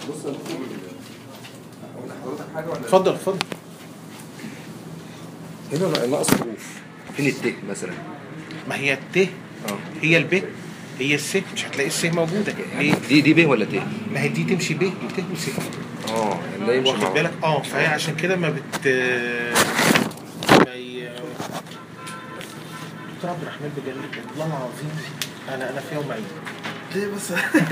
بص اقول لحضرتك حاجه ولا اتفضل اتفضل هنا ناقص حروف فين الت مثلا ما هي الت اه هي الب هي الس مش هتلاقي الس موجوده ليه؟ دي دي ب ولا ت ما هي دي تمشي ب وت وس اه يعني ده يمشي مع واخد بعض. بالك اه فهي عشان كده ما بت ما ي... دكتور عبد الرحمن بجد والله العظيم انا انا في يوم عيد ليه بس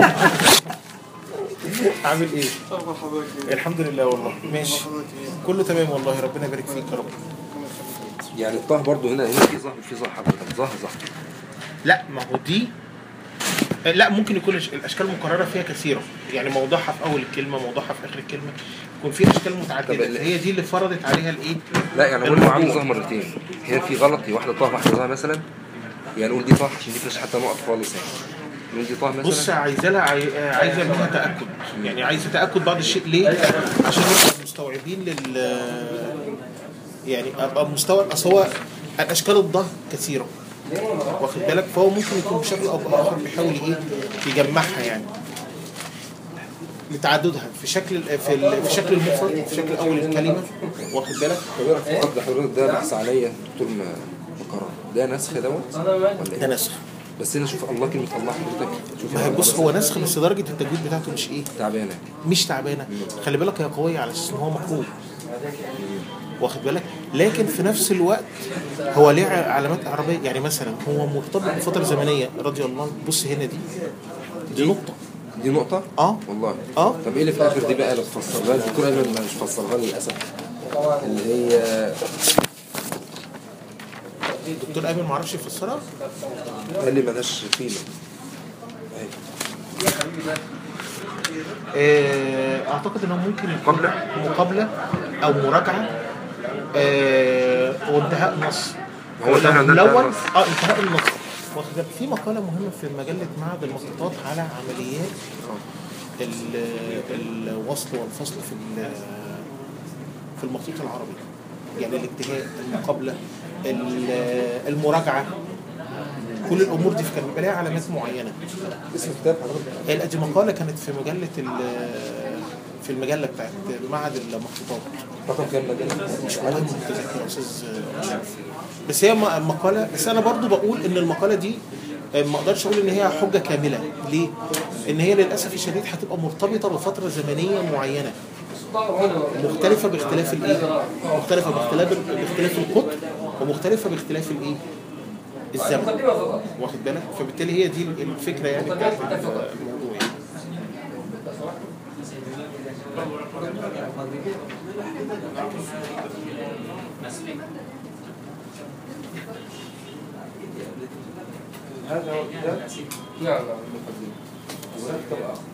عامل ايه؟ اخبار حضرتك ايه؟ الحمد لله والله ماشي اخبار حضرتك ايه؟ كله تمام والله ربنا يبارك فيك يا رب يعني الطه برضو هنا هنا في ظهر في ظهر حضرتك ظهر ظهر لا ما هو دي لا ممكن يكون الأش- الاشكال المكرره فيها كثيره يعني موضوعها في اول الكلمه موضوعها في اخر الكلمه يكون في اشكال طب متعدده ال- هي دي اللي فرضت عليها الايه لا يعني بقول له عامل الموضوع. ظهر مرتين هنا في غلط هي واحده طه واحده ظهر مثلا يعني نقول دي طه عشان دي فيش حتى نقط خالص يعني نقول دي طه مثلا بص عايزه لها عاي- عايزه منها تاكد يعني عايزه تاكد بعض الشيء ليه عشان نبقى مستوعبين لل يعني ابقى مستوعب اصل هو الاشكال الظهر كثيره واخد بالك فهو ممكن يكون بشكل او باخر بيحاول ايه يجمعها يعني لتعددها في شكل في ال- في شكل المفرد في شكل اول الكلمه واخد بالك طب ايه رايك في قصد حضرتك ده بحث عليا دكتور م- مكرر ده نسخ دوت ولا ده ايه؟ نسخ بس هنا شوف الله كلمه الله حضرتك شوف ما هي بص هو نسخ بس درجه التجويد بتاعته مش ايه تعبانه مش تعبانه خلي بالك هي قويه على اساس ان هو مقروء واخد بالك لكن في نفس الوقت هو ليه علامات عربيه يعني مثلا هو مرتبط بفتره زمنيه رضي الله عنه. بص هنا دي دي نقطه دي نقطه اه والله اه طب ايه اللي في الاخر دي بقى اللي تفسرها لي الدكتور ايمن مش فسرها لي للاسف اللي هي الدكتور ايمن ما عرفش يفسرها قال لي ملهاش قيمه أهي. آه، اعتقد انه ممكن يكون مقابله او مراجعه آه، وانتهاء نص هو ده احنا ده الاول انتهاء نص. اه انتهاء النص واخد بالك في مقاله مهمه في مجله معهد المخطوطات على عمليات ال- الوصل والفصل في ال- في المخطوط العربي يعني الانتهاء المقابله ال- المراجعه كل الامور دي كان بيبقى لها علامات معينه اسم الكتاب حضرتك هي دي مقالة كانت في مجلة ال- في المجلة بتاعت معهد المخطوطات رقم كام مجله مش والله ما متذكر يا استاذ أشرف. بس هي م- مقالة بس انا برضو بقول ان المقالة دي آه، ما اقدرش اقول ان هي حجة كاملة ليه؟ ان هي للاسف الشديد هتبقى مرتبطة بفترة زمنية معينة مختلفة باختلاف الايه؟ مختلفة باختلاف باختلاف القطر ومختلفة باختلاف الايه؟ الزمن واخد بالك؟ فبالتالي هي دي الفكرة يعني بتاعت الموضوع يعني. هذا هو الكتاب نعم نعم المقدمه وهذا كتاب اخر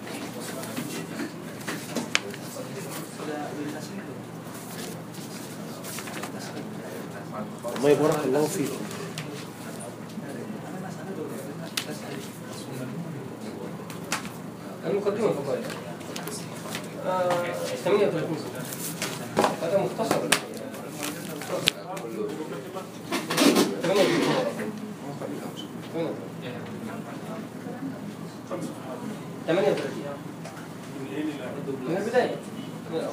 الله يبارك الله فيكم المقدمة فضائل آه، 38 هذا مختصر 38 من البداية من الأول.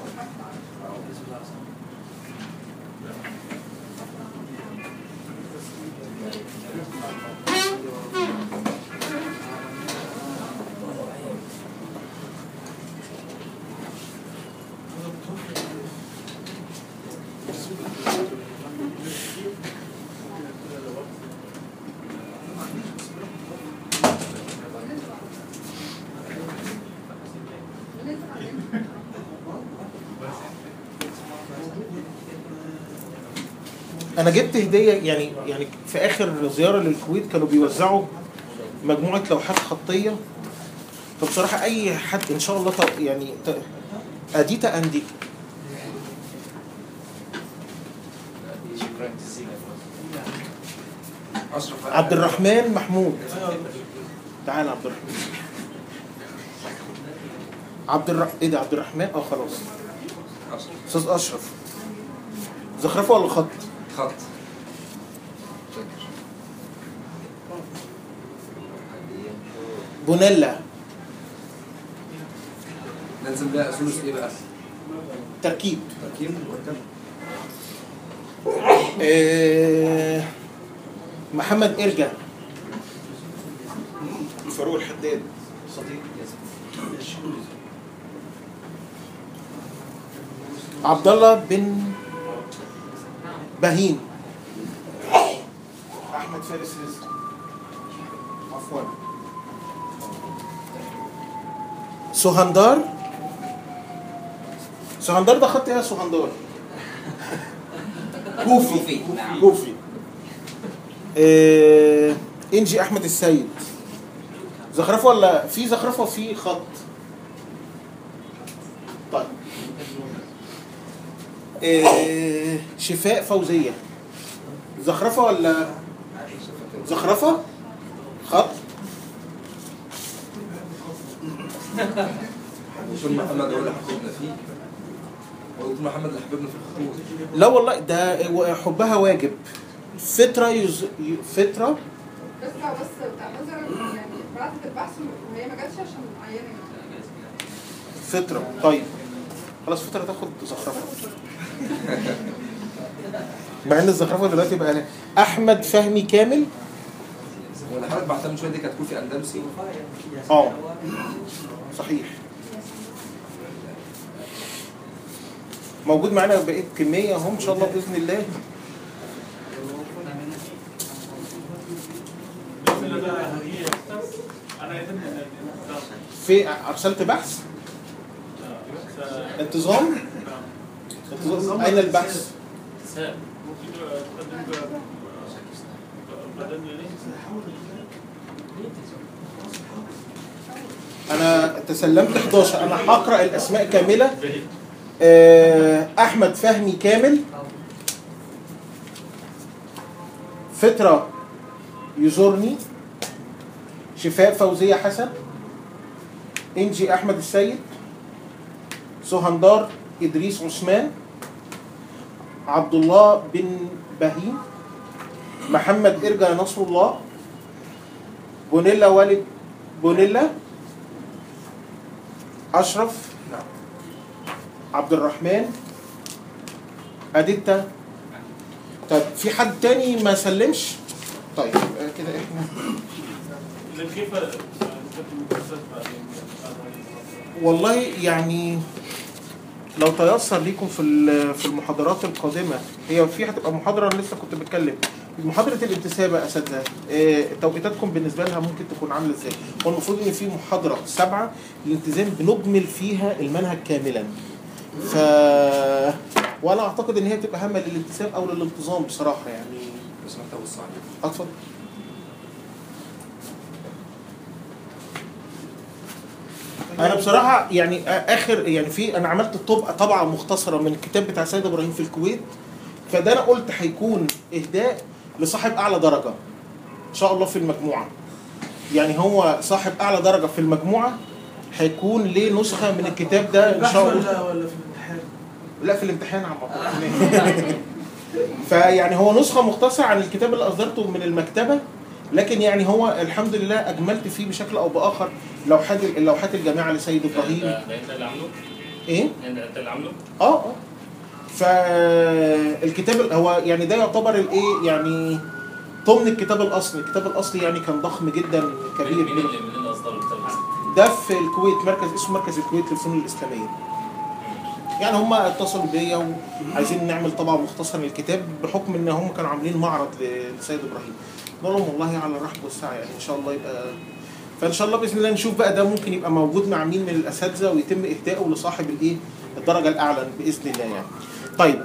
انا جبت هديه يعني يعني في اخر زياره للكويت كانوا بيوزعوا مجموعه لوحات خطيه فبصراحه اي حد ان شاء الله ت- يعني ت- اديتا اندي اشرف عبد الرحمن محمود تعال عبد الرحمن عبد الر... ايه ده عبد الرحمن اه خلاص اشرف استاذ اشرف زخرفه ولا خط خط بونيلا ده نسميها ثلث ايه بقى؟ تركيب تركيب مركب آه، محمد ارجع فاروق الحداد صديق عبد الله بن بهيم احمد فارس رزق عفوا سهندار سهندار ده خط ايه يا سهندار؟ كوفي كوفي آه، انجي احمد السيد زخرفه ولا في زخرفه وفي خط طيب آه، شفاء فوزيه زخرفه ولا زخرفه خط دكتور محمد هو اللي حببنا فيه هو دكتور محمد اللي حببنا في الخطوط لا والله ده حبها واجب فترة يز... ي- فترة بس بس بتاع نظر يعني بعتت البحث وهي ما جاتش عشان معينه فترة طيب خلاص فترة تاخد زخرفة مع ان الزخرفة دلوقتي بقى لها. احمد فهمي كامل هو اللي حضرتك بعتها من شويه دي كانت كوفي اندلسي اه صحيح موجود معانا بقية كمية اهو ان شاء الله باذن الله في ارسلت بحث انتظام انتظام اين البحث انا تسلمت 11 انا هقرا الاسماء كامله آه، احمد فهمي كامل فتره يزورني شفاء فوزيه حسن انجي احمد السيد سهندار ادريس عثمان عبد الله بن بهيم محمد ارجع نصر الله بونيلا والد بونيلا اشرف عبد الرحمن اديتا طيب في حد تاني ما سلمش طيب آه، كده احنا كيف والله يعني لو تيسر ليكم في ال- في المحاضرات القادمه هي في هتبقى محاضره أنا لسه كنت بتكلم محاضره الابتسامه يا اساتذه آه، توقيتاتكم بالنسبه لها ممكن تكون عامله ازاي؟ هو المفروض ان في محاضره سبعه الالتزام بنجمل فيها المنهج كاملا. ف وانا اعتقد ان هي تبقى هامه للالتزام او للانتظام بصراحه يعني بس محتاج ابص عليه اتفضل انا بصراحه يعني اخر يعني في انا عملت طبعه طبعه مختصره من الكتاب بتاع سيد ابراهيم في الكويت فده انا قلت هيكون اهداء لصاحب اعلى درجه ان شاء الله في المجموعه يعني هو صاحب اعلى درجه في المجموعه هيكون ليه نسخه من الكتاب ده ان شاء الله ولا ولا في الامتحان لا في الامتحان عم بقول. فيعني هو نسخه مختصره عن الكتاب اللي اصدرته من المكتبه لكن يعني هو الحمد لله اجملت فيه بشكل او باخر لوحات اللوحات الجامعه لسيد ابراهيم ده انت اللي عامله؟ ايه انت اللي عامله؟ اه اه فالكتاب ال- هو يعني ده يعتبر الايه يعني ضمن الكتاب الاصلي الكتاب الاصلي يعني كان ضخم جدا كبير مين اللي مين اللي اصدر الكتاب ده؟ ده في الكويت مركز اسمه مركز الكويت للفنون الاسلاميه يعني هم اتصلوا بيا وعايزين نعمل طبعه مختصره للكتاب بحكم ان هم كانوا عاملين معرض ل- لسيد ابراهيم قلنا لهم والله على الرحب والسعه يعني ان شاء الله يبقى فان شاء الله باذن الله نشوف بقى ده ممكن يبقى موجود مع مين من الاساتذه ويتم اهدائه لصاحب الايه الدرجه الاعلى باذن الله يعني طيب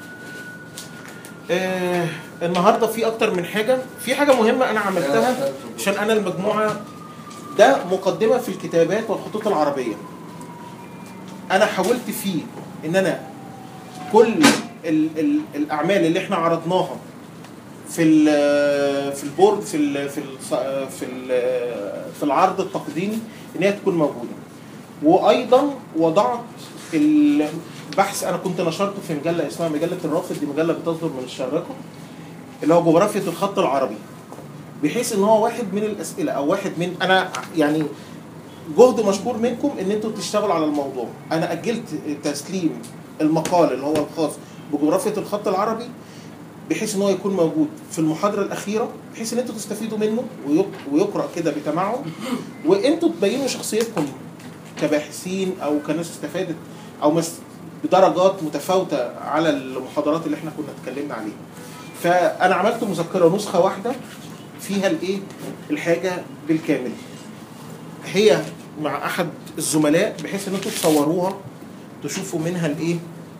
آه النهارده في اكتر من حاجه في حاجه مهمه انا عملتها عشان انا المجموعه ده مقدمه في الكتابات والخطوط العربيه انا حاولت فيه ان انا كل ال ال الاعمال اللي احنا عرضناها في ال في البورد في ال في ال في ال في العرض التقديمي ان هي تكون موجوده وايضا وضعت البحث انا كنت نشرته في مجله اسمها مجله الرافد دي مجله بتصدر من الشارقه اللي هو جغرافيا الخط العربي بحيث ان هو واحد من الاسئله او واحد من انا يعني جهد مشكور منكم ان انتوا تشتغلوا على الموضوع انا اجلت تسليم المقال اللي هو الخاص بجغرافيه الخط العربي بحيث ان هو يكون موجود في المحاضره الاخيره بحيث ان انتوا تستفيدوا منه ويق- ويقرا كده بتمعن وانتوا تبينوا شخصيتكم كباحثين او كناس استفادت او مس بدرجات متفاوته على المحاضرات اللي احنا كنا اتكلمنا عليها. فانا عملت مذكره نسخه واحده فيها الايه؟ الحاجه بالكامل. هي مع احد الزملاء بحيث ان انتوا تصوروها تشوفوا منها الايه؟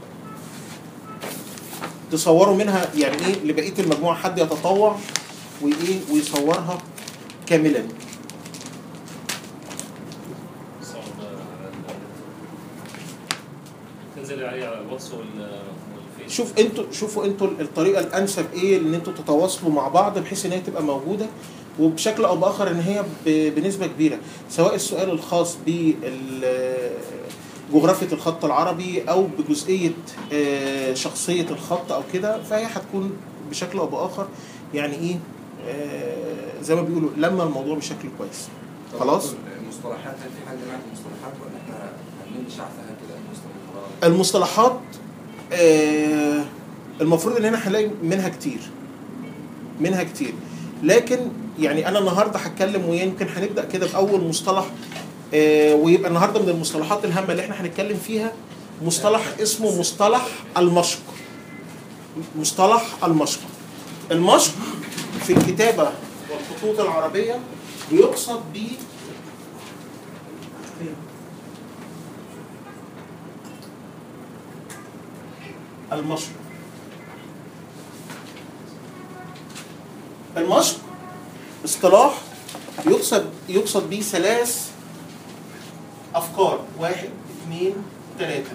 تصوروا منها يعني ايه لبقيه المجموعه حد يتطوع وايه ويصورها كاملا. صعب على ال- تنزل عليه على الواتس وال- والفيس شوف انتوا شوفوا انتوا الطريقه الانسب ايه ان انتوا تتواصلوا مع بعض بحيث ان هي تبقى موجوده وبشكل او باخر ان هي ب- بنسبه كبيره سواء السؤال الخاص بجغرافيه الخط العربي او بجزئيه آه، شخصيه الخط او كده فهي هتكون بشكل او باخر يعني ايه آه، زي ما بيقولوا لما الموضوع بشكل كويس طب خلاص. المصطلحات هل في حاجه معاك المصطلحات ولا احنا هنمشي عفاها كده المصطلحات المصطلحات آه، المفروض ان احنا هنلاقي منها كتير منها كتير لكن يعني انا النهارده هتكلم ويمكن هنبدا كده باول مصطلح آه، ويبقى النهارده من المصطلحات الهامه اللي احنا هنتكلم فيها مصطلح اسمه مصطلح المشق مصطلح المشق المشق في الكتابه والخطوط العربيه بيقصد بيه المشق المشق اصطلاح يقصد يقصد به ثلاث افكار واحد اثنين ثلاثه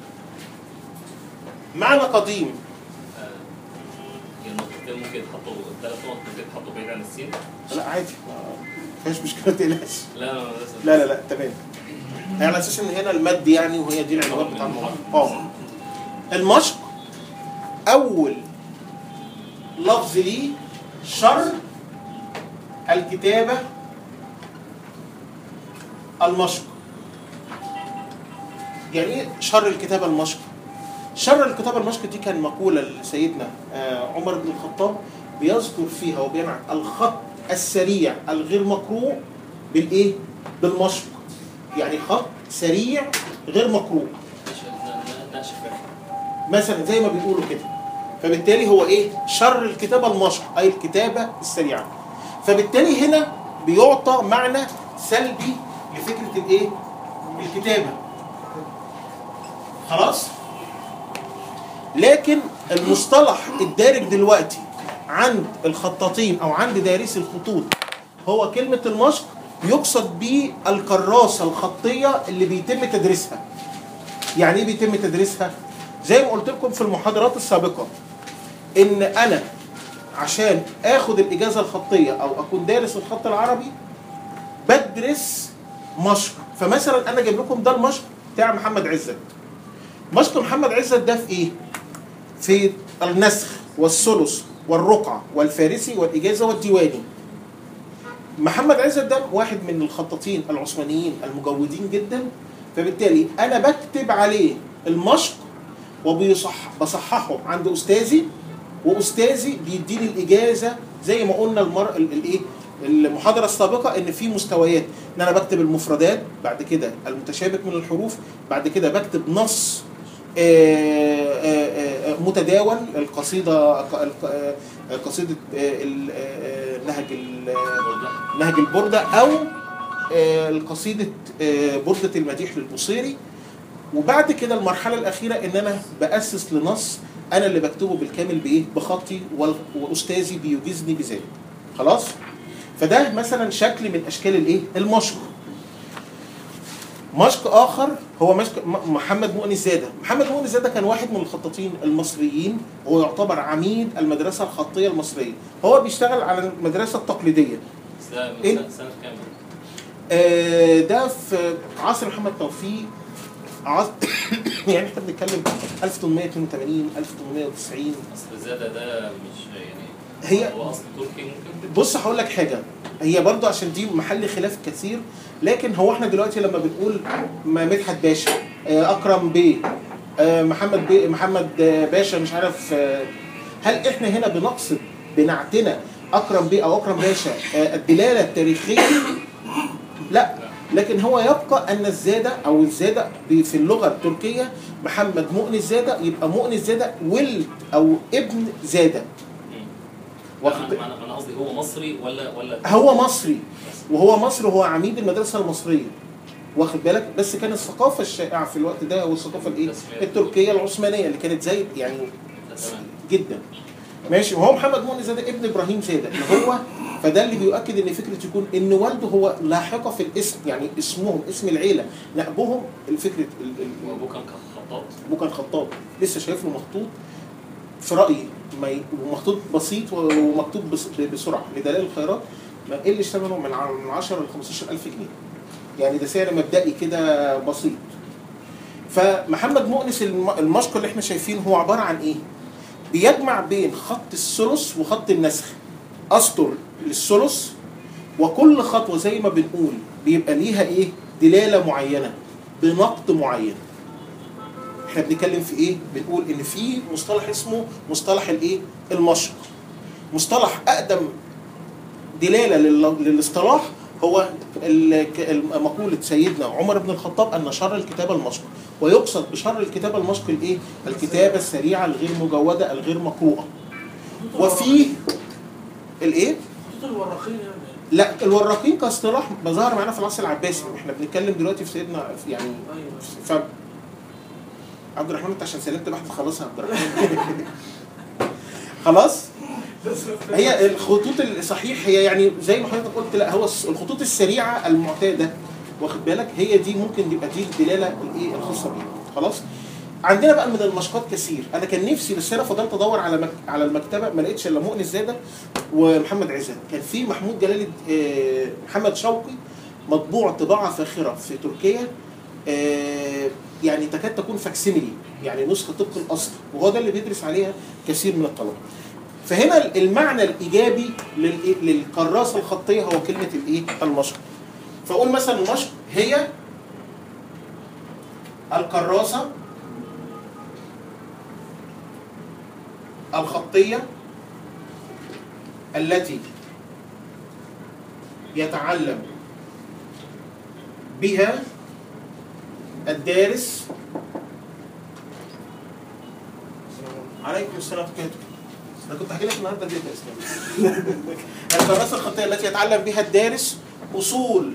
معنى قديم آه، هي النقطتين ممكن يتحطوا الثلاث نقط ممكن يتحطوا بعيد عن السين لا عادي ما فيهاش مشكله ما تقلقش لا لا لا لا لا تمام هي على اساس ان هنا المد يعني وهي دي العنوان بتاع الموضوع اه المشق اول لفظ ليه شر الكتابه المشق يعني ايه شر الكتابه المشق شر الكتابه المشق دي كان مقوله لسيدنا آه، عمر بن الخطاب بيذكر فيها وبينعت الخط السريع الغير مقروء بالايه بالمشق يعني خط سريع غير مقروء نقش فعلا مثلا زي ما بيقولوا كده فبالتالي هو ايه شر الكتابه المشق اي الكتابه السريعه فبالتالي هنا بيعطى معنى سلبي لفكره الايه الكتابه خلاص لكن المصطلح الدارج دلوقتي عند الخطاطين او عند دارسي الخطوط هو كلمه المشق يقصد به الكراسه الخطيه اللي بيتم تدريسها يعني ايه بيتم تدريسها زي ما قلت لكم في المحاضرات السابقه ان انا عشان اخد الاجازه الخطيه او اكون دارس الخط العربي بدرس مشق فمثلا انا جايب لكم ده المشق بتاع محمد عزت مشق محمد عزت ده في ايه في النسخ والثلث والرقعه والفارسي والاجازه والديواني محمد عزت ده واحد من الخطاطين العثمانيين المجودين جدا فبالتالي انا بكتب عليه المشق وبيصح بصححه عند استاذي واستاذي بيديني الاجازه زي ما قلنا المر ال- الايه المحاضره السابقه ان في مستويات ان انا بكتب المفردات بعد كده المتشابك من الحروف بعد كده بكتب نص آه، آه، آه، متداول القصيده الق- آه، قصيده آه، ال- آه، نهج ال- آه، نهج البردة أو آه، القصيدة آه، بردة المديح للبصيري وبعد كده المرحلة الأخيرة إن أنا بأسس لنص أنا اللي بكتبه بالكامل بإيه؟ بخطي وال- وأستاذي بيجيزني بذلك. خلاص؟ فده مثلا شكل من أشكال الإيه؟ المشق. مشق آخر هو مشق م- محمد مؤنس زادة. محمد مؤنس زادة كان واحد من الخطاطين المصريين وهو يعتبر عميد المدرسة الخطية المصرية. هو بيشتغل على المدرسة التقليدية. بس ده من إيه؟ سنة- سنة كام؟ آه، ده في عصر محمد توفيق عصر يعني احنا بنتكلم 1882 1890 اصل زادة ده مش يعني هي هو اصل تركي ممكن بص هقول لك حاجه هي برضو عشان دي محل خلاف كثير لكن هو احنا دلوقتي لما بنقول م- مدحت باشا آه، اكرم بيه آه، محمد بيه محمد آه، باشا مش عارف آه، هل احنا هنا بنقصد بنعتنا اكرم بيه او اكرم باشا آه، الدلاله التاريخيه لا لكن هو يبقى ان الزاده او الزاده ب- في اللغه التركيه محمد مؤنس زاده يبقى مؤنس زاده ولد او ابن زاده واخد انا بالك؟ انا أنا قصدي هو مصري ولا ولا هو مصري وهو مصري وهو عميد المدرسه المصريه واخد بالك بس كان الثقافه الشائعه في الوقت ده هو الثقافه الايه التركيه العثمانيه اللي كانت زي يعني تمام جدا ماشي وهو محمد مؤمن زاده ابن ابراهيم زاده اللي هو فده اللي بيؤكد ان فكره يكون ان والده هو لاحقه في الاسم يعني اسمهم اسم العيله نقبهم الفكره ال- ال- وابوه كان خطاط ابوه كان خطاط لسه شايف له مخطوط في رايي ما ي- ومخطوط بسيط ومكتوب بس- بسرعه لدلائل الخيرات ما يقلش ثمنه من ع- من 10 ل 15000 جنيه يعني ده سعر مبدئي كده بسيط فمحمد مؤنس الم- المشق اللي احنا شايفينه هو عباره عن ايه؟ بيجمع بين خط الثلث وخط النسخ اسطر للثلث وكل خطوه زي ما بنقول بيبقى ليها ايه؟ دلاله معينه بنقط معين احنا بنتكلم في ايه؟ بنقول ان في مصطلح اسمه مصطلح الايه؟ المشق. مصطلح اقدم دلاله لل- للاصطلاح هو ال- ك- مقوله سيدنا عمر بن الخطاب ان شر الكتابه المشق ويقصد بشر الكتابه المشق الايه؟ الكتابه السريعه الغير مجوده الغير مقروءه. وفيه الايه؟ خطوط الوراقين يعني لا الوراقين كاصطلاح ما ظهر معانا في العصر العباسي احنا بنتكلم دلوقتي في سيدنا يعني ايوه ف عبد الرحمن انت عشان سلمت بحث خلصها يا عبد الرحمن خلاص هي الخطوط الصحيح هي يعني زي ما حضرتك قلت لا هو الخطوط السريعه المعتاده واخد بالك هي دي ممكن يبقى دي الدلاله الايه الخاصه بيها خلاص عندنا بقى من المشقات كثير انا كان نفسي بس انا فضلت ادور على مك... على المكتبه ما لقيتش الا مؤنس زاده ومحمد عزت كان في محمود جلال آه، محمد شوقي مطبوع طباعه فاخره في تركيا آه، يعني تكاد تكون فاكسيميلي يعني نسخه طبق الاصل وهو ده اللي بيدرس عليها كثير من الطلبه فهنا المعنى الايجابي للإيه؟ للكراسه الخطيه هو كلمه الايه المشق فاقول مثلا المشق هي الكراسه الخطيه التي يتعلم بها الدارس عليكم السلام ورحمه الله انا كنت هحكي لك النهارده دي يا اسلام الكراسه الخطيه التي يتعلم بها الدارس اصول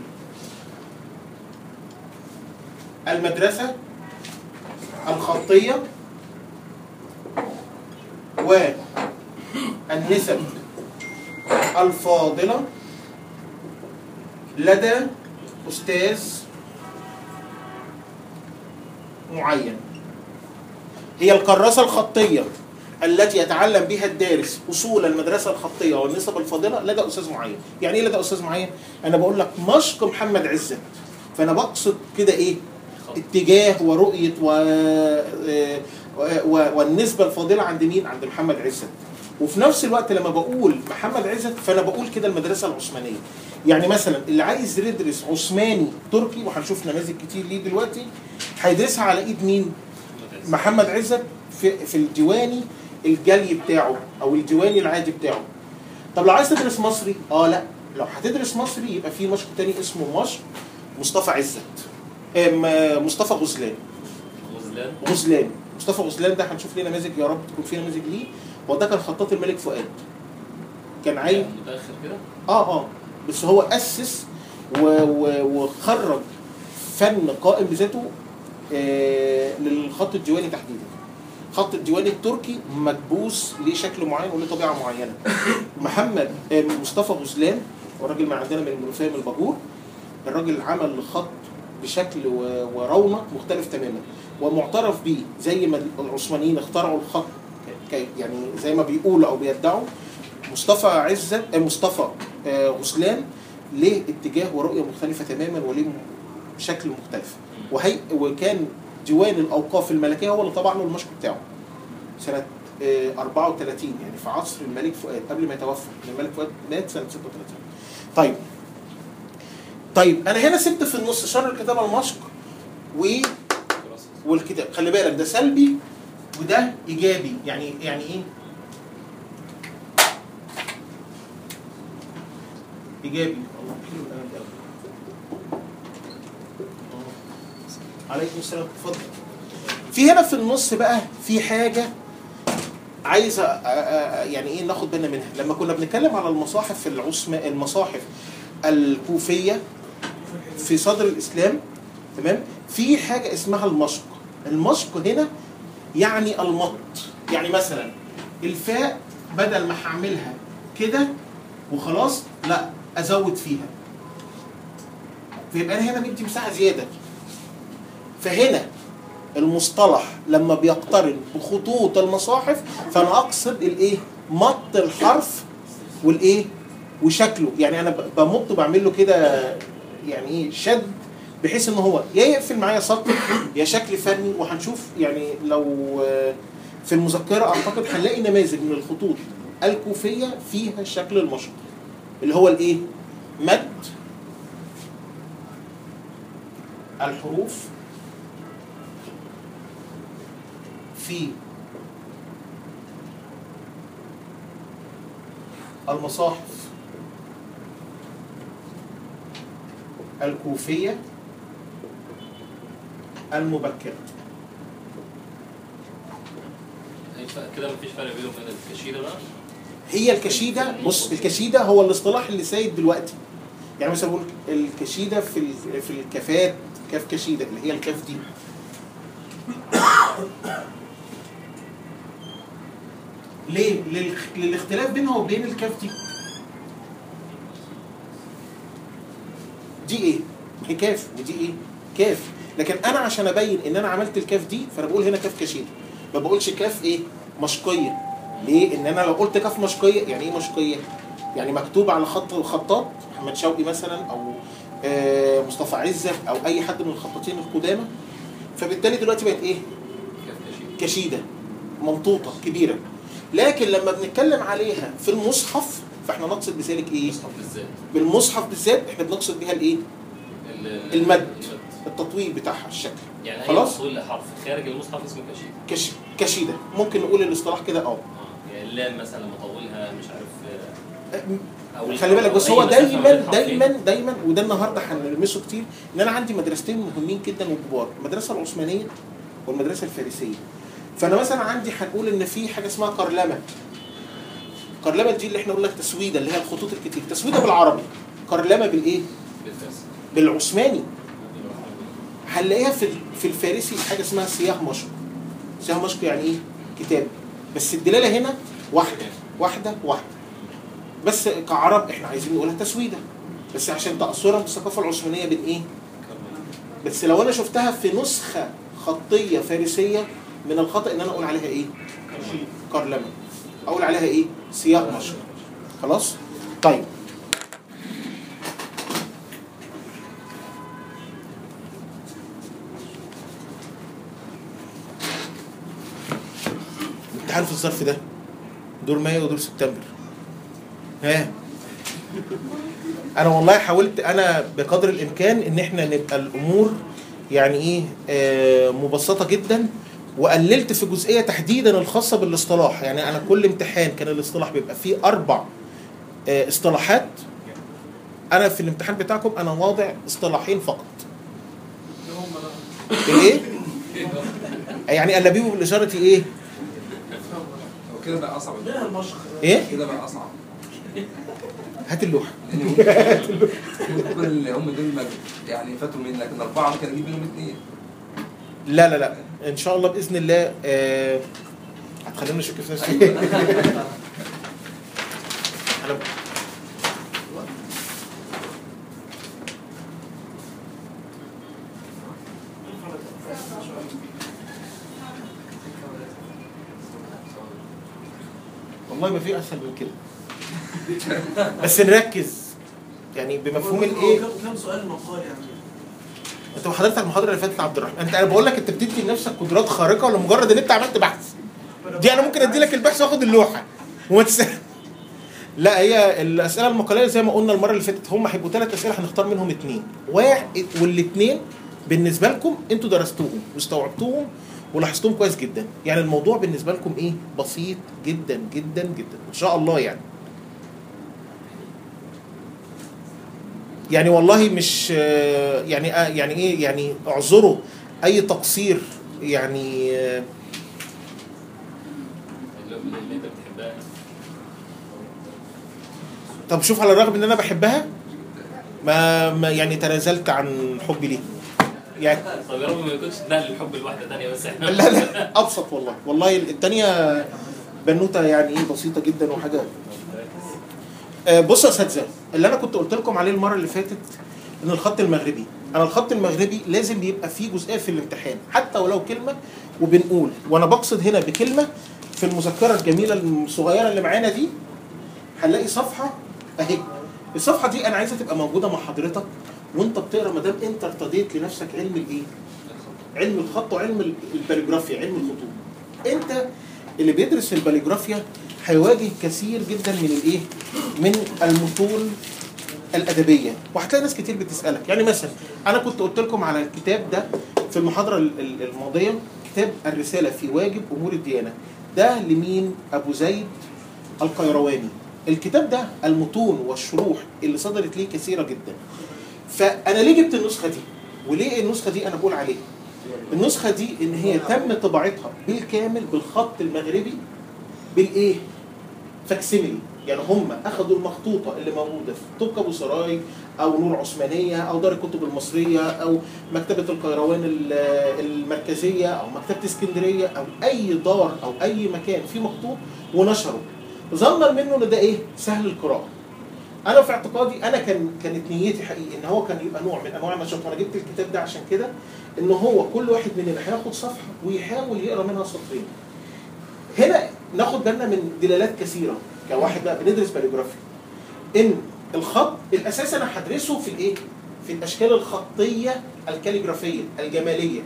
المدرسه الخطيه والنسب الفاضله لدى استاذ معين هي الكراسة الخطية التي يتعلم بها الدارس أصول المدرسة الخطية والنسب الفاضلة لدى أستاذ معين يعني إيه لدى أستاذ معين؟ أنا بقول لك مشق محمد عزت فأنا بقصد كده إيه؟ اتجاه ورؤية و... و... والنسبة الفاضلة عند مين؟ عند محمد عزت وفي نفس الوقت لما بقول محمد عزت فأنا بقول كده المدرسة العثمانية يعني مثلا اللي عايز يدرس عثماني تركي وهنشوف نماذج كتير ليه دلوقتي هيدرسها على ايد مين؟ محمد عزت في في الديواني الجلي بتاعه او الديواني العادي بتاعه. طب لو عايز تدرس مصري اه لا لو هتدرس مصري يبقى في مشق تاني اسمه مشق مصطفى عزت. أم مصطفى غزلان غزلان غزلان مصطفى غزلان ده هنشوف ليه نماذج يا رب تكون في نماذج ليه وده كان خطاط الملك فؤاد. كان عايز متاخر كده اه اه بس هو اسس و و وخرج فن قائم بذاته آه للخط الديواني تحديدا خط الديواني التركي مكبوس ليه شكل معين وليه طبيعه معينه محمد آه مصطفى غزلان وراجل من عندنا من المنوفيه من الباجور الراجل عمل خط بشكل و- ورونق مختلف تماما ومعترف بيه زي ما العثمانيين اخترعوا الخط ك- ك- يعني زي ما بيقولوا او بيدعوا مصطفى عزت آه، مصطفى آه، غسلان ليه اتجاه ورؤيه مختلفه تماما وليه م- شكل مختلف وهي وكان ديوان الاوقاف الملكيه هو اللي طبع له المشق بتاعه سنه آه، 34 يعني في عصر الملك فؤاد قبل ما يتوفى لأن الملك فؤاد مات سنه 36 طيب طيب انا هنا سبت في النص شر الكتابه المشق و والكتاب خلي بالك ده سلبي وده ايجابي يعني يعني ايه ايجابي الله حلو القلم ده أوي. آه. عليكم السلام اتفضل في هنا في النص بقى في حاجه عايز أ- أ- أ- يعني ايه ناخد بالنا منها لما كنا بنتكلم على المصاحف العثمانيه المصاحف الكوفيه في صدر الاسلام تمام في حاجه اسمها المشق المشق هنا يعني المط يعني مثلا الفاء بدل ما هعملها كده وخلاص لا ازود فيها فيبقى انا هنا بدي مساحه زياده فهنا المصطلح لما بيقترن بخطوط المصاحف فانا اقصد الايه مط الحرف والايه وشكله يعني انا ب- بمط بعمل له كده يعني ايه شد بحيث ان هو يا يقفل معايا سطر يا شكل فني وهنشوف يعني لو آه، في المذكره اعتقد هنلاقي نماذج من الخطوط الكوفيه فيها شكل المشط اللي هو الايه مد الحروف في المصاحف الكوفية المبكرة هيبقى كده مفيش فرق بينهم وبين الكشيده بقى هي الكشيدة بص الكشيدة هو الاصطلاح اللي سايد دلوقتي يعني مثلا بقول الكشيدة في ال- في الكافات كاف كشيدة اللي هي الكاف دي ليه؟ للخ- للاختلاف بينها وبين الكاف دي دي ايه؟ هي كاف ودي ايه؟ كاف لكن انا عشان ابين ان انا عملت الكاف دي فانا بقول هنا كاف كشيدة ما بقولش كاف ايه؟ مشقية ليه؟ ان انا لو قلت كاف مشقية يعني ايه مشقية؟ يعني مكتوب على خط الخطاط محمد شوقي مثلا او آه، مصطفى عزت او اي حد من الخطاطين القدامى فبالتالي دلوقتي بقت ايه؟ كيف كشيده كشيده ممطوطه كبيره لكن لما بنتكلم عليها في المصحف فاحنا نقصد بذلك ايه؟ المصحف بالذات بالمصحف بالذات احنا بنقصد بيها الايه؟ ال- المد. التطوير بتاعها الشكل يعني اي خلاص؟ تطويل لحرف خارج المصحف اسمه كشيده كش... كشيده ممكن نقول الاصطلاح كده اه اه يعني اللام مثلا لما اطولها مش عارف آه، او خلي بالك بس أو هو أي مسافة دايما ما بين حرفين. دايما دايما وده النهارده هنلمسه كتير ان انا عندي مدرستين مهمين جدا وكبار المدرسه العثمانيه والمدرسه الفارسيه فانا مثلا عندي هنقول ان في حاجه اسمها قرلمه قرلمه دي اللي احنا قلنا تسويده اللي هي الخطوط الكتير تسويده بالعربي قرلمه بالايه بالفارس بالعثماني هنلاقيها في في الفارسي حاجه اسمها سياح مشق سياح مشق يعني ايه كتاب بس الدلاله هنا واحده واحده واحده بس كعرب احنا عايزين نقولها تسويده بس عشان تاثرا بالثقافه العثمانيه بين ايه بس لو انا شفتها في نسخه خطيه فارسيه من الخطا ان انا اقول عليها ايه قرلمه اقول عليها ايه سياق مشق خلاص طيب الامتحان في الظرف ده دور مايو ودور سبتمبر ها انا والله حاولت انا بقدر الامكان ان احنا نبقى الامور يعني ايه آه مبسطه جدا وقللت في جزئيه تحديدا الخاصه بالاصطلاح يعني انا كل امتحان كان الاصطلاح بيبقى فيه اربع آه اصطلاحات انا في الامتحان بتاعكم انا واضع اصطلاحين فقط ايه يعني قلبيه بالاشاره ايه هو كده بقى اصعب ايه كده بقى اصعب هات اللوحه لان ممكن كل اللي هم دول ما- يعني فاتوا مني لكن اربعه ممكن اجيب منهم اثنين لا لا لا ان شاء الله باذن الله آه هتخليني اشك في نفسي انا والله ما في اسهل من كده بس نركز يعني بمفهوم الايه كم سؤال مقال يعني انت حضرتك المحاضره اللي فاتت يا عبد الرحمن انت انا بقول لك انت بتدي لنفسك قدرات خارقه ولا مجرد ان انت عملت بحث دي انا ممكن ادي لك البحث واخد اللوحه وما تسال لا هي الاسئله المقاليه زي ما قلنا المره اللي فاتت هم هيبقوا ثلاث اسئله هنختار منهم اثنين واحد والاثنين بالنسبه لكم انتوا درستوهم واستوعبتوهم ولاحظتوهم كويس جدا يعني الموضوع بالنسبه لكم ايه بسيط جدا جدا جدا ان شاء الله يعني يعني والله مش آه، يعني آه، يعني ايه يعني اعذروا اي تقصير يعني آه، اللي اللي انت بتحبها طب شوف على الرغم ان انا بحبها ما, ما يعني تنازلت عن حبي ليه يعني طب يا رب ما يكونش ده الحب لواحده ثانيه بس احنا لا لا ابسط والله والله الثانيه بنوته يعني ايه بسيطه جدا وحاجه آه، بصوا يا اساتذه اللي انا كنت قلت لكم عليه المره اللي فاتت ان الخط المغربي انا الخط المغربي لازم يبقى فيه جزئيه في الامتحان حتى ولو كلمه وبنقول وانا بقصد هنا بكلمه في المذكره الجميله الصغيره اللي معانا دي هنلاقي صفحه اهي الصفحه دي انا عايزها تبقى موجوده مع حضرتك وانت بتقرا ما دام انت ارتضيت لنفسك علم الايه؟ علم الخط وعلم ال- الباليجرافيا علم الخطوط. انت اللي بيدرس الباليجرافيا هيواجه كثير جدا من الايه؟ من المتون الادبيه وهتلاقي ناس كتير بتسالك يعني مثلا انا كنت قلت لكم على الكتاب ده في المحاضره ال- ال- الماضيه كتاب الرساله في واجب امور الديانه ده لمين ابو زيد القيرواني الكتاب ده المتون والشروح اللي صدرت ليه كثيره جدا فانا ليه جبت النسخه دي وليه النسخه دي انا بقول عليها النسخه دي ان هي تم طباعتها بالكامل بالخط المغربي بالايه فاكسيميلي يعني هم اخذوا المخطوطه اللي موجوده في طب ابو سراي او نور عثمانيه او دار الكتب المصريه او مكتبه القيروان ال- المركزيه او مكتبه اسكندريه او اي دار او اي مكان فيه مخطوط ونشره ظنا منه ان ده ايه سهل القراءه انا في اعتقادي انا كان كانت نيتي حقيقي ان هو كان يبقى نوع من انواع النشاط وانا جبت الكتاب ده عشان كده ان هو كل واحد مننا هياخد صفحه ويحاول يقرا منها سطرين هنا ناخد بالنا من دلالات كثيره كواحد بقى بندرس باليوجرافي ان الخط الاساس انا هدرسه في الايه؟ في الاشكال الخطيه الكاليجرافيه الجماليه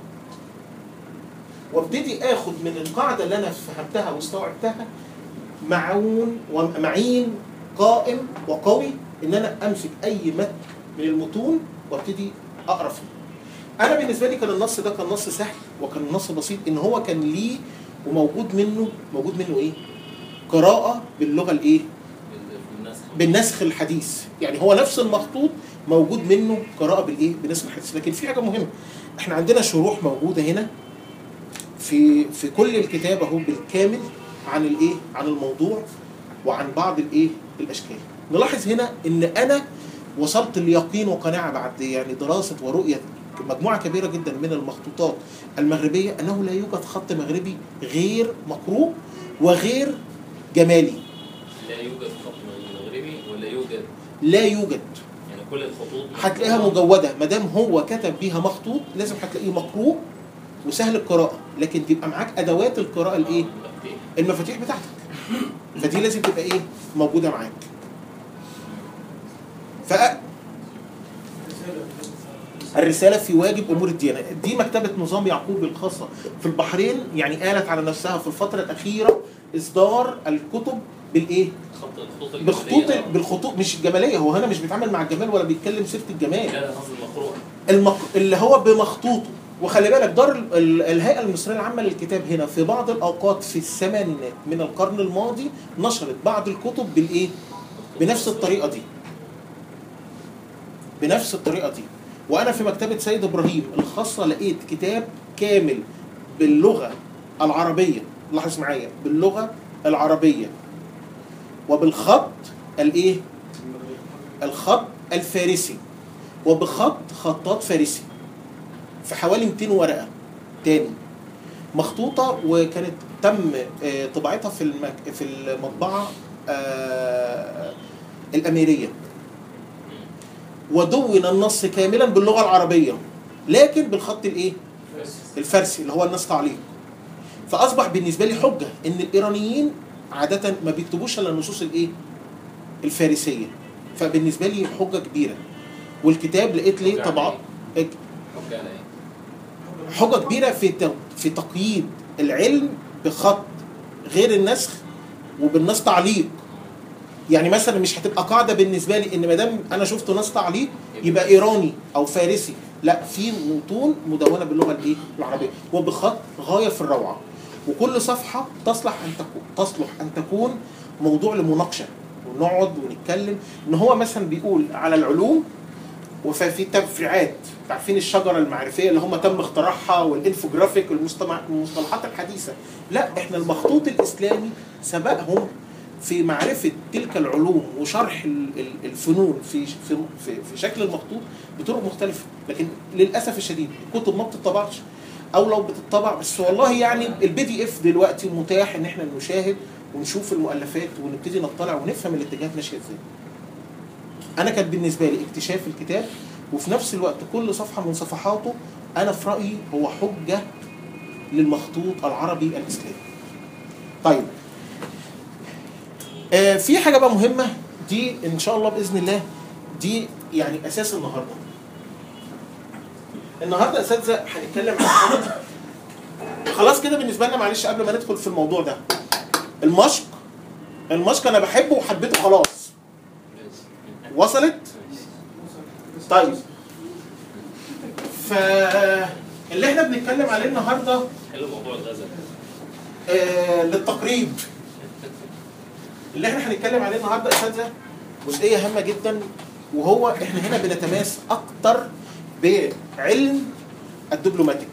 وابتدي اخد من القاعده اللي انا فهمتها واستوعبتها معون ومعين قائم وقوي ان انا امسك اي متن من المتون وابتدي اقرا فيه. انا بالنسبه لي كان النص ده كان نص سهل وكان النص بسيط ان هو كان ليه وموجود منه موجود منه ايه؟ قراءه باللغه الايه؟ بالنسخ بالنسخ الحديث يعني هو نفس المخطوط موجود منه قراءه بالايه بنسخ الحديث لكن في حاجه مهمه احنا عندنا شروح موجوده هنا في في كل الكتاب اهو بالكامل عن الايه عن الموضوع وعن بعض الايه الاشكال نلاحظ هنا ان انا وصلت ليقين وقناعه بعد يعني دراسه ورؤيه مجموعه كبيره جدا من المخطوطات المغربيه انه لا يوجد خط مغربي غير مقروء وغير جمالي لا يوجد خط مغربي ولا يوجد لا يوجد يعني كل الخطوط هتلاقيها مجوده ما دام هو كتب بيها مخطوط لازم هتلاقيه مقروء وسهل القراءه لكن تبقى معاك ادوات القراءه الايه مفتوح. المفاتيح بتاعتك فدي لازم تبقى ايه موجوده معاك ف الرسالة في واجب أمور الديانة دي مكتبة نظام يعقوب الخاصة في البحرين يعني قالت على نفسها في الفترة الأخيرة إصدار الكتب بالإيه؟ خط الخطوط بخطوط الجمالية. بالخطوط مش الجمالية هو هنا مش بيتعامل مع الجمال ولا بيتكلم سيرة الجمال لا لا قصدي المقروء المق... اللي هو بمخطوطه وخلي بالك دار ال- ال- الهيئه المصريه العامه للكتاب هنا في بعض الاوقات في الثمانينات من القرن الماضي نشرت بعض الكتب بالايه؟ بنفس الطريقه دي. بنفس الطريقه دي. وانا في مكتبه سيد ابراهيم الخاصه لقيت كتاب كامل باللغه العربيه لاحظ معايا باللغه العربيه وبالخط الايه؟ الخط الفارسي وبخط خطاط فارسي في حوالي 200 ورقه تاني مخطوطه وكانت تم آه، طباعتها في المك... في المطبعه آه، الاميريه ودون النص كاملا باللغه العربيه لكن بالخط الايه؟ الفارسي اللي هو النص تعليق فاصبح بالنسبه لي حجه ان الايرانيين عاده ما بيكتبوش الا النصوص الايه؟ الفارسيه فبالنسبه لي حجه كبيره والكتاب لقيت ليه حجة طبعا حكي على ايه؟ حجه كبيره في ت- في تقييد العلم بخط غير النسخ وبالنص تعليق يعني مثلا مش هتبقى قاعده بالنسبه لي ان ما دام انا شفت نص تعليق يبقى ايراني او فارسي لا في متون مدونه باللغه الايه العربيه وبخط غايه في الروعه وكل صفحه تصلح ان تكون تصلح ان تكون موضوع لمناقشه ونقعد ونتكلم ان هو مثلا بيقول على العلوم وفي تفريعات عارفين الشجره المعرفيه اللي هم تم اختراعها والانفوجرافيك والمصطلحات الحديثه لا احنا المخطوط الاسلامي سبقهم في معرفه تلك العلوم وشرح ال- ال- الفنون في في في, في شكل المخطوط بطرق مختلفه لكن للاسف الشديد الكتب ما بتطبعش او لو بتطبع بس والله يعني البي دي اف دلوقتي متاح ان احنا نشاهد ونشوف المؤلفات ونبتدي نطلع ونفهم الاتجاهات ماشيه ازاي انا كان بالنسبه لي اكتشاف الكتاب وفي نفس الوقت كل صفحه من صفحاته انا في رايي هو حجه للمخطوط العربي الاسلامي طيب آه في حاجه بقى مهمه دي ان شاء الله باذن الله دي يعني اساس النهارده النهارده يا اساتذه هنتكلم عن حاجه خلاص كده بالنسبه لنا معلش قبل ما ندخل في الموضوع ده المشق المشق انا بحبه وحبيته خلاص وصلت طيب ف اللي احنا بنتكلم عليه النهارده حلو موضوع الغزل آه للتقريب اللي احنا هنتكلم عليه النهارده يا اساتذه جزئيه هامه جدا وهو احنا هنا بنتماس اكتر بعلم الدبلوماتيك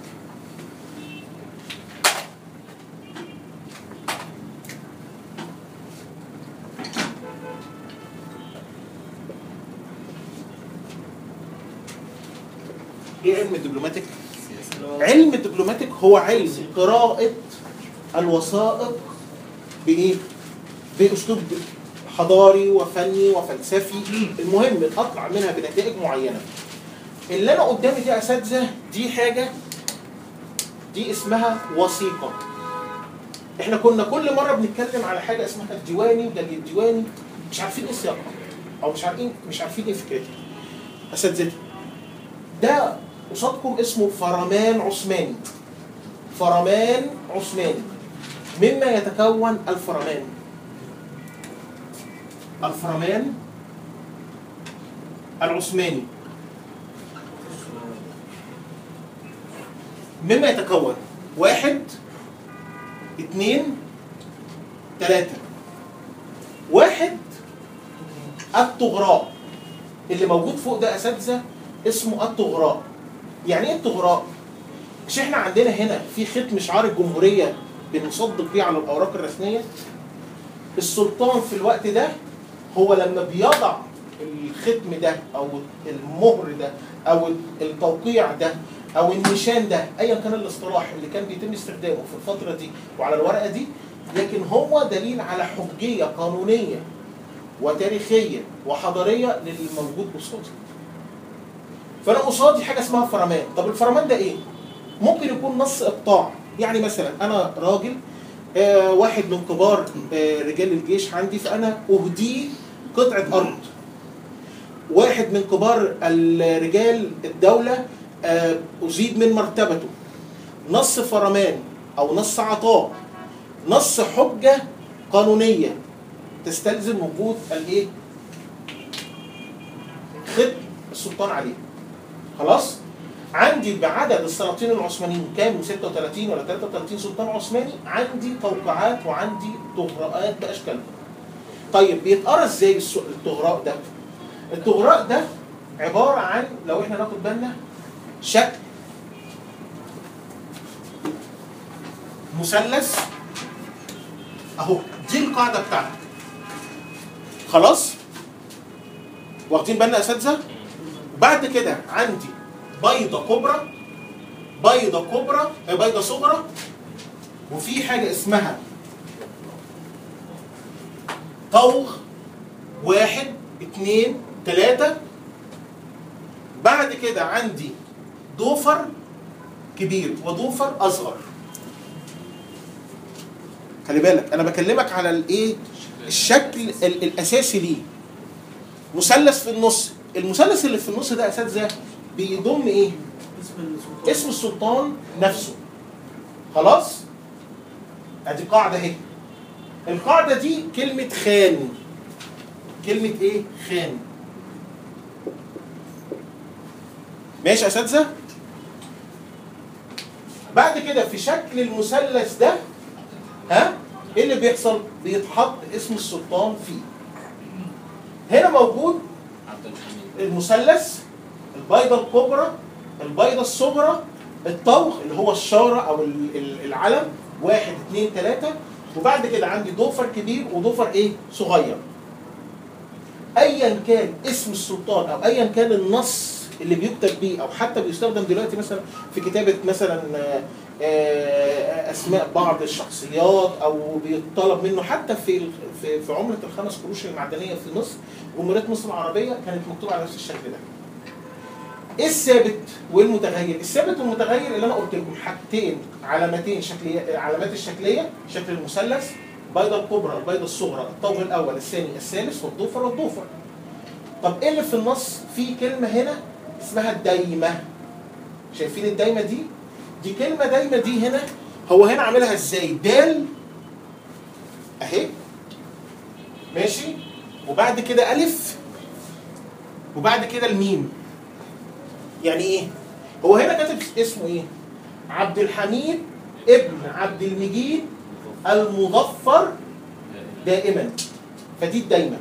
ايه علم الدبلوماتيك؟ علم الدبلوماتيك هو علم قراءة الوثائق بإيه؟ بأسلوب حضاري وفني وفلسفي المهم أطلع منها بنتائج معينة اللي أنا قدامي دي يا أساتذة دي حاجة دي اسمها وثيقة احنا كنا كل مرة بنتكلم على حاجة اسمها الديواني وده الديواني مش عارفين ايه سياقها او مش عارفين مش عارفين ايه فكرتها اساتذتي ده قصادكم اسمه فرمان عثماني فرمان عثماني مما يتكون الفرمان الفرمان العثماني مما يتكون واحد اثنين ثلاثة واحد الطغراء اللي موجود فوق ده اساتذه اسمه الطغراء يعني ايه الطغراء؟ مش احنا عندنا هنا في ختم شعار الجمهوريه بنصدق بيه على الاوراق الرسميه السلطان في الوقت ده هو لما بيضع الختم ده او المهر ده او التوقيع ده او النشان ده ايا كان الاصطلاح اللي كان بيتم استخدامه في الفتره دي وعلى الورقه دي لكن هو دليل على حجيه قانونيه وتاريخيه وحضاريه للموجود قصادي فانا قصادي حاجه اسمها فرمان طب الفرمان ده ايه ممكن يكون نص اقطاع يعني مثلا انا راجل آه واحد من كبار آه رجال الجيش عندي فانا اهديه قطعه ارض واحد من كبار الرجال الدوله آه ازيد من مرتبته نص فرمان او نص عطاء نص حجه قانونيه تستلزم وجود الايه ختم السلطان عليه خلاص عندي بعدد السلاطين العثمانيين كام 36 ولا 33 سلطان عثماني عندي توقيعات وعندي طغراءات باشكالهم طيب بيتقرا ازاي الس- الطغراء ده الطغراء ده عباره عن لو احنا ناخد بالنا شكل مثلث اهو دي القاعده بتاعتك خلاص واخدين بالنا يا اساتذه بعد كده عندي بيضة كبرى بيضة كبرى آه، بيضة صغرى وفي حاجة اسمها طوغ واحد اتنين تلاتة بعد كده عندي دوفر كبير ودوفر أصغر خلي بالك أنا بكلمك على الإيه الشكل ال- الأساسي ليه مثلث في النص المثلث اللي في النص ده اساتذه بيضم ايه اسم السلطان نفسه خلاص ادي قاعده اهي القاعده دي كلمه خان كلمه ايه خان ماشي يا اساتذه بعد كده في شكل المثلث ده ها ايه اللي بيحصل بيتحط اسم السلطان فيه هنا موجود عبد الحميد المثلث البيضة الكبرى البيضة الصغرى الطوخ اللي هو الشارة أو ال- ال- العلم واحد اثنين ثلاثة وبعد كده عندي ضفر كبير وضفر إيه صغير أيا كان اسم السلطان أو أيا كان النص اللي بيكتب بيه أو حتى بيستخدم دلوقتي مثلا في كتابة مثلا آه، آه، أسماء بعض الشخصيات أو بيطلب منه حتى في ال- في في عملة الخمس قروش المعدنية في مصر جمهورية مصر العربية كانت مكتوبة على نفس الشكل ده. ايه الثابت والمتغير؟ الثابت والمتغير اللي انا قلت لكم حاجتين علامتين شكلية علامات الشكلية شكل المثلث البيضة الكبرى البيضة الصغرى الطوغ الاول الثاني الثالث والضفر والضفر. طب ايه اللي في النص؟ في كلمة هنا اسمها الدايمة. شايفين الدايمة دي؟ دي كلمة دايمة دي هنا هو هنا عاملها ازاي؟ دال اهي ماشي وبعد كده ألف وبعد كده الميم يعني إيه؟ هو هنا كاتب اسمه إيه؟ عبد الحميد ابن عبد المجيد المظفر دائما فدي الدايمة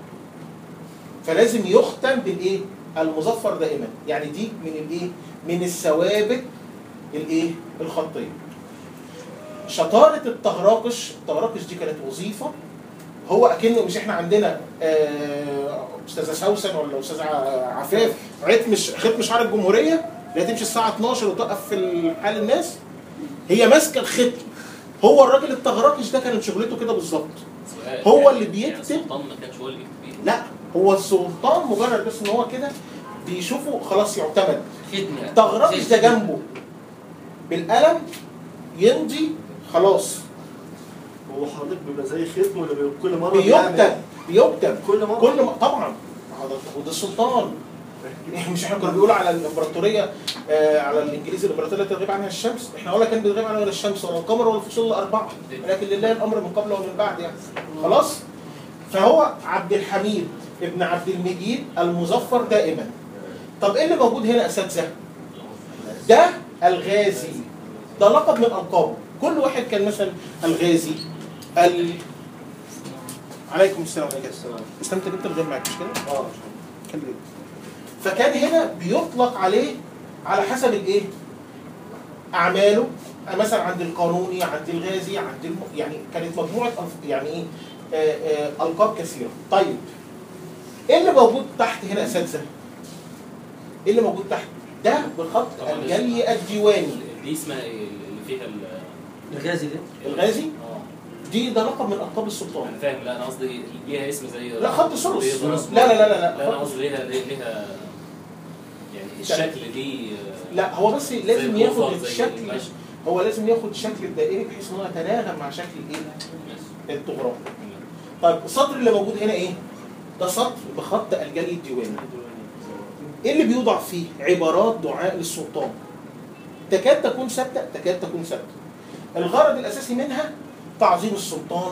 فلازم يختم بالإيه؟ المظفر دائما يعني دي من الإيه؟ من الثوابت الإيه؟ الخطية شطارة الطهراقش الطهراقش دي كانت وظيفة هو اكنه مش احنا عندنا آه، استاذه سوسن ولا استاذه ع- عفاف ختم ش- ختم شعر الجمهوريه اللي هتمشي الساعه 12 وتقف في حال الناس هي ماسكه الختم هو الراجل الطغراقش ده كانت شغلته كده بالظبط سؤال هو يعني- اللي بيكتب- يعني السلطان ما كانش هو اللي بيكتب بيه لا هو السلطان مجرد بس ان هو كده بيشوفه خلاص يعتمد خدمه الطغراقش ده جنبه بالقلم يمضي خلاص هو حضرتك بيبقى زي ختم ولا بيبقى كل مره بيكتب بيعمل- بيكتب كل مره كل ما طبعا ما هو ده- وده السلطان مش احنا كنا بيقولوا على الامبراطوريه آه على الانجليز الامبراطوريه تغيب عنها الشمس احنا ولا كان بيغيب عنها ولا الشمس ولا القمر ولا الفصول الاربعه لكن لله الامر من قبل ومن بعد يعني خلاص فهو عبد الحميد ابن عبد المجيد المظفر دائما طب ايه اللي موجود هنا اساتذه ده الغازي ده لقب من القابه كل واحد كان مثلا الغازي ال... عليكم السلام عليكم السلام اسلام انت جبت الغير معاك مش كده؟ اه كان ليه؟ فكان هنا بيطلق عليه على حسب الايه؟ اعماله مثلا عند القانوني عند الغازي عند الم... يعني كانت مجموعه ألف... يعني ايه؟ آه آه القاب كثيره. طيب ايه اللي موجود تحت هنا يا اساتذه؟ ايه اللي موجود تحت؟ ده بخط طبعاً الجلي الديواني دي اسمها ايه اللي فيها ال الغازي ده الغازي اه دي ده لقب من القاب السلطان انا فاهم لا انا قصدي ليها اسم زي لا خط ثلث بيضة. لا لا لا لا لا لا انا خط قصدي ليها ليها يعني الشكل دي آه، لا هو بس لازم زي ياخد الكوفر، زي الشكل المشي. هو لازم ياخد الشكل الدائري بحيث ان هو يتناغم مع شكل الايه؟ ماشي. الطغران. طيب السطر اللي موجود هنا ايه؟ ده سطر بخط الجلي الديواني. ايه اللي بيوضع فيه؟ عبارات دعاء للسلطان. تكاد تكون ثابته تكاد تكون ثابته. الغرض الاساسي منها تعظيم السلطان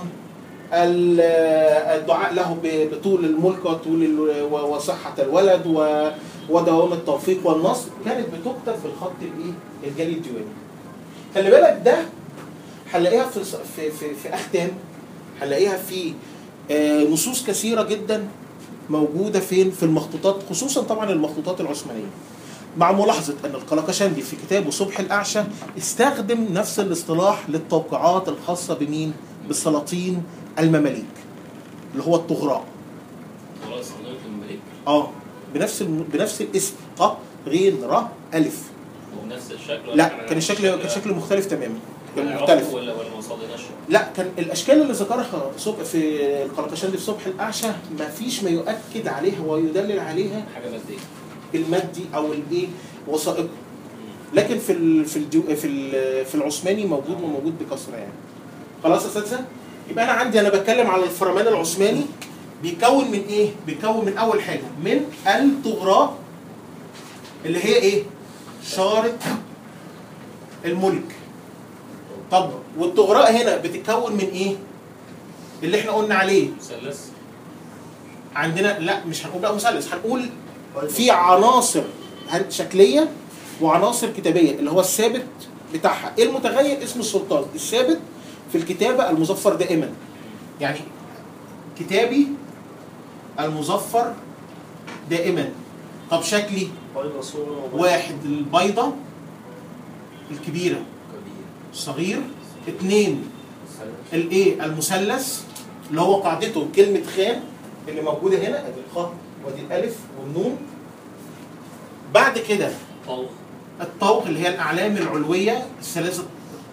ال- الدعاء له ب- بطول الملك وطول ال- و- وصحة الولد و- ودوام التوفيق والنصر كانت بتكتب بالخط الايه؟ الجلي الديواني. خلي بالك ده هنلاقيها في في في, في اختام هنلاقيها في آه، نصوص كثيره جدا موجوده فين في المخطوطات خصوصا طبعا المخطوطات العثمانيه مع ملاحظه ان القلقشندي في كتابه صبح الاعشى استخدم نفس الاصطلاح للتوقيعات الخاصه بمين بالسلاطين المماليك اللي هو الطغراء خلاص حضرتك الملك اه بنفس الم... بنفس الاسم ق غين ر الف وبنفس الشكل ولا لا كان الشكل كان شكل مختلف تماما كان مختلف ولا ولا ما وصلناش لا كان الاشكال اللي ذكرها صبح في القلقشندي في صبح الاعشى ما فيش ما يؤكد عليها ويدلل عليها حاجه ماديه المادي او الايه وثائقي لكن في ال في الديو في ال في العثماني موجود وموجود بكثره يعني خلاص يا اساتذه يبقى انا عندي انا بتكلم على الفرمان العثماني بيكون من ايه بيكون من اول حاجه من الطغراء اللي هي ايه شارة الملك طب والطغراء هنا بتتكون من ايه اللي احنا قلنا عليه مثلث عندنا لا مش هنقول بقى مثلث هنقول في عناصر هن- شكليه وعناصر كتابيه اللي هو الثابت بتاعها ايه المتغير اسم السلطان الثابت في الكتابه المظفر دائما يعني كتابي المظفر دائما طب شكلي بيضة صورة واحد البيضة الكبيرة صغير اثنين الايه المثلث اللي هو قاعدته كلمة خان اللي موجودة هنا ادي الخاء وادي الالف والنون بعد كده طوق الطوق اللي هي الاعلام العلوية الثلاثة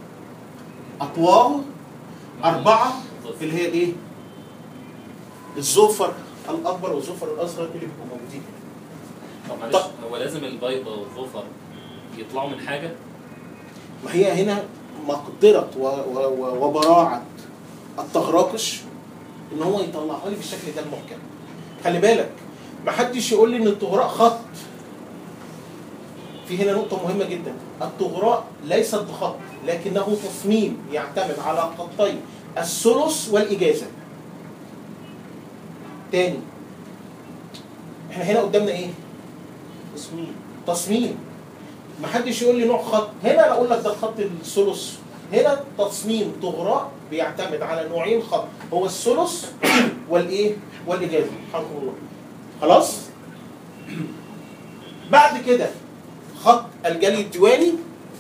اطوار اربعة اللي هي الايه الزوفر الاكبر والزوفر الاصغر اللي بيبقوا موجودين طب معلش هو لازم البيضة والظفر يطلعوا من حاجة ما هي هنا مقدرة و- و- و- وبراعة التغراقش ان هو يطلعها لي بالشكل ده المحكم خلي بالك ما حدش يقول لي ان الطغراء خط في هنا نقطة مهمة جدا الطغراء ليست بخط لكنه تصميم يعتمد على خطي الثلث والإجازة تاني احنا هنا قدامنا ايه؟ تصميم تصميم ما حدش يقول لي نوع خط هنا انا اقول لك ده الخط الثلث هنا تصميم طغراء بيعتمد على نوعين خط هو الثلث والايه والاجازه حركم الله خلاص بعد كده خط الجلي الديواني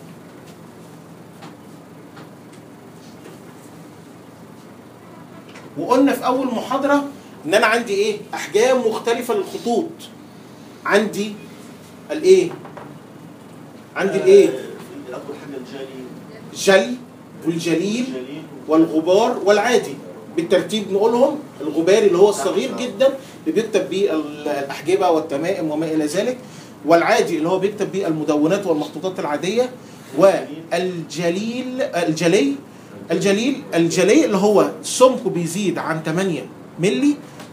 وقلنا في اول محاضره ان انا عندي ايه احجام مختلفه للخطوط عندي الايه عندي الايه آه، اول حاجه الجالي الجلي والجليل الجليل والغبار والعادي بالترتيب نقولهم الغباري اللي هو الصغير جدا اللي بيكتب بيه ال- الاحجبه والتمائم وما الى ذلك والعادي اللي هو بيكتب بيه المدونات والمخطوطات العاديه والجليل الجلي الجليل الجلي اللي هو سمكه بيزيد عن 8 ملي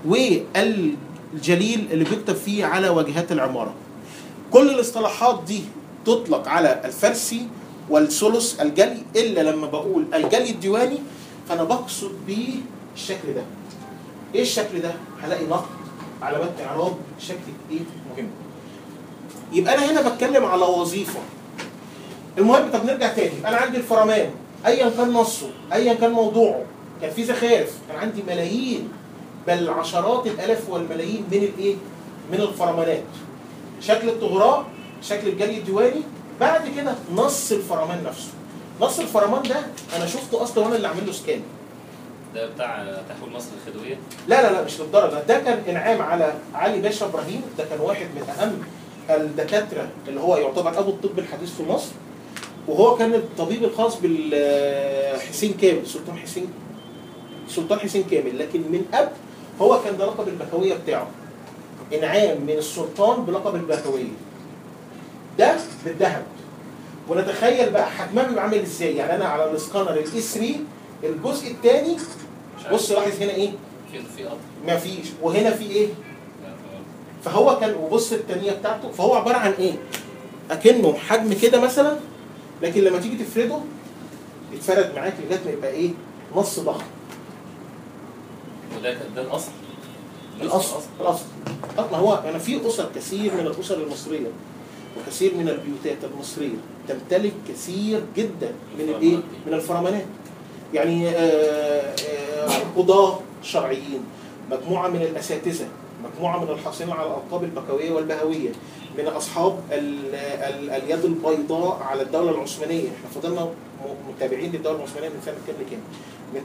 والجليل اللي بيكتب فيه على واجهات العماره كل الاصطلاحات دي تطلق على الفارسي والثلث الجلي الا لما بقول الجلي الديواني فانا بقصد بيه الشكل ده ايه الشكل ده هلاقي نقط علامات اعراب شكل ايه مهم يبقى انا هنا بتكلم على وظيفه المهم طب نرجع تاني انا عندي الفرمان ايا كان نصه ايا كان موضوعه كان في زخارف كان عندي ملايين بل عشرات الالاف والملايين من الايه من الفرمانات شكل الطغراء شكل الجلي الديواني بعد كده نص الفرمان نفسه نص الفرمان ده انا شفته اصلا وانا اللي عامل له سكان ده بتاع تحويل مصر الخديوية لا لا لا مش للدرجه ده كان انعام على علي باشا ابراهيم ده كان واحد من اهم الدكاتره اللي هو يعتبر ابو الطب الحديث في مصر وهو كان الطبيب الخاص بالحسين كامل سلطان حسين سلطان حسين كامل لكن من قبل هو كان ده لقب البكويه بتاعه انعام من السلطان بلقب البكويه ده بالذهب ونتخيل بقى حجمها بيبقى عامل ازاي يعني انا على الاسكانر الاي 3 الجزء الثاني مش عارف. بص لاحظ هنا ايه في في قطر ما فيش وهنا في ايه فهو كان وبص التانية بتاعته فهو عبارة عن ايه اكنه حجم كده مثلا لكن لما تيجي تفرده يتفرد معاك لغايه ما يبقى ايه نص ضخم وده ده الاصل الاصل الاصل طب ما هو انا في اسر كثير من الاسر المصريه وكثير من البيوتات المصريه تمتلك كثير جدا من الايه من الفرمانات يعني آه، آه، قضاة شرعيين مجموعة من الأساتذة مجموعة من الحاصلين على الألقاب البكوية والبهوية من أصحاب ال ال اليد البيضاء على الدولة العثمانية احنا فضلنا م- متابعين للدولة العثمانية من سنة كام لكام من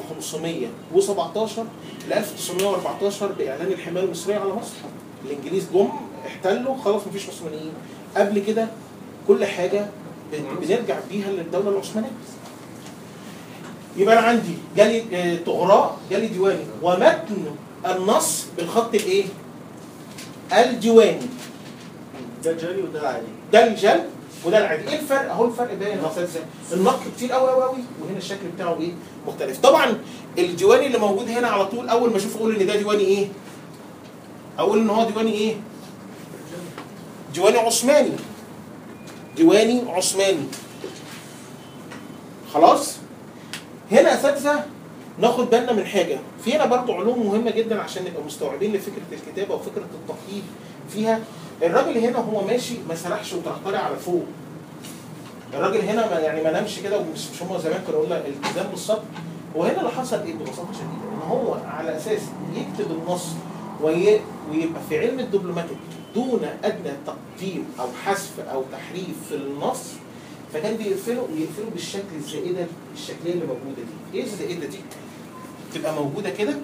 1517 ل 1914 بإعلان الحماية المصرية على مصر الإنجليز جم احتلوا خلاص مفيش عثمانيين قبل كده كل حاجة بن- بنرجع بيها للدولة العثمانية يبقى انا عندي جالي آه، طغراء جالي ديواني ومتن النص بالخط الايه؟ الديواني ده جالي وده عادي ده الجل وده العادي ايه الفرق اهو الفرق باين يا استاذ زاهد. النق كتير قوي قوي قوي وهنا الشكل بتاعه ايه مختلف طبعا الديواني اللي موجود هنا على طول اول ما اشوف اقول ان ده ديواني ايه اقول ان هو ديواني ايه ديواني عثماني ديواني عثماني خلاص هنا يا اساتذه ناخد بالنا من حاجه في هنا برضو علوم مهمه جدا عشان نبقى مستوعبين لفكره الكتابه وفكره التقييد فيها الراجل هنا هو ماشي ما سرحش وترقري على فوق الراجل هنا ما يعني ما نامش كده ومش مش هم زمان كانوا يقولوا الالتزام بالصبر هو هنا اللي حصل ايه ببساطه شديده ان هو على اساس يكتب النص وي... ويبقى في علم الدبلوماتيك دون ادنى تقديم او حذف او تحريف في النص فكان بيقفله ويقفله بالشكل الزائده الشكليه اللي موجوده دي ايه الزائده دي تبقى موجوده كده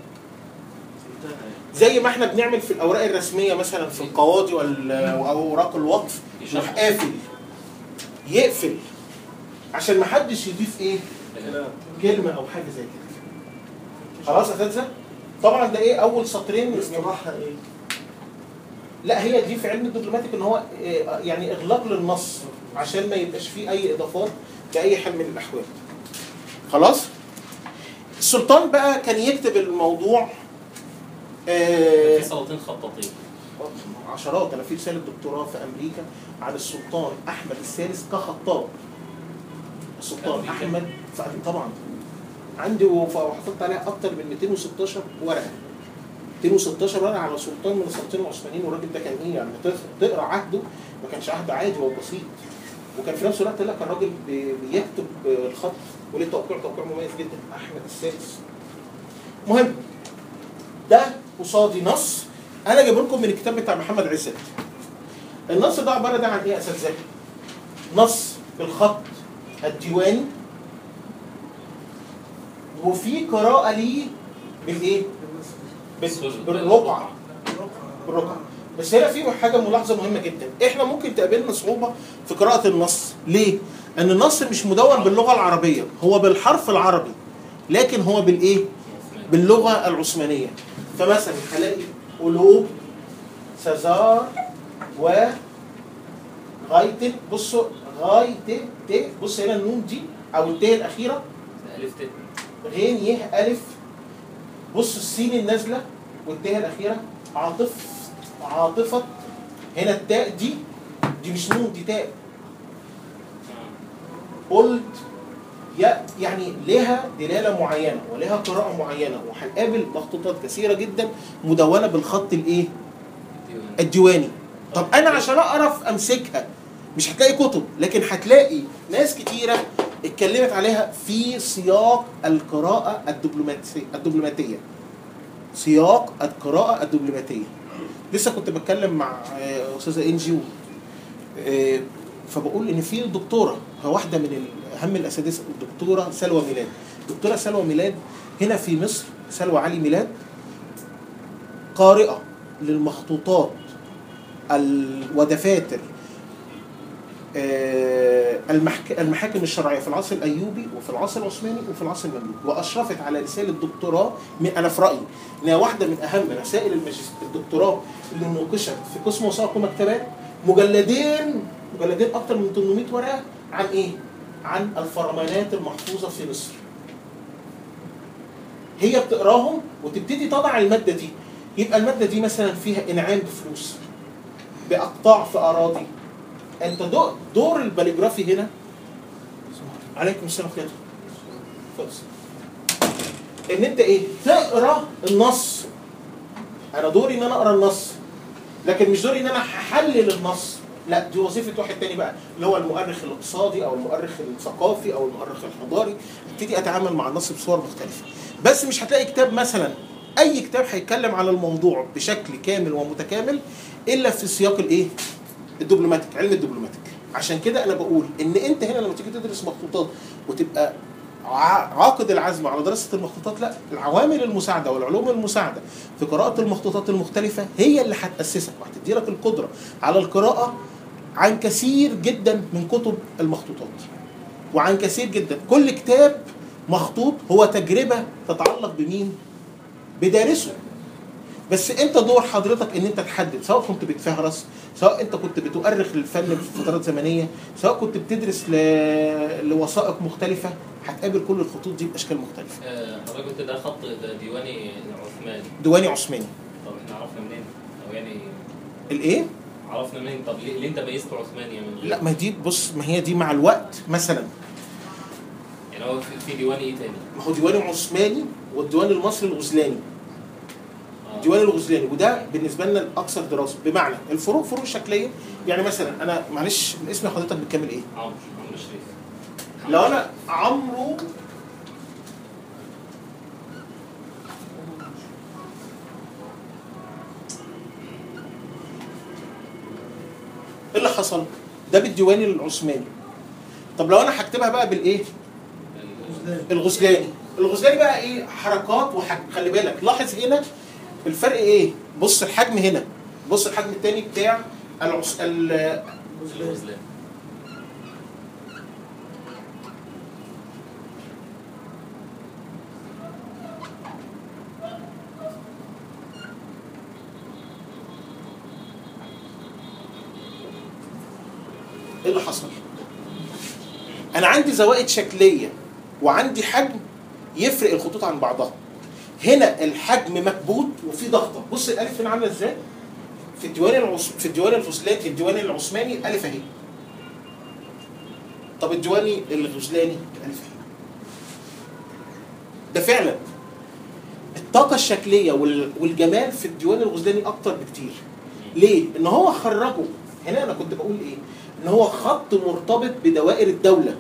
زي ما احنا بنعمل في الاوراق الرسميه مثلا في القواضي وال- او اوراق الوقف يروح قافل يقفل عشان ما حدش يضيف ايه كلمه او حاجه زي كده خلاص يا اساتذه طبعا ده ايه اول سطرين اصطلاحها ايه؟ لا هي دي في علم الدبلوماتيك ان هو آه، يعني اغلاق للنص عشان ما يبقاش فيه اي اضافات باي حال من الاحوال خلاص السلطان بقى كان يكتب الموضوع آه، في سلاطين خطاطين عشرات انا في رساله دكتوراه في امريكا عن السلطان احمد الثالث كخطاب السلطان أمريكا. احمد ف- طبعا عندي وف- وحصلت عليها اكتر من 216 ورقه 216 ورقه على سلطان من السلاطين العثمانيين والراجل ده كان ايه يعني تقرا- تقرا عهده ما كانش عهد عادي هو بسيط وكان في نفس الوقت لا كان راجل بي- بيكتب الخط وليه توقيع توقيع مميز جدا احمد الثالث مهم ده قصادي نص انا جايب لكم من الكتاب بتاع محمد عزت النص ده عباره ده عن ايه يا اساتذه نص بالخط الديواني وفي قراءه ليه بالايه بال- بالرقعه بالرقعه بس هنا في حاجه ملاحظه مهمه جدا احنا ممكن تقابلنا صعوبه في قراءه النص ليه ان النص مش مدون باللغه العربيه هو بالحرف العربي لكن هو بالايه باللغه العثمانيه فمثلا هلاقي قلوب سزار و غاية بصوا غاية ت بص هنا النون دي او الت الاخيره الف ت غين يه الف بص السين النازله والتاء الاخيره عاطف عاطفه هنا التاء دي دي مش نون دي تاء قلت يا يعني لها دلاله معينه ولها قراءه معينه وهنقابل مخطوطات كثيره جدا مدونه بالخط الايه؟ الديواني طب انا عشان اعرف امسكها مش هتلاقي كتب لكن هتلاقي ناس كتيره اتكلمت عليها في سياق القراءه الدبلوماسيه الدبلوماتيه سياق القراءه الدبلوماتيه لسه كنت بتكلم مع آه، استاذه انجي و- آه، فبقول ان في دكتوره واحده من ال- اهم الاساتذه الدكتوره سلوى ميلاد دكتوره سلوى ميلاد هنا في مصر سلوى علي ميلاد قارئه للمخطوطات ال- ودفاتر آه، المحك... المحاكم الشرعيه في العصر الايوبي وفي العصر العثماني وفي العصر المملوكي واشرفت على رساله دكتوراه من انا في رايي انها واحده من اهم رسائل الماجستير الدكتوراه اللي نوقشت في قسم وثائق ومكتبات مجلدين مجلدين اكتر من 800 ورقه عن ايه؟ عن الفرمانات المحفوظه في مصر. هي بتقراهم وتبتدي تضع الماده دي يبقى الماده دي مثلا فيها انعام بفلوس باقطاع في اراضي انت دور, دور الباليجرافي هنا عليكم السلام كده اتفضل. ان انت ايه تقرا النص انا دوري ان انا اقرا النص لكن مش دوري ان انا هحلل النص لا دي وظيفه واحد تاني بقى اللي هو المؤرخ الاقتصادي او المؤرخ الثقافي او المؤرخ الحضاري ابتدي اتعامل مع النص بصور مختلفه بس مش هتلاقي كتاب مثلا اي كتاب هيتكلم عن الموضوع بشكل كامل ومتكامل الا في سياق الايه الدبلوماتيك علم الدبلوماتيك عشان كده انا بقول ان انت هنا لما تيجي تدرس مخطوطات وتبقى ع- عاقد العزم على دراسه المخطوطات لا العوامل المساعده والعلوم المساعده في قراءه المخطوطات المختلفه هي اللي هتاسسك وهتدي لك القدره على القراءه عن كثير جدا من كتب المخطوطات وعن كثير جدا كل كتاب مخطوط هو تجربه تتعلق بمين بدارسه بس انت دور حضرتك ان انت تحدد سواء كنت بتفهرس سواء انت كنت بتؤرخ للفن في فترات زمنيه سواء كنت بتدرس ل... لوثائق مختلفه هتقابل كل الخطوط دي باشكال مختلفه آه، حضرتك قلت ده خط ده ديواني عثماني ديواني عثماني طب احنا عرفنا منين؟ او يعني الايه عرفنا منين؟ طب ليه, ليه انت ميزته عثماني من غير لا ما دي بص ما هي دي مع الوقت مثلا يعني هو في- في ديواني ايه تاني؟ ما هو ديوان العثماني والديوان المصري الغزلاني آه. الديوان الغزلاني وده بالنسبه لنا الاكثر دراسه بمعنى الفروق فروق شكليه يعني مثلا انا معلش الاسم حضرتك بتكمل ايه؟ عمرو عمرو شريف لو انا عمرو ايه اللي حصل؟ ده بالديوان العثماني طب لو انا هكتبها بقى بالايه؟ الغزلاني الغزلاني بقى ايه حركات وحجم خلي بالك لاحظ هنا الفرق ايه بص الحجم هنا بص الحجم الثاني بتاع العص... ال... الغزلان ايه اللي حصل انا عندي زوائد شكليه وعندي حجم يفرق الخطوط عن بعضها هنا الحجم مكبوت وفي ضغطه بص الالف هنا عامله ازاي في الديوان العص... في الديوان الغزلاني الديوان العثماني الالف اهي طب الديواني الغزلاني الالف اهي ده فعلا الطاقه الشكليه وال... والجمال في الديوان الغزلاني اكتر بكتير ليه ان هو خرجه هنا انا كنت بقول ايه ان هو خط مرتبط بدوائر الدوله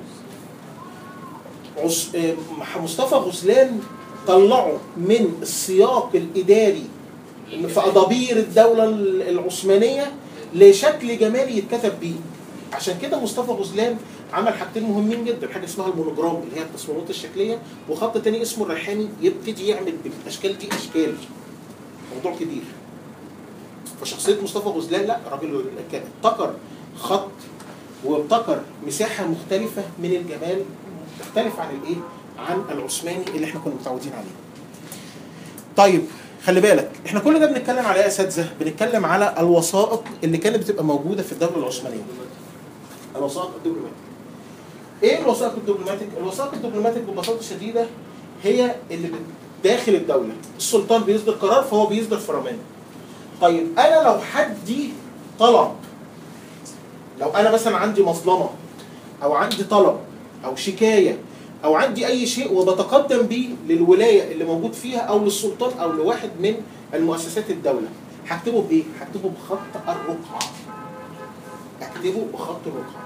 عص... آه، مصطفى غزلان طلعه من السياق الاداري في ادابير الدوله العثمانيه لشكل جمالي يتكتب بيه عشان كده مصطفى غزلان عمل حاجتين مهمين جدا حاجه اسمها المونوجرام اللي هي التصميمات الشكليه وخط تاني اسمه الريحاني يبتدي يعمل بالاشكال دي اشكال موضوع كبير فشخصيه مصطفى غزلان لا راجل كان ابتكر خط وابتكر مساحه مختلفه من الجمال تختلف عن الايه؟ عن العثماني اللي احنا كنا متعودين عليه. طيب خلي بالك احنا كل ده بنتكلم على ايه يا اساتذه؟ بنتكلم على الوثائق اللي كانت بتبقى موجوده في الدوله العثمانيه. الوثائق الدبلوماتيك. ايه الوثائق الدبلوماتيك؟ الوثائق الدبلوماتيك ببساطه شديده هي اللي بت- داخل الدوله، السلطان بيصدر قرار فهو بيصدر فرمان. طيب انا لو حدي طلب لو انا مثلا عندي مظلمه او عندي طلب او شكايه او عندي اي شيء وبتقدم بيه للولايه اللي موجود فيها او للسلطان او لواحد من المؤسسات الدوله هكتبه بايه؟ هكتبه بخط الرقعه اكتبه بخط الرقعه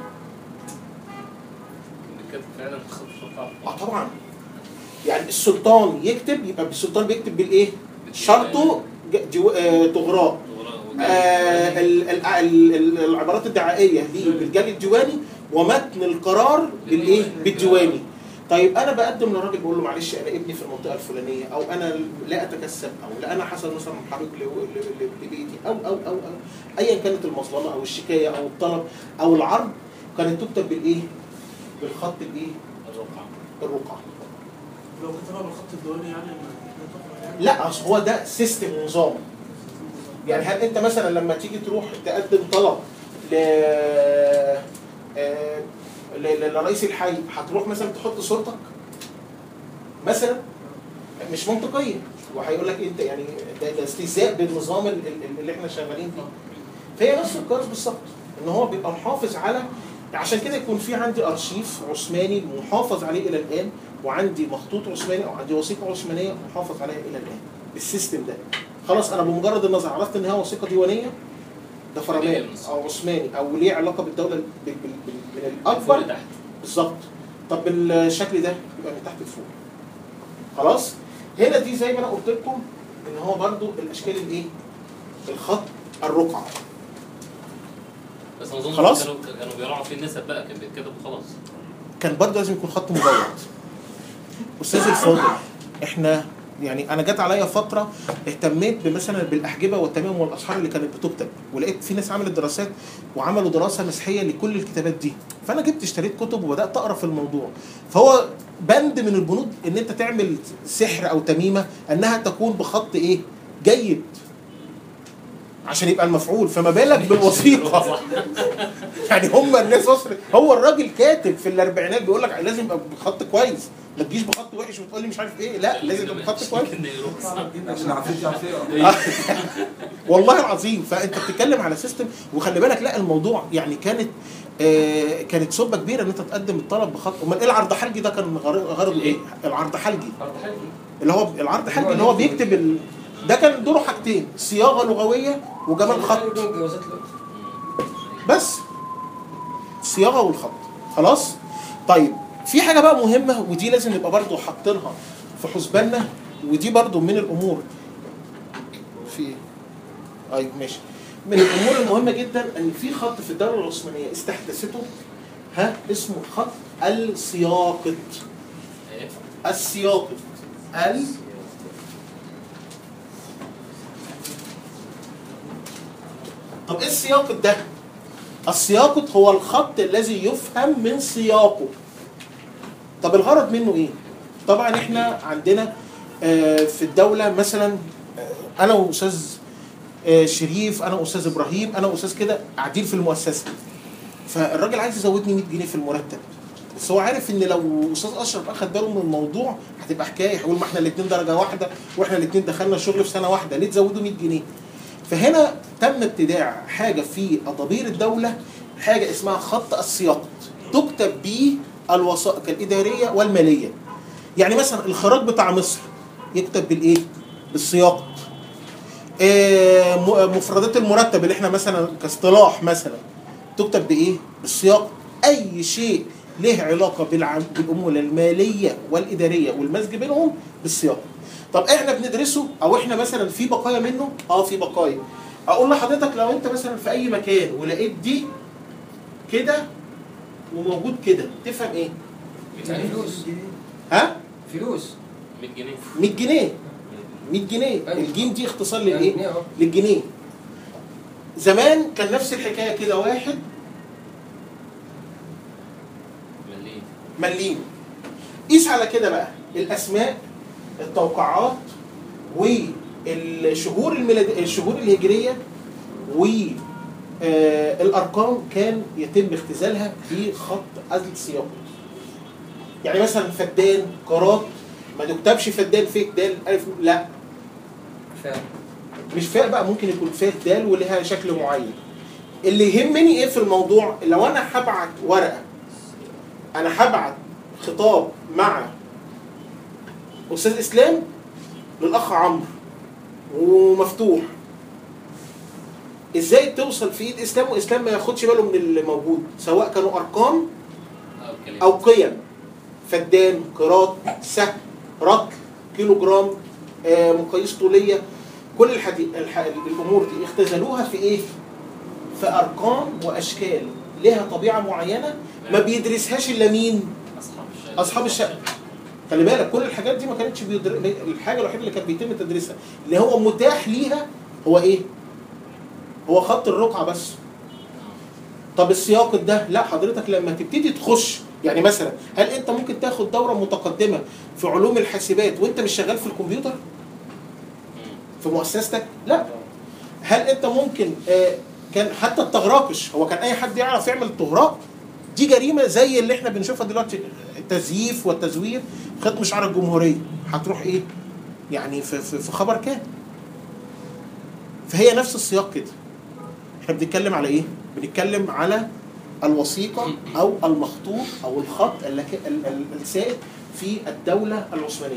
كان فعلا خط خط اه طبعا يعني السلطان يكتب يبقى السلطان بيكتب بالايه؟ شرطه ج- جو- آه، طغراء آه، ال- ال- ال- ال- العبارات الدعائيه دي بالجانب الديواني ومتن القرار بالايه؟ بالديواني. طيب انا بقدم للراجل بقول له معلش انا ابني في المنطقه الفلانيه او انا لا اتكسب او لا انا حصل مثلا حريق ل- ل- ل- لبيتي او او او او ايا كانت المظلمه او الشكايه او الطلب او العرض كانت تكتب بالايه؟ بالخط الايه؟ الرقعة الرقعه. لو كتبها بالخط الديواني يعني ما- لا اصل هو ده سيستم نظام يعني هل انت مثلا لما تيجي تروح تقدم طلب ل آه، ل- ل- لرئيس الحي هتروح مثلا تحط صورتك مثلا مش منطقيه وهيقول لك انت يعني ده, ده استهزاء بالنظام ال- ال- اللي احنا شغالين فيه فهي نفس القياس بالظبط ان هو بيبقى محافظ على عشان كده يكون في عندي ارشيف عثماني محافظ عليه الى الان وعندي مخطوط عثماني او عندي وثيقه عثمانيه محافظ عليها الى الان بالسيستم ده خلاص انا بمجرد النظر عرفت ان هي وثيقه ديوانيه ده فرمان او عثماني او ليه علاقه بالدوله بال- بال- بال- من الاكبر فوق لتحت. بالظبط طب بالشكل ده يبقى من تحت لفوق خلاص هنا دي زي ما انا قلت لكم ان هو برضو الاشكال الايه الخط الرقعه بس اظن خلاص؟ كانوا كانوا بيراعوا فيه النسب بقى كان بيتكتب وخلاص كان برضه لازم يكون خط مبيض استاذ الفاضل احنا يعني انا جت عليا فتره اهتميت بمثلا بالاحجبه والتمام والاسحار اللي كانت بتكتب ولقيت في ناس عملت دراسات وعملوا دراسه مسحيه لكل الكتابات دي فانا جبت اشتريت كتب وبدات اقرا في الموضوع فهو بند من البنود ان انت تعمل سحر او تميمه انها تكون بخط ايه جيد عشان يبقى المفعول فما بالك بالوثيقه يعني هم الناس وصلت هو الراجل كاتب في الاربعينات بيقول لك لازم يبقى بخط كويس ما تجيش بخط وحش وتقول لي مش عارف ايه لا لازم يبقى بخط كويس عشان عفريت يعرف يقرا والله العظيم فانت بتتكلم على سيستم وخلي بالك لا الموضوع يعني كانت آه كانت سبه كبيره ان انت تقدم الطلب بخط امال ايه العرض حلجي ده كان غر- غرضه ايه؟ العرض حلجي عرض حلقي اللي هو العرض حلجي اللي هو بيكتب ال... ده كان دوره حاجتين صياغه لغويه وجمال خط جوازات الوقت بس الصياغه والخط خلاص طيب في حاجه بقى مهمه ودي لازم نبقى برضو حاطينها في حسباننا ودي برضو من الامور في ايه؟ ايوه ماشي من الامور المهمه جدا ان في خط في الدوله العثمانيه استحدثته ها اسمه خط السياقط ايه السياقط ال طب ايه السياقط ده؟ السياقط هو الخط الذي يفهم من سياقه طب الغرض منه ايه؟ طبعا احنا عندنا آه، في الدولة مثلا آه، انا واستاذ آه، شريف انا واستاذ ابراهيم انا واستاذ كده قاعدين في المؤسسة فالراجل عايز يزودني 100 جنيه في المرتب بس هو عارف ان لو استاذ اشرف اخد باله من الموضوع هتبقى حكايه هيقول ما احنا الاثنين درجه واحده واحنا الاثنين دخلنا الشغل في سنه واحده ليه تزودوا 100 جنيه؟ فهنا تم ابتداع حاجه في اضابير الدوله حاجه اسمها خط السياقط تكتب به الوثائق الاداريه والماليه. يعني مثلا الخراج بتاع مصر يكتب بالايه؟ بالسياقط. آه، م- مفردات المرتب اللي احنا مثلا كاصطلاح مثلا تكتب بايه؟ بالسياق اي شيء له علاقه بالعم... بالامور الماليه والاداريه والمزج بينهم بالسياق. طب احنا بندرسه او احنا مثلا في بقايا منه؟ اه في بقايا. اقول لحضرتك لو انت مثلا في اي مكان ولقيت دي كده وموجود كده تفهم ايه؟ يعني فلوس ها؟ فلوس 100 جنيه 100 جنيه 100 جنيه أيوة. الجيم دي اختصار يعني للايه؟ جنيه أهو. للجنيه زمان كان نفس الحكايه كده واحد مليم مليم قيس على كده بقى الاسماء التوقعات والشهور الميلاد الشهور الهجريه و آه، الارقام كان يتم اختزالها في خط السياق يعني مثلا فدان قراط ما تكتبش فدان فيك دال الف لا فاهم مش فاء بقى ممكن يكون فاء دال ولها شكل معين اللي يهمني ايه في الموضوع لو انا هبعت ورقه انا هبعت خطاب مع استاذ اسلام للاخ عمرو ومفتوح ازاي توصل في ايد اسلام واسلام ما ياخدش باله من اللي موجود سواء كانوا ارقام او كلمه او قيم فدان قراط سهم رطل كيلو جرام آه، مقاييس طوليه كل الحدي... الح... الامور دي اختزلوها في ايه؟ في ارقام واشكال لها طبيعه معينه ما بيدرسهاش الا مين؟ اصحاب الشقه اصحاب الشقه خلي بالك كل الحاجات دي ما كانتش بيدر... الحاجه الوحيده اللي كان بيتم تدريسها اللي هو متاح ليها هو ايه؟ هو خط الرقعه بس طب السياق ده لا حضرتك لما تبتدي تخش يعني مثلا هل انت ممكن تاخد دوره متقدمه في علوم الحاسبات وانت مش شغال في الكمبيوتر في مؤسستك لا هل انت ممكن آه كان حتى التغراقش هو كان اي حد يعرف يعمل التغراق دي جريمه زي اللي احنا بنشوفها دلوقتي التزييف والتزوير ختم شعار الجمهوريه هتروح ايه يعني في, في, في خبر كام فهي نفس السياق كده احنا بنتكلم على ايه بنتكلم على الوثيقه او المخطوط او الخط اللك- ال- ال- السائد في الدوله العثمانيه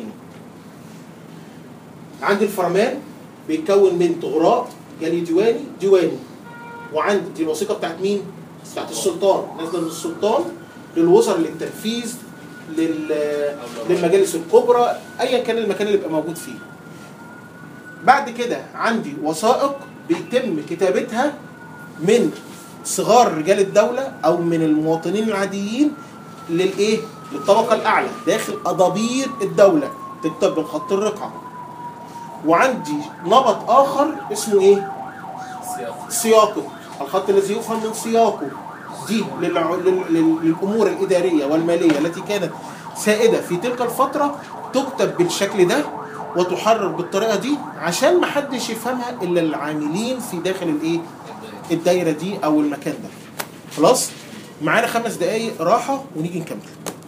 عند الفرمان بيتكون من طغراء يعني ديواني ديواني وعند دي الوثيقه بتاعت مين؟ بتاعت السلطان نازله من السلطان للوزراء للتنفيذ لل... للمجالس الكبرى ايا كان المكان اللي بيبقى موجود فيه. بعد كده عندي وثائق بيتم كتابتها من صغار رجال الدوله او من المواطنين العاديين للايه؟ للطبقه الاعلى داخل اضابير الدوله تكتب بالخط الرقعه. وعندي نمط اخر اسمه ايه؟ السياق سياقه الخط الذي يفهم من سياقه دي للع- لل- لل- للامور الاداريه والماليه التي كانت سائده في تلك الفتره تكتب بالشكل ده وتحرر بالطريقه دي عشان ما حدش يفهمها الا العاملين في داخل الايه الدايره دي او المكان ده خلاص معانا خمس دقايق راحه ونيجي نكمل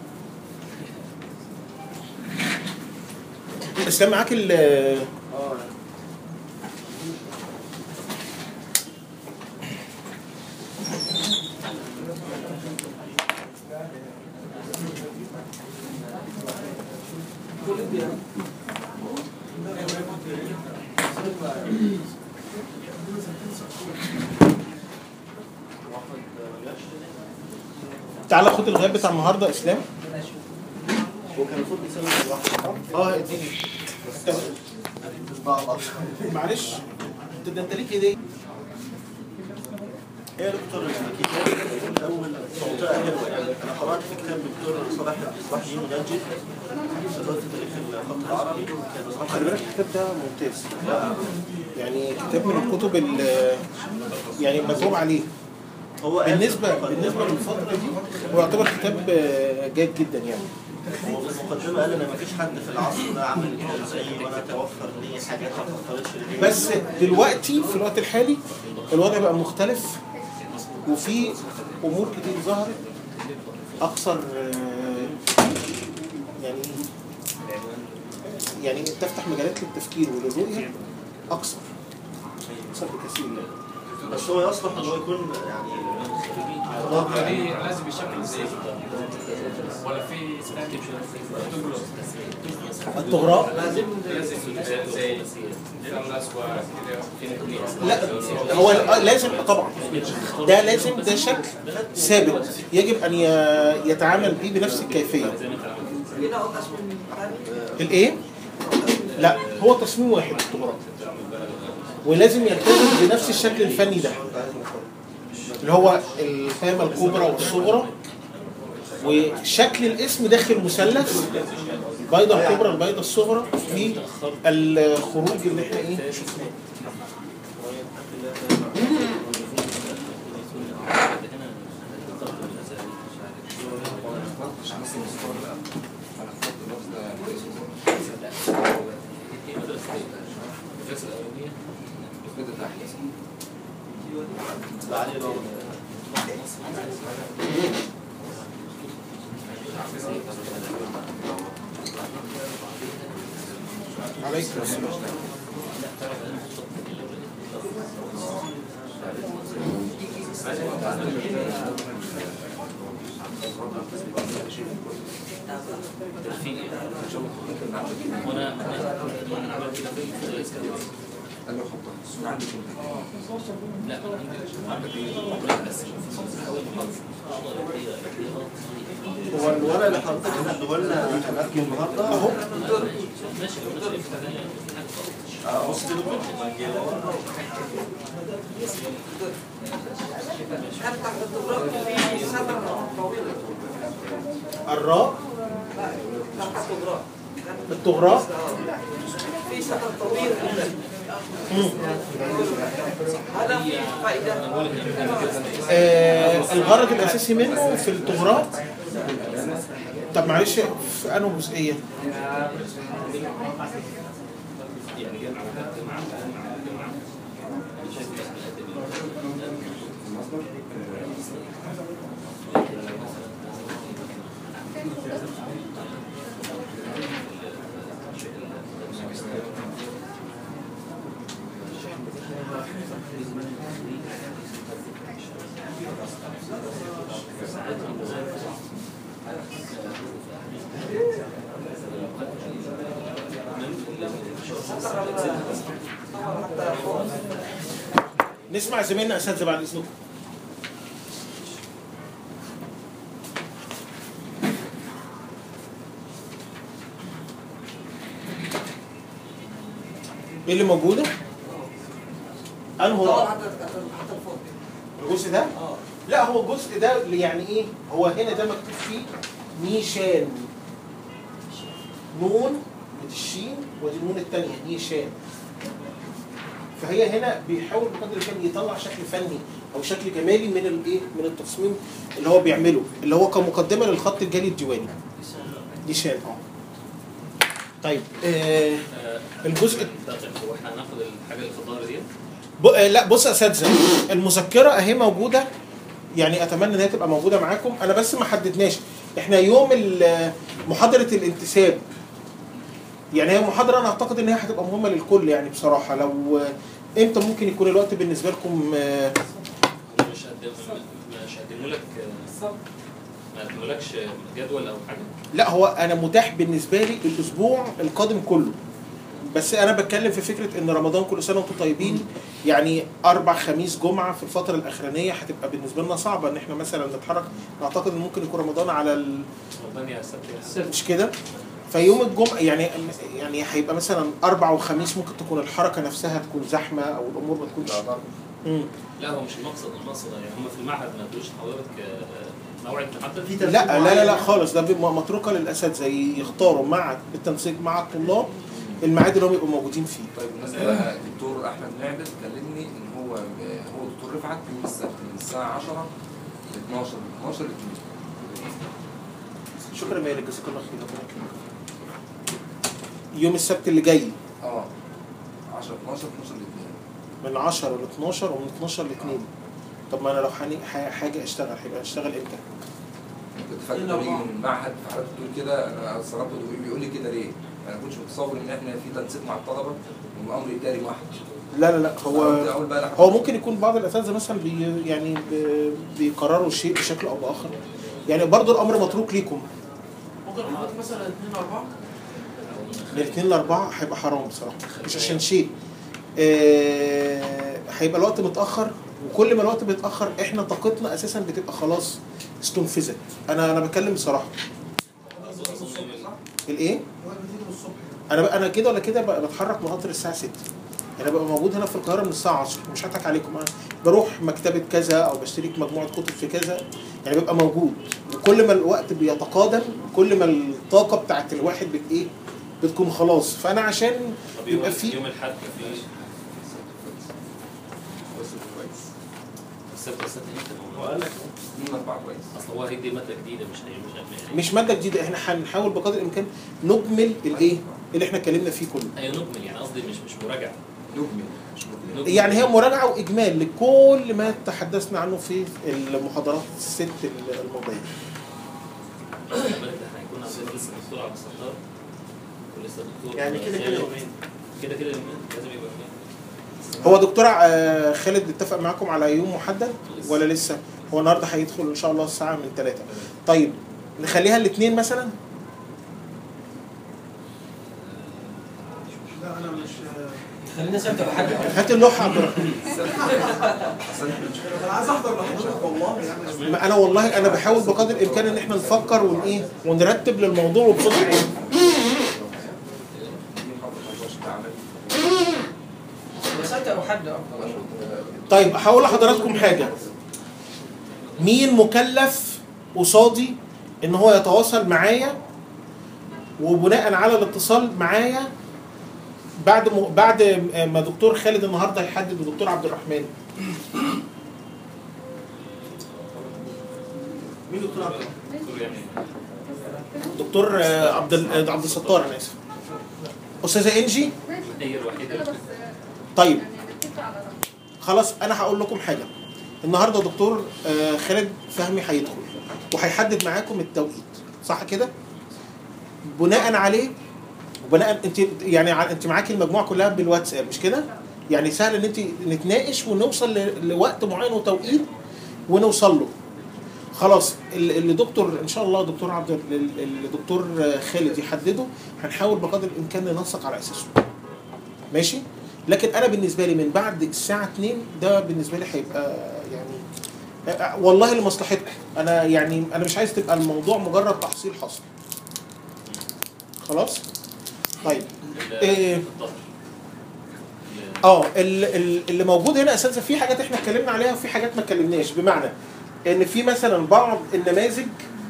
اسلام معاك ال تعالى خد الغياب بتاع النهارده يا اسلام هو كان المفروض يسلم لوحده اه اديني معلش انت ده انت ليك ايديه هي يا دكتور الكتاب الاول منطقه حلوه يعني انا قرات في كتاب الدكتور صلاح صلاح الدين مجدد دراسه تاريخ الخط العربي كان بصراحه خلي بالك الكتاب ده ممتاز يعني كتاب من الكتب ال- يعني متعوب عليه هو قال- بالنسبه بالنسبه للفتره دي هو يعتبر كتاب آه، جيد جدا يعني هو في المقدمه قال ان مفيش حد في العصر ده عمل كتاب زيي وانا توفر لي حاجات ما توفرتش لغيري. بس دلوقتي في الوقت الحالي الوضع بقى مختلف وفي امور كتير ظهرت اكثر آه، يعني يعني تفتح مجالات للتفكير وللرؤيه اكثر اكثر بكثير يعني بس هو يصلح ان هو يكون يعني دي لازم بشكل زي ولا في الطغراء لازم زي الناس وكده لا هو آه، لازم طبعا ده لازم ده شكل ثابت يجب ان ي- يتعامل به بنفس الكيفيه الايه لا هو تصميم واحد الطغراء ولازم يلتزم بنفس الشكل الفني ده اللي هو الخامه الكبرى والصغرى وشكل الاسم داخل مثلث البيضه الكبرى البيضه الصغرى في الخروج اللي احنا ايه شفناه علي بابا عليكم السلام وانا انا عملت كده في الاسكندريه قال له حطها الصورة عندي كلها. لا بس حاول هو الورق اللي حضرتك هتديه لنا هناخده النهارده اهو ماشي لو انا شايف حاجه اه بص كده الراء الطغراء في سفر طويل هذا في فائدة آه الغرض الاساسي منه في الطغراء طب معلش في انه جزئيه نسمع زميلنا اساتذه بعد اذنكم ايه اللي موجوده؟ انه طبعا رأى حتى حتى الفوق الجزء ده؟ لا هو الجزء ده يعني ايه؟ هو هنا ده مكتوب فيه نيشان نون ودي الشين ودي النون الثانيه نيشان فهي هنا بيحاول بقدر الامكان يطلع شكل فني او شكل جمالي من الايه؟ من التصميم اللي هو بيعمله اللي هو كمقدمه للخط الجالي الديواني نيشان اه طيب آه الجزء طيب هو احنا هناخد الحاجه اللي في الظهر ديت ب... آه، لا بص يا اساتذه المذكره اهي موجوده يعني اتمنى ان هي تبقى موجوده معاكم انا بس ما حددناش احنا يوم ال- محاضره الانتساب يعني هي محاضره انا اعتقد ان هي هتبقى مهمه للكل يعني بصراحه لو آه، امتى ممكن يكون الوقت بالنسبه لكم آه، مش هقدم مش هقدمه لك ما ادولكش جدول او حاجه لا هو انا متاح بالنسبه لي الاسبوع القادم كله بس انا بتكلم في فكره ان رمضان كل سنه وانتم طيبين يعني اربع خميس جمعه في الفتره الاخرانيه هتبقى بالنسبه لنا صعبه ان احنا مثلا نتحرك اعتقد ان ممكن يكون رمضان على ال... رمضان يا سبت يا مش كده فيوم الجمعه يعني يعني هيبقى مثلا اربع وخميس ممكن تكون الحركه نفسها تكون زحمه او الامور ما تكونش لا طبعا مم. لا هو مش المقصد المقصد يعني هم في المعهد ما ادوش حضرتك آه، موعد محدد في لا لا لا لا خالص ده بيبقى متروكه للاساتذه يختاروا مع بالتنسيق مع الطلاب الميعاد اللي هم يبقوا موجودين فيه طيب بالنسبه بقى الدكتور احمد معبد كلمني ان هو هو دكتور رفعت يوم السبت من الساعه 10 ل 12 من 12 ل 2 شكرا مالك جزاك الله خير ربنا يكرمك. يوم السبت اللي جاي اه 10 12 12 ل 2 من 10 ل 12 ومن 12 ل 2 طب ما انا لو حاني- ح- حاجه اشتغل هيبقى اشتغل امتى؟ كنت فاكر ده بيجي من المعهد فحضرتك بتقول كده انا استغربت بيقول- بيقول لي كده ليه؟ انا ما كنتش متصور ان احنا في تنسيق مع الطلبه وامر اداري واحد لا لا لا هو اول بقى لحضرتك- هو ممكن يكون بعض الاساتذه مثلا بي يعني ب- بيقرروا الشيء بشكل او باخر يعني برضو الامر متروك ليكم ممكن حضرتك مثلا 2 4 من الاثنين لاربعه هيبقى حرام بصراحه مش عشان شيء آه، هيبقى الوقت متاخر وكل ما الوقت بيتاخر احنا طاقتنا اساسا بتبقى خلاص استنفذت انا انا بتكلم بصراحه الايه انا بقى انا كده ولا كده بقى بتحرك من قطر الساعه 6 انا ببقى موجود هنا في القاهره من الساعه 10 مش هضحك عليكم انا بروح مكتبه كذا او بشتري مجموعه كتب في كذا يعني ببقى موجود وكل ما الوقت بيتقادم كل ما الطاقه بتاعت الواحد بت ايه بتكون خلاص فانا عشان طب يوم يبقى في يوم الاحد ما فيش السبت السبت امتى هو قال لك من اربعه كويس اصل هو هيدي ماده جديده مش هي مش هي- مش ماده جديده احنا هنحاول بقدر الامكان نجمل الايه اللي احنا اتكلمنا فيه كله هي نجمل يعني قصدي مش مش مراجعه نجمل مش نجمل نجمل. يعني هي مراجعه واجمال لكل ما تحدثنا عنه في المحاضرات الست الماضيه بالك ده هيكون عندنا لسه الدكتور عبد الستار ولسه الدكتور يعني كده كده خالد. يومين كده كده يومين لازم يبقى فيه هو دكتور آه، خالد اتفق معاكم على يوم محدد ولا لسه هو النهارده هيدخل ان شاء الله الساعه من 3 طيب نخليها الاثنين مثلا لا انا مش خلينا سبت او حد هات اللوحه عبد الرحمن انا عايز احضر لحضرتك والله يعني ما انا والله انا بحاول بقدر الامكان ان احنا نفكر ون ايه ونرتب للموضوع وبصوت عالي سبت او حد افضل طيب هقول لحضراتكم حاجه مين مكلف قصادي ان هو يتواصل معايا وبناء على الاتصال معايا بعد م... بعد ما دكتور خالد النهارده يحدد ودكتور عبد الرحمن مين دكتور عبد دكتور يعني دكتور آه، عبد ال- عبد الستار انا اسف استاذه انجي هي الوحيده كده اللي بس طيب يعني نتفق على ده خلاص انا هقول لكم حاجه النهارده دكتور آه، خالد فهمي هيدخل وهيحدد معاكم التوقيت صح كده بناء عليه وبناء انت يعني ع- انت معاكي المجموعه كلها بالواتساب مش كده يعني سهل ان انت نتناقش ونوصل ل- لوقت معين وتوقيت ونوصل له خلاص ال- اللي دكتور ان شاء الله دكتور عبد ال- ال- الدكتور آه، خالد يحدده هنحاول بقدر الامكان ننسق على اساسه ماشي لكن انا بالنسبه لي من بعد الساعه 2 ده بالنسبه لي هيبقى يعني آه، والله لمصلحتكم انا يعني انا مش عايز تبقى الموضوع مجرد تحصيل حصل خلاص طيب إيه. الظهر اه ال- ال- اللي موجود هنا اساسا في حاجات احنا اتكلمنا عليها وفي حاجات ما اتكلمناش بمعنى ان في مثلا بعض النماذج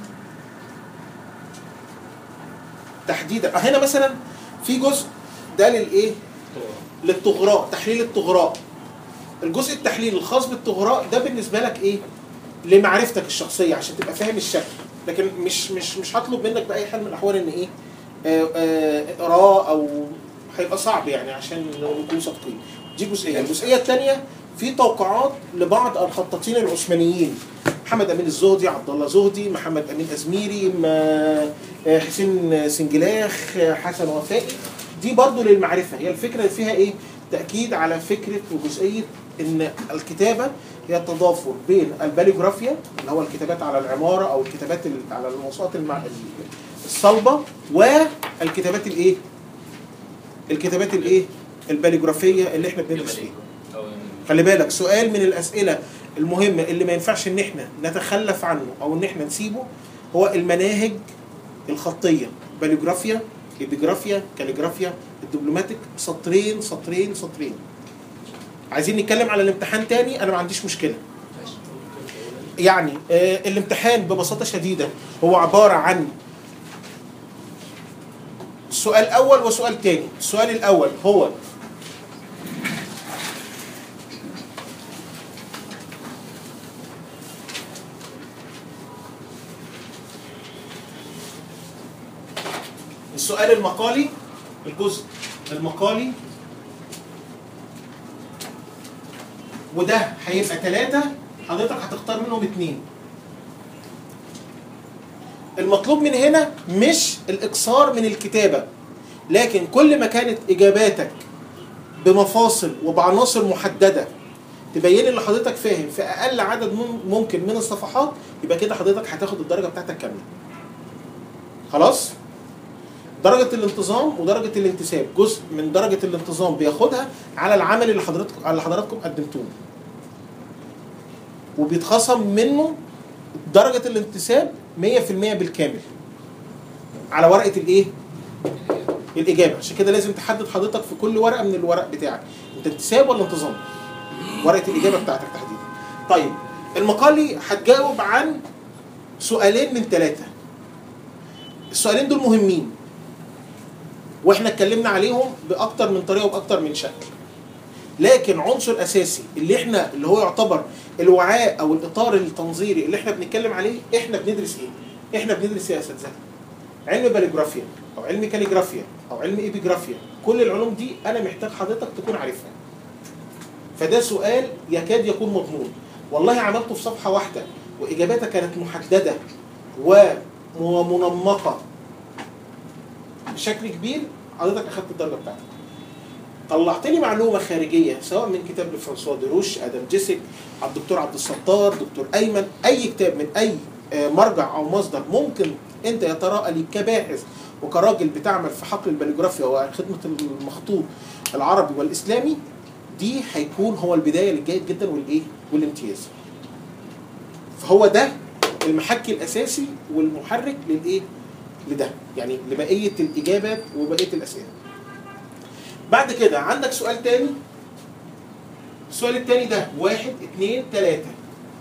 تحديدا آه، هنا مثلا في جزء ده للايه للطغراء تحليل الطغراء الجزء التحليل الخاص بالطغراء ده بالنسبه لك ايه لمعرفتك الشخصيه عشان تبقى فاهم الشكل لكن مش مش مش هطلب منك باي حال من الاحوال ان ايه آه، آه، اقراه او هيبقى صعب يعني عشان نكون صادقين دي جزئيه الجزئيه الثانيه في توقعات لبعض الخطاطين العثمانيين محمد امين الزهدي عبد الله زهدي محمد امين ازميري ما- آه، حسين سنجلاخ آه، حسن وفائي دي برضو للمعرفه هي الفكره اللي فيها ايه تاكيد على فكره وجزئيه ان الكتابه هي التضافر بين الباليجرافيا اللي هو الكتابات على العماره او الكتابات ال- على الموضوعات المع... الصلبه والكتابات الايه؟ الكتابات الايه؟ الباليجرافيه اللي احنا بندرس فيها. أو خلي بالك سؤال من الاسئله المهمه اللي ما ينفعش ان احنا نتخلف عنه او ان احنا نسيبه هو المناهج الخطيه باليوجرافيا ايبيجرافيا كاليجرافيا الدبلوماتيك سطرين سطرين سطرين عايزين نتكلم على الامتحان تاني انا ما عنديش مشكله يعني آه الامتحان ببساطه شديده هو عباره عن سؤال اول وسؤال تاني السؤال الاول هو السؤال المقالي الجزء المقالي وده هيبقى ثلاثة حضرتك هتختار منهم اتنين المطلوب من هنا مش الإقصار من الكتابة لكن كل ما كانت إجاباتك بمفاصل وبعناصر محددة تبين اللي حضرتك فاهم في أقل عدد مم- ممكن من الصفحات يبقى كده حضرتك هتاخد الدرجة بتاعتك كاملة خلاص؟ درجة الانتظام ودرجة الانتساب جزء من درجة الانتظام بياخدها على العمل اللي حضرتك اللي حضراتكم قدمتوه وبيتخصم منه درجة الانتساب 100% بالكامل على ورقة الايه؟ الإجابة عشان كده لازم تحدد حضرتك في كل ورقة من الورق بتاعك انت انتساب ولا انتظام؟ ورقة الإجابة بتاعتك تحديدا طيب المقالي هتجاوب عن سؤالين من ثلاثة السؤالين دول مهمين واحنا اتكلمنا عليهم باكتر من طريقه وباكتر من شكل لكن عنصر اساسي اللي احنا اللي هو يعتبر الوعاء او الاطار التنظيري اللي احنا بنتكلم عليه احنا بندرس ايه احنا بندرس ايه يا اساتذه علم باليجرافيا او علم كاليجرافيا او علم ايبيجرافيا كل العلوم دي انا محتاج حضرتك تكون عارفها فده سؤال يكاد يكون مضمون والله عملته في صفحه واحده واجاباتها كانت محدده ومنمقه بشكل كبير حضرتك اخدت الدرجه بتاعتك طلعت لي معلومه خارجيه سواء من كتاب لفرانسوا دروش ادم جيسك عبد الدكتور عبد الستار دكتور ايمن اي كتاب من اي آه، مرجع او مصدر ممكن انت يتراءى لي كباحث وكراجل بتعمل في حقل الباليجرافيا وخدمه المخطوط العربي والاسلامي دي هيكون هو البدايه للجيد جدا والايه والامتياز فهو ده المحك الاساسي والمحرك للايه لده يعني لبقيه الاجابات وبقيه الاسئله بعد كده عندك سؤال تاني السؤال التاني ده واحد اتنين تلاتة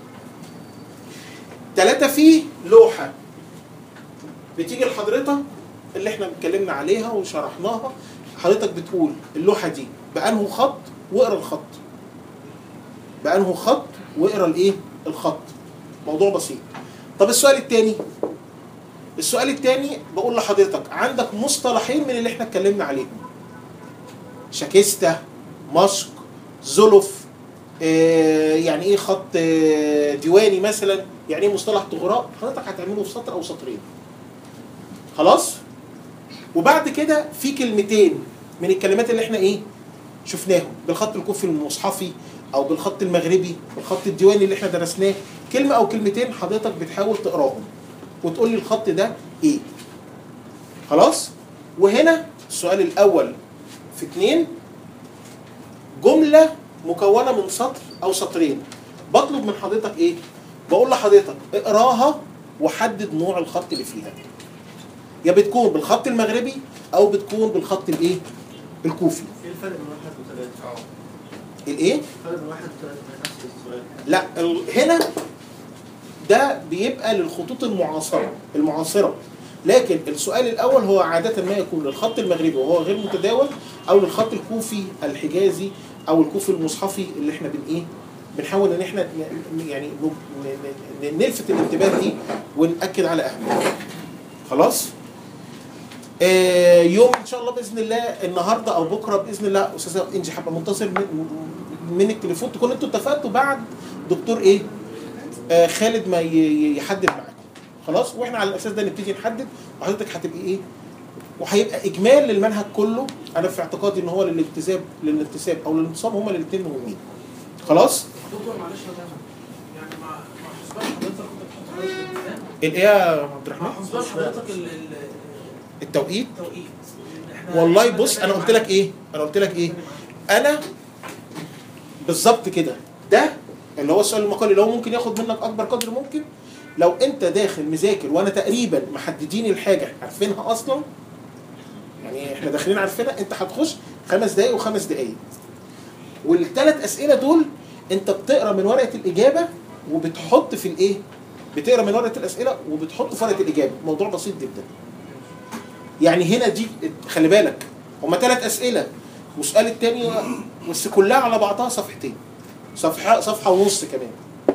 تلاتة فيه لوحة بتيجي لحضرتك اللي احنا اتكلمنا عليها وشرحناها حضرتك بتقول اللوحة دي بأنه خط واقرا الخط بأنه خط واقرا الايه الخط موضوع بسيط طب السؤال التاني السؤال التاني بقول لحضرتك عندك مصطلحين من اللي احنا اتكلمنا عليهم شاكيستا ماسك زلف آه، يعني ايه خط آه، ديواني مثلا يعني ايه مصطلح طغراء حضرتك هتعمله في سطر او سطرين خلاص وبعد كده في كلمتين من الكلمات اللي احنا ايه شفناهم بالخط الكوفي المصحفي او بالخط المغربي بالخط الديواني اللي احنا درسناه كلمه او كلمتين حضرتك بتحاول تقراهم وتقول لي الخط ده ايه خلاص وهنا السؤال الاول في اتنين جملة مكونة من سطر أو سطرين بطلب من حضرتك إيه؟ بقول لحضرتك اقراها وحدد نوع الخط اللي فيها يا بتكون بالخط المغربي أو بتكون بالخط الإيه؟ الكوفي ايه الفرق بين واحد وثلاثة؟ الإيه؟ الفرق بين واحد وثلاثة نفس السؤال لا ال- هنا ده بيبقى للخطوط المعاصرة المعاصرة لكن السؤال الأول هو عادة ما يكون للخط المغربي وهو غير متداول أو للخط الكوفي الحجازي أو الكوفي المصحفي اللي احنا بن إيه بنحاول إن احنا ن- يعني ن- ن- ن- نلفت الانتباه دي ونأكد على أهميته خلاص؟ آه، يوم ان شاء الله باذن الله النهارده او بكره باذن الله استاذه انجي هبقى منتظر من من التليفون تكون انتوا اتفقتوا بعد دكتور ايه؟ آه خالد ما ي- يحدد معاكم خلاص واحنا على الاساس ده نبتدي نحدد وحضرتك هتبقي ايه؟ وهيبقى اجمال للمنهج كله انا في اعتقادي ان هو للالتزام للالتزام او للانتصاب هما الاثنين مهمين خلاص دكتور معلش يا جماعه يعني مع مع حسبان حضرتك كنت بتحط حضرتك الامتحان الايه يا عبد مع الرحمن حسبان حضرتك ال- ال- التوقيت التوقيت إحنا- والله إحنا بص انا بنتكلم قلت لك ايه انا قلت لك ايه انا بالظبط كده ده اللي هو السؤال المقالي اللي هو ممكن ياخد منك اكبر قدر ممكن لو انت داخل مذاكر وانا تقريبا محددين الحاجه عارفينها اصلا يعني احنا داخلين عارفينها انت هتخش خمس دقايق وخمس دقايق والثلاث اسئله دول انت بتقرا من ورقه الاجابه وبتحط في الايه بتقرا من ورقه الاسئله وبتحط في ورقه الاجابه موضوع بسيط جدا يعني هنا دي خلي بالك هما ثلاث اسئله والسؤال الثاني بس كلها على بعضها صفحتين صفحه صفحه ونص كمان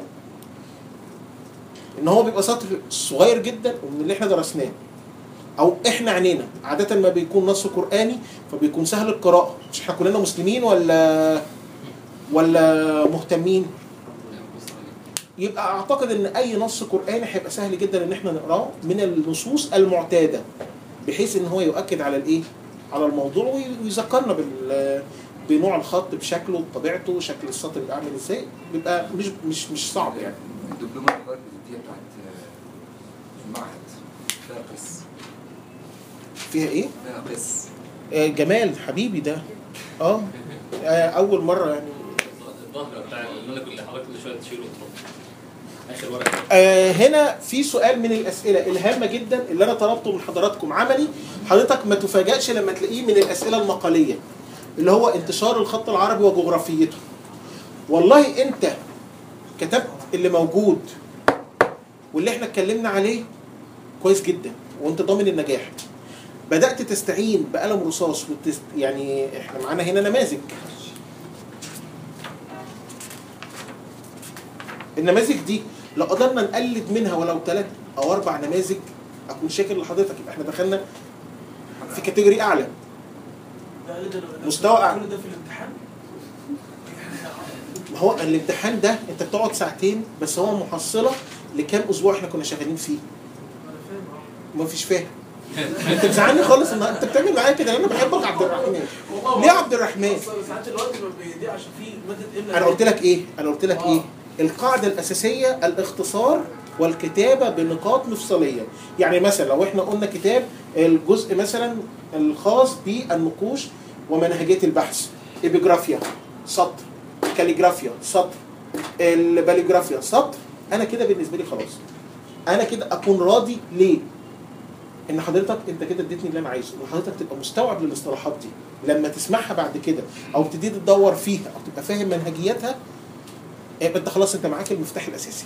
ان هو بيبقى سطر صغير جدا ومن اللي احنا درسناه او احنا عنينا عاده ما بيكون نص قراني فبيكون سهل القراءه مش احنا كلنا مسلمين ولا ولا مهتمين يبقى اعتقد ان اي نص قراني هيبقى سهل جدا ان احنا نقراه من النصوص المعتاده بحيث ان هو يؤكد على الايه على الموضوع وي- ويذكرنا بال بنوع الخط بشكله بطبيعته شكل السطر بيبقى عامل ازاي بيبقى مش مش مش صعب يعني الدبلومه اللي حضرتك بتديها بتاعت آه، المعهد فيها قس فيها ايه فيها قس آه جمال حبيبي ده اه آه، اول مره يعني الظهر بتاع اللي انا كل حضرتك كل شويه تشيله وتحطه اخر ورقه آه هنا في سؤال من الاسئله الهامه جدا اللي انا طلبته من حضراتكم عملي حضرتك ما تفاجئش لما تلاقيه من الاسئله المقاليه اللي هو انتشار الخط العربي وجغرافيته والله انت كتبت اللي موجود واللي احنا اتكلمنا عليه كويس جدا وانت ضامن النجاح بدات تستعين بقلم رصاص وتست... يعني احنا معانا هنا نماذج النماذج دي لو قدرنا نقلد منها ولو ثلاث او اربع نماذج اكون شاكر لحضرتك يبقى احنا دخلنا في كاتيجوري اعلى ده إيه ده- ده- مستوى أعلى. كل ده في الامتحان ما هو الامتحان ده انت بتقعد ساعتين بس هو محصله لكام اسبوع احنا كنا شغالين فيه انا فاهم اه ما فيش فاهم انت بتزعلني خالص ان انت بتعمل معايا كده لان انا بحبك عبد الرحمن والله ليه يا عبد الرحمن بس ساعات الوقت ما بيضيع عشان في ماده املا انا قلت لك ايه انا قلت لك آه. ايه القاعده الاساسيه الاختصار والكتابه بنقاط مفصليه يعني مثلا لو احنا قلنا كتاب الجزء مثلا الخاص بالنقوش ومنهجيه البحث ايبيجرافيا سطر كاليجرافيا سطر الباليجرافيا سطر انا كده بالنسبه لي خلاص انا كده اكون راضي ليه ان حضرتك انت كده اديتني اللي انا عايزه وحضرتك تبقى مستوعب للاصطلاحات دي لما تسمعها بعد كده او تبتدي تدور فيها او تبقى فاهم منهجياتها يبقى انت خلاص انت معاك المفتاح الاساسي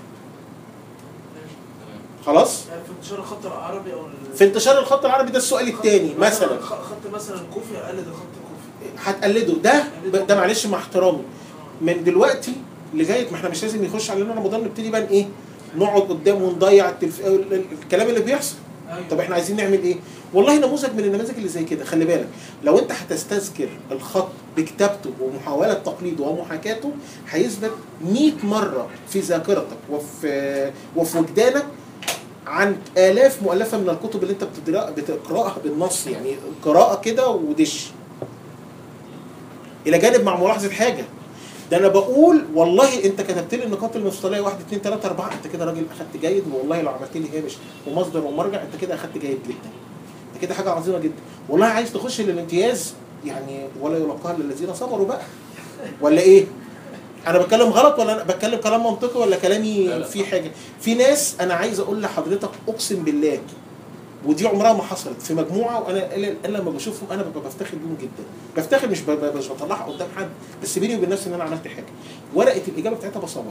خلاص يعني في انتشار الخط العربي او ال- في انتشار الخط العربي ده السؤال الثاني مثلا خ- خط مثلا كوفي اقلد الخط الكوفي هتقلده ده ده معلش مع احترامي من دلوقتي لغايه ما احنا مش لازم يخش علينا رمضان نبتدي بقى ايه نقعد قدام ونضيع التلف... ال- ال- الكلام اللي بيحصل ايوه طب احنا عايزين نعمل ايه؟ والله نموذج من النماذج اللي زي كده خلي بالك لو انت هتستذكر الخط بكتابته ومحاولة تقليده ومحاكاته هيثبت 100 مرة في ذاكرتك وفي وفي وجدانك عن آلاف مؤلفة من الكتب اللي انت بتدرا- بتقرأها بالنص يعني قراءة كده ودش إلى جانب مع ملاحظة حاجة ده انا بقول والله انت كتبت لي النقاط المفصليه 1 2 3 4 انت كده راجل اخدت جيد والله لو عملت لي هامش ومصدر ومرجع انت كده اخدت جيد جدا انت كده حاجه عظيمه جدا والله عايز تخش للامتياز يعني ولا يلقاها للذين صبروا بقى ولا ايه انا بتكلم غلط ولا انا بتكلم كلام منطقي ولا كلامي لا، لا. في حاجه في ناس انا عايز اقول لحضرتك اقسم بالله ودي عمرها ما حصلت في مجموعه وانا الا إلا لما بشوفهم انا ببقى بفتخر بيهم جدا بفتخر مش ب- ب- مش بطلعها قدام حد بس بيني وبين نفسي ان انا عملت حاجه ورقه الاجابه بتاعتها بصورها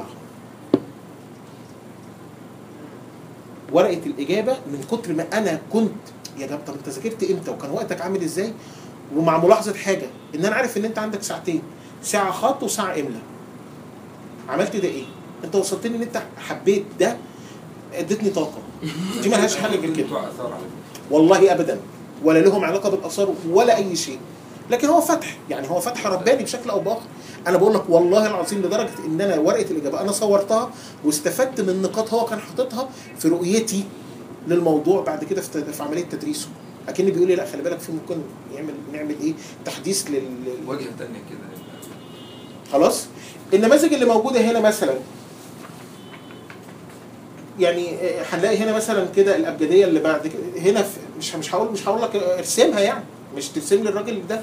ورقه الاجابه من كتر ما انا كنت يا جماعه طب انت ذاكرت امتى وكان وقتك عامل ازاي ومع ملاحظه حاجه ان انا عارف ان انت عندك ساعتين ساعه خط وساعه املا عملت ده ايه انت وصلتني ان انت حبيت ده ادتني طاقه دي ملهاش حل غير كده بتوع اثار على فكره والله ابدا ولا لهم علاقه بالاثار ولا اي شيء لكن هو فتح يعني هو فتح رباني بشكل او باخر انا بقول لك والله العظيم لدرجه ان انا ورقه الاجابه انا صورتها واستفدت من نقاط هو كان حاططها في رؤيتي للموضوع بعد كده في في عمليه تدريسه اكني بيقول لي لا خلي بالك في ممكن يعمل نعمل ايه تحديث لل لل- وجهه ثانيه كده خلاص النماذج اللي موجوده هنا مثلا يعني آه، هنلاقي هنا مثلا كده الابجديه اللي بعد كده هنا في مش مش هقول مش هقول لك ارسمها يعني مش ترسم لي الراجل ده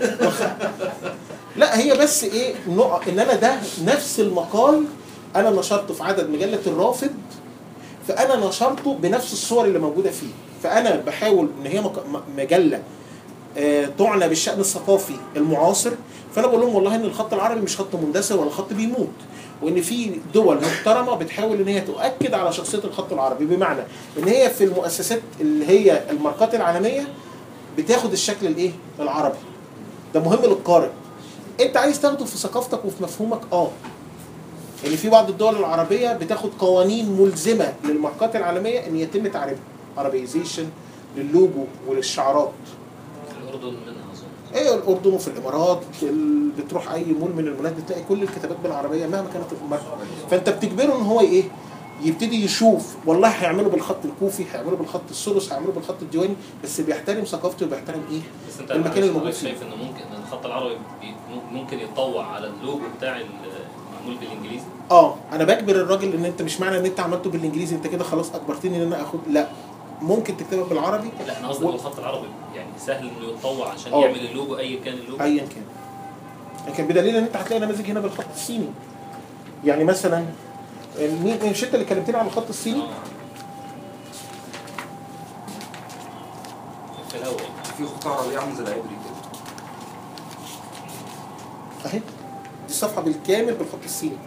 لا هي بس ايه نوع ان انا ده نفس المقال انا نشرته في عدد مجله الرافد فانا نشرته بنفس الصور اللي موجوده فيه فانا بحاول ان هي مق- م- مجله آه، تعنى بالشان الثقافي المعاصر فانا بقول لهم والله ان الخط العربي مش خط مندثر ولا خط بيموت وان في دول محترمه بتحاول ان هي تؤكد على شخصيه الخط العربي بمعنى ان هي في المؤسسات اللي هي الماركات العالميه بتاخد الشكل الايه العربي ده مهم للقارئ انت عايز تاخده في ثقافتك وفي مفهومك اه ان في بعض الدول العربيه بتاخد قوانين ملزمه للماركات العالميه ان يتم تعريبها عربيزيشن للوجو وللشعارات الاردن منها اظن ايه الاردن وفي الامارات ال- بتروح اي مول من المولات بتلاقي كل الكتابات بالعربيه مهما كانت الماركه فانت بتجبره ان هو ايه يبتدي يشوف والله هيعملوا بالخط الكوفي هيعملوا بالخط الثلث هيعملوا بالخط الديواني بس بيحترم ثقافته وبيحترم ايه بس انت المكان معلش اللي موجود حضرتك فيه. شايف انه ممكن ان الخط العربي بي- ممكن يتطوع على اللوجو بتاع المعمول بالانجليزي اه انا بجبر الراجل ان انت مش معنى ان انت عملته بالانجليزي انت كده خلاص اجبرتني ان انا اخد لا ممكن تكتبها بالعربي لا انا قصدي و- هو الخط العربي يعني سهل انه يتطوع عشان اه. يعمل اللوجو ايا كان اللوجو ايا كان لكن بدليل ان انت هتلاقي نماذج هنا بالخط الصيني يعني مثلا مين مش انت اللي كلمتني على الخط الصيني اه. في الاول في خطوط عربيه عامله زي العبري كده اهي دي الصفحه بالكامل بالخط الصيني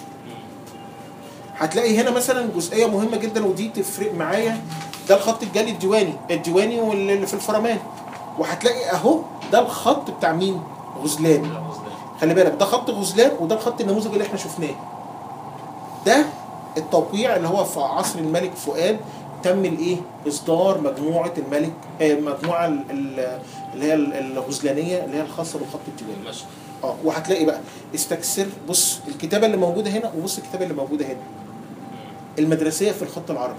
هتلاقي هنا مثلا جزئيه مهمه جدا ودي تفرق معايا ده الخط الجالي الديواني الديواني واللي في الفرمان وهتلاقي اهو ده الخط بتاع مين غزلان لا، غزلان. خلي بالك ده خط غزلان وده الخط النموذج اللي احنا شفناه ده التوقيع اللي هو في عصر الملك فؤاد تم الايه اصدار مجموعه الملك آه مجموعه ال- ال- اللي هي ال- الغزلانيه اللي هي الخاصه بالخط الديواني المشهد اه وهتلاقي بقى استكثر بص الكتابه اللي موجوده هنا وبص الكتابه اللي موجوده هنا المدرسيه في الخط العربي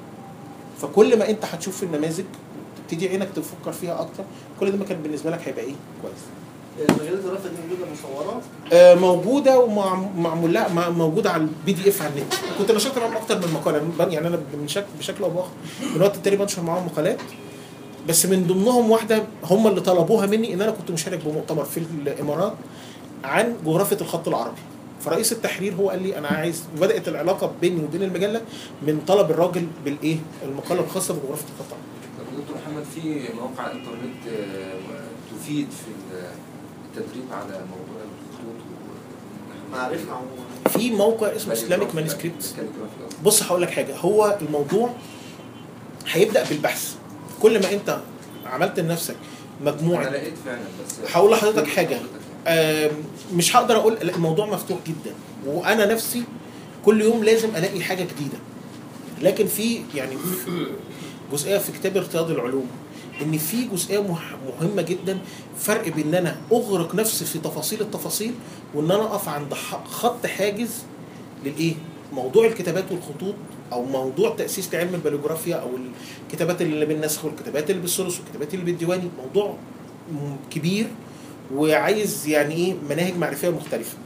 فكل ما انت هتشوف في النماذج تبتدي عينك تفكر فيها اكتر كل ده ما كان بالنسبه لك هيبقى ايه كويس المجالات الرافده دي موجوده مصوره آه، موجوده ومعمول لها مع- موجوده على البي دي اف على النت كنت نشرت معاهم اكتر من مقاله أنا- يعني انا من شكل بشكل او باخر من وقت التاني بنشر معاهم مقالات بس من ضمنهم واحده هم اللي طلبوها مني ان انا كنت مشارك بمؤتمر في الامارات عن جغرافيه الخط العربي فرئيس التحرير هو قال لي انا عايز بدات العلاقه بيني وبين المجله من طلب الراجل بالايه المقاله الخاصه بجغرافيه الخط العربي طب دكتور محمد في مواقع انترنت آه، تفيد في التدريب على موضوع الخطوط و- معرفه عموما في موقع اسمه اسلامك مانسكريبت الكاليجرافي قصدي. بص هقول لك حاجه هو الموضوع هيبدا بالبحث كل ما انت عملت لنفسك انا مجموعه لقيت فعلا بس هقول لحضرتك حاجة. حضرتك آم، مش هقدر اقول لا، الموضوع مفتوح جدا وانا نفسي كل يوم لازم الاقي حاجه جديده لكن في يعني في جزئيه في كتاب ارتياض العلوم ان في جزئيه مح- مهمه جدا فرق بين ان انا اغرق نفسي في تفاصيل التفاصيل وان انا اقف عند ح- خط حاجز للايه موضوع الكتابات والخطوط او موضوع تاسيس لعلم الباليوجرافيا او الكتابات اللي بالنسخ والكتابات اللي بالثلث والكتابات اللي بالديواني موضوع م- كبير وعايز يعني ايه مناهج معرفيه مختلفه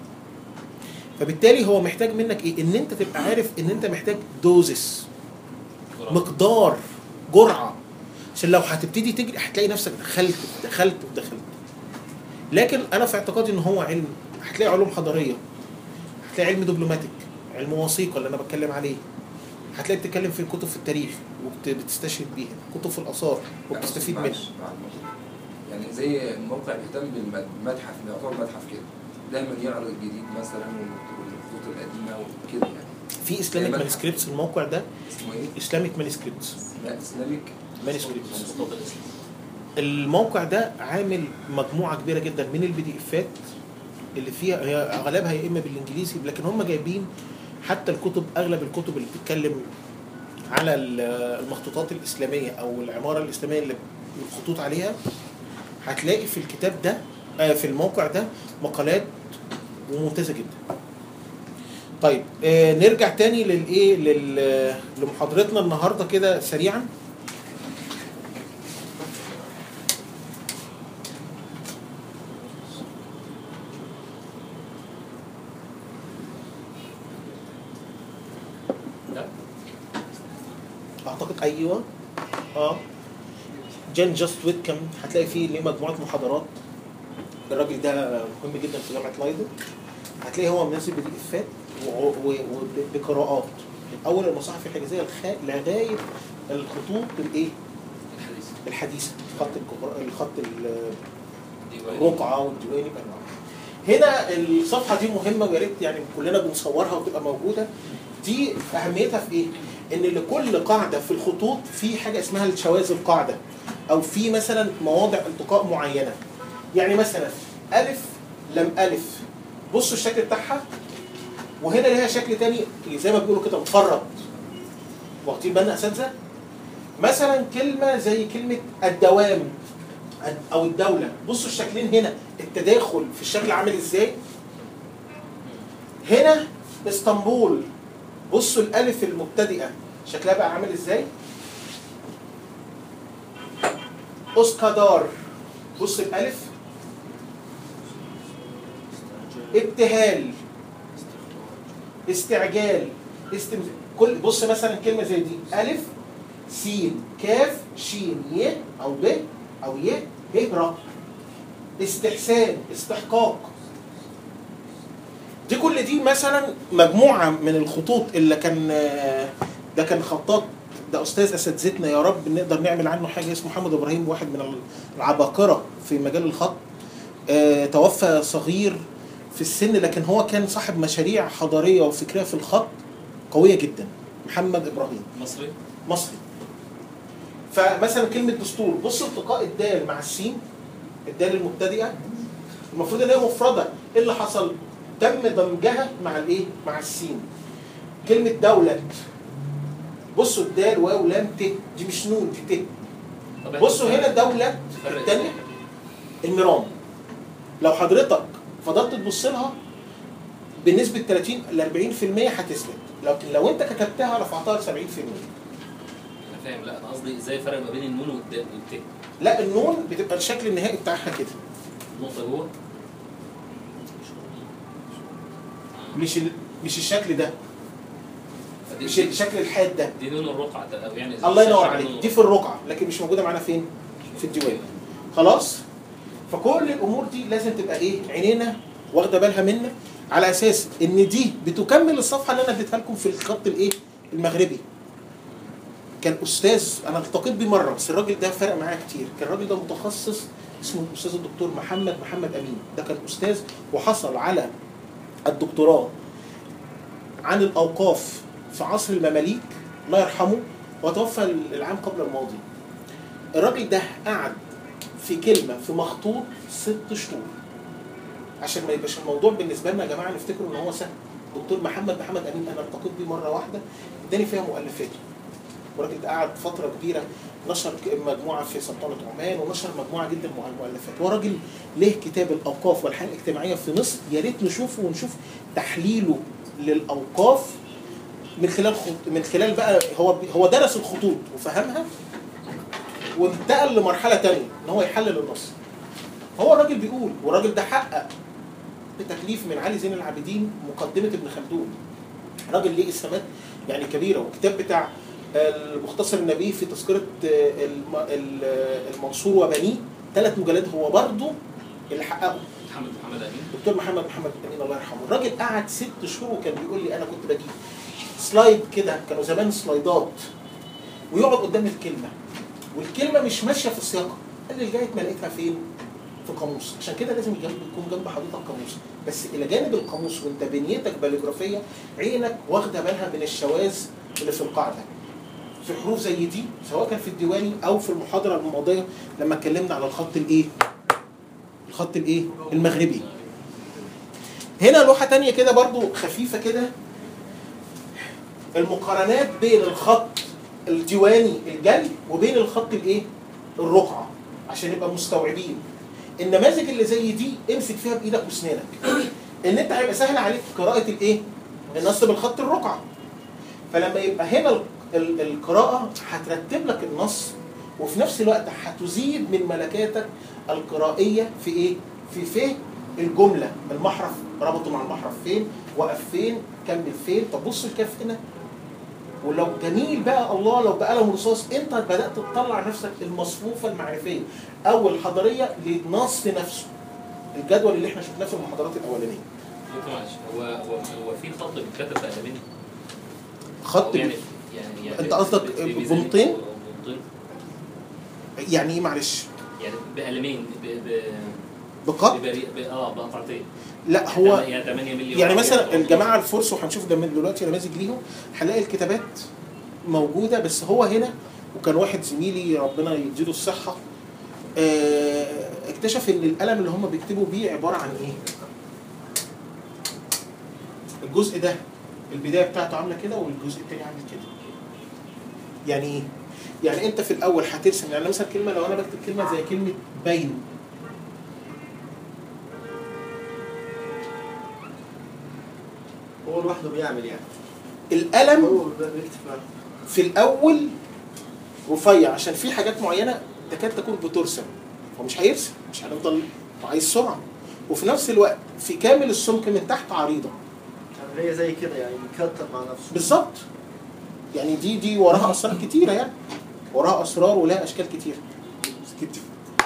فبالتالي هو محتاج منك ايه ان انت تبقى عارف ان انت محتاج دوزس مقدار جرعه عشان لو هتبتدي تجري هتلاقي نفسك دخلت دخلت ودخلت لكن انا في اعتقادي ان هو علم هتلاقي علوم حضاريه هتلاقي علم دبلوماتيك علم وثيقه اللي انا بتكلم عليه هتلاقي بتتكلم في كتب في التاريخ وبتستشهد بيها كتب في الاثار لا، وبتستفيد معلش، منها مع الموضوع. يعني زي الموقع بيهتم بالمتحف يعتبر متحف كده دايما يعرض الجديد مثلا والخطوط القديمه وكده يعني في اسلامك متحف. مانسكريبتس الموقع ده اسمه ايه؟ اسلامك مانسكريبتس لا اسلامك مانسكريبتس مصطفى الاسلام الموقع ده عامل مجموعه كبيره جدا من البي دي افات اللي فيها هي اغلبها يا اما بالانجليزي لكن هم جايبين حتى الكتب اغلب الكتب اللي بتتكلم على ال- المخطوطات الاسلاميه او العماره الاسلاميه اللي الخطوط عليها هتلاقي في الكتاب ده آه، في الموقع ده مقالات وممتازه جدا طيب آه نرجع تاني للايه لل- لمحاضرتنا النهارده كده سريعا ايوه اه جان جاست ويتكم هتلاقي فيه ليه مجموعه محاضرات الراجل ده مهم جدا في جامعه لايدن هتلاقي هو مناسب بالافات وبقراءات من اول المصاحف الحجازيه الخ- لغايه الخطوط الايه الحديث الحديثه خط الكبر- الخط ال- ديواني الرقعه والديواني بانواعها هنا الصفحه دي مهمه ويا ريت يعني كلنا بنصورها وتبقى موجوده دي اهميتها في ايه؟ ان لكل قاعده في الخطوط في حاجه اسمها الشواذ القاعده او في مثلا مواضع التقاء معينه يعني مثلا الف لم الف بصوا الشكل بتاعها وهنا ليها شكل تاني زي ما بيقولوا كده مفرد واخدين بالنا يا اساتذه؟ مثلا كلمه زي كلمه الدوام او الدوله بصوا الشكلين هنا التداخل في الشكل عامل ازاي هنا اسطنبول بصوا الالف المبتدئه شكلها بقى عامل ازاي اوسكادار بص الالف ابتهال استعجال استم... كل بص مثلا كلمه زي دي الف سين كاف شين ي او ب او ي ه ر استحسان استحقاق دي كل دي مثلا مجموعه من الخطوط اللي كان ده كان خطاط ده استاذ اساتذتنا يا رب نقدر نعمل عنه حاجه اسمه محمد ابراهيم واحد من العباقره في مجال الخط آه، توفى صغير في السن لكن هو كان صاحب مشاريع حضاريه وفكريه في الخط قويه جدا محمد ابراهيم مصري مصري فمثلا كلمه دستور بص التقاء الدال مع السين الدال المبتدئه المفروض ان هي مفرده ايه اللي حصل تم دمجها مع الايه مع السين كلمه دوله بصوا الدال واو لام ت دي مش نون دي ت طب إحنا بصوا هنا دوله فرق الثانيه الميرام لو حضرتك فضلت تبص لها بنسبه 30 ل 40% هتثبت لكن لو انت كتبتها رفعتها ل 70% انا فاهم لا انا قصدي ازاي الفرق ما بين النون والدال والت لا النون بتبقى الشكل النهائي بتاعها كده نقطه جوه مش ال... مش الشكل ده دي- مش الشكل الحاد ده دي نون الرقعه ده او يعني الله ينور شكل عليك نون دي في الرقعه لكن مش موجوده معانا فين في الديوان خلاص فكل الامور دي لازم تبقى ايه عينينا واخده بالها منا على اساس ان دي بتكمل الصفحه اللي انا اديتها لكم في الخط الايه المغربي كان استاذ انا التقيت بيه مره بس الراجل ده فرق معايا كتير كان الراجل ده متخصص اسمه الاستاذ الدكتور محمد محمد امين ده كان استاذ وحصل على الدكتوراه عن الاوقاف في عصر المماليك الله يرحمه وتوفى العام قبل الماضي الراجل ده قعد في كلمه في مخطوط ست شهور عشان ما يبقاش الموضوع بالنسبه لنا يا جماعه نفتكروا ان هو سهل دكتور محمد محمد امين انا التقيت بيه مره واحده اداني فيها مؤلفاته والراجل ده قعد فتره كبيره نشر ك- مجموعه في سلطنه عمان ونشر مجموعه جدا من المؤلفات هو راجل له كتاب الاوقاف والحياه الاجتماعيه في مصر يا ريت نشوفه ونشوف تحليله للاوقاف من خلال خط... من خلال بقى هو هو درس الخطوط وفهمها وانتقل لمرحله تانية ان هو يحلل النص هو الراجل بيقول والراجل ده حقق بتكليف من علي زين العابدين مقدمه ابن خلدون راجل ليه اسهامات يعني كبيره والكتاب بتاع المختصر النبي في تذكره الم- ال- المنصور وبنيه ثلاث مجلدات هو برضه اللي حققه محمد محمد امين دكتور محمد محمد امين الله يرحمه الراجل قعد ست شهور وكان بيقول لي انا كنت بجيب سلايد كده كانوا زمان سلايدات ويقعد قدام الكلمه والكلمه مش ماشيه في سياقها قال لي لغايه ما لقيتها فين؟ في قاموس عشان كده لازم جنب يكون جنب حضرتك قاموس بس الى جانب القاموس وانت بنيتك باليجرافيه عينك واخده بالها من الشواذ اللي في القاعده في حروف زي دي سواء كان في الديواني او في المحاضره الماضيه لما اتكلمنا على الخط الايه؟ الخط الايه؟ المغربي هنا لوحه تانية كده برضو خفيفه كده المقارنات بين الخط الديواني الجلي وبين الخط الايه الرقعه عشان نبقى مستوعبين النماذج اللي زي دي امسك فيها بايدك واسنانك ان انت هيبقى سهل عليك قراءه الايه النص بالخط الرقعه فلما يبقى هنا ال- ال- القراءه هترتب لك النص وفي نفس الوقت هتزيد من ملكاتك القرائيه في ايه في فهم الجمله المحرف ربطه مع المحرف فين وقف فين كمل فين طب بص الكاف هنا ولو جميل بقى الله لو بقلم رصاص انت بدات تطلع نفسك المصفوفه المعرفيه او الحضاريه للنص نفسه الجدول اللي احنا شفناه في المحاضرات الاولانيه دكتور معلش هو هو هو في خط بيتكتب بقلمين خط يعني يعني يعني أنت قصدك ب- بميزانية- بمطين؟ بمطين يعني ايه معلش يعني بقلمين ب ب بقط ببري- ب- اه بقطعتين لا هو يعني 8 مللي يعني واحد مثلا كده. الجماعه الفرس وهنشوف ده من دلوقتي نماذج ليهم هنلاقي الكتابات موجوده بس هو هنا وكان واحد زميلي ربنا يديله الصحه آه، اكتشف ان القلم اللي هم بيكتبوا بيه عباره عن ايه؟ الجزء ده البدايه بتاعته عامله كده والجزء التاني عامل كده. يعني ايه؟ يعني انت في الاول هترسم يعني مثلا كلمه لو انا بكتب كلمه زي كلمه بين هو لوحده بيعمل يعني القلم هو بيكتب لوحده. في الاول رفيع عشان في حاجات معينه تكاد تكون بترسم هو مش هيرسم مش هنفضل هو عايز سرعه وفي نفس الوقت في كامل السمك من تحت عريضه يعني هي زي كده يعني بيكتر مع نفسه بالظبط يعني دي دي وراها اسرار كتيره يعني وراها اسرار ولها اشكال كتيره كتير.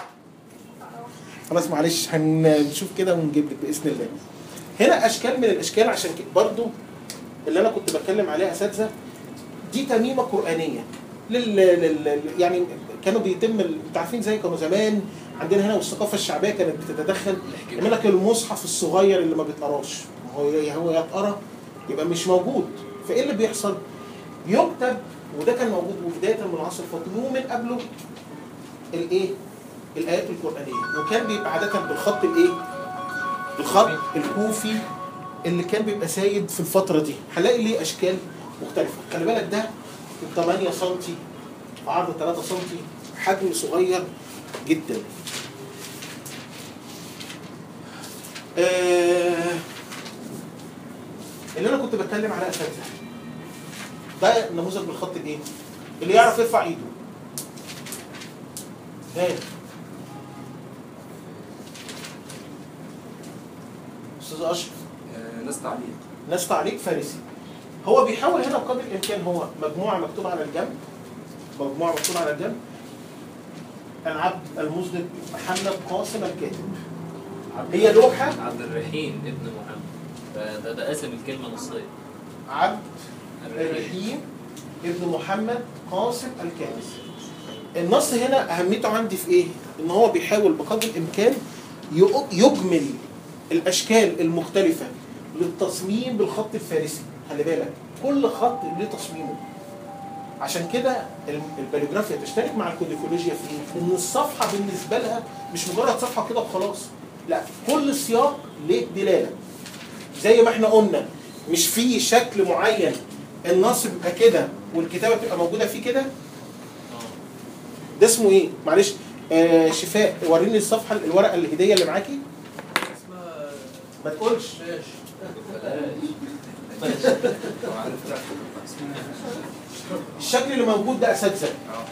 خلاص معلش هنشوف كده ونجيب لك باذن الله هنا اشكال من الاشكال عشان كده برضو اللي انا كنت بتكلم عليها اساتذه دي تميمه قرانيه لل... لل... يعني كانوا بيتم ال- انتوا عارفين زي كانوا زمان عندنا هنا والثقافه الشعبيه كانت بتتدخل يعمل لك المصحف الصغير اللي ما بيتقراش هو هو يتقرا يبقى مش موجود فايه اللي بيحصل؟ يكتب وده كان موجود بدايه من العصر الفاطمي ومن قبله الايه؟ الايات القرانيه وكان بيبقى عاده بالخط الايه؟ الخط الكوفي اللي كان بيبقى سايد في الفتره دي هنلاقي ليه اشكال مختلفه خلي بالك ده 8 سم في عرض 3 سم حجم صغير جدا آه اللي انا كنت بتكلم على اساتذه ده نموذج بالخط الايه؟ اللي يعرف يرفع ايده ايه استاذ اشرف آه، ناس تعليق ناس تعليق فارسي هو بيحاول هنا بقدر الامكان هو مجموعه مكتوبه على الجنب مجموعه مكتوبه على الجنب العبد المذنب محمد قاسم الكاتب هي لوحه عبد الرحيم ابن محمد فده ده قاسم الكلمه نصين عبد الرحيم ابن محمد قاسم الكاتب النص هنا اهميته عندي في ايه؟ ان هو بيحاول بقدر الامكان يق- يجمل الاشكال المختلفه للتصميم بالخط الفارسي خلي بالك كل خط ليه تصميمه عشان كده ال- الباليوجرافيا تشترك مع الكوديكولوجيا في ايه؟ ان الصفحه بالنسبه لها مش مجرد صفحه كده وخلاص لا كل سياق ليه دلاله زي ما احنا قلنا مش في شكل معين النص بيبقى كده والكتابه بتبقى موجوده فيه كده ده اسمه ايه؟ معلش آه شفاء وريني الصفحه الورقه الهديه اللي معاكي اسمها ما تقولش بلاش هو عارف ده. الشكل اللي موجود ده اساتذه اه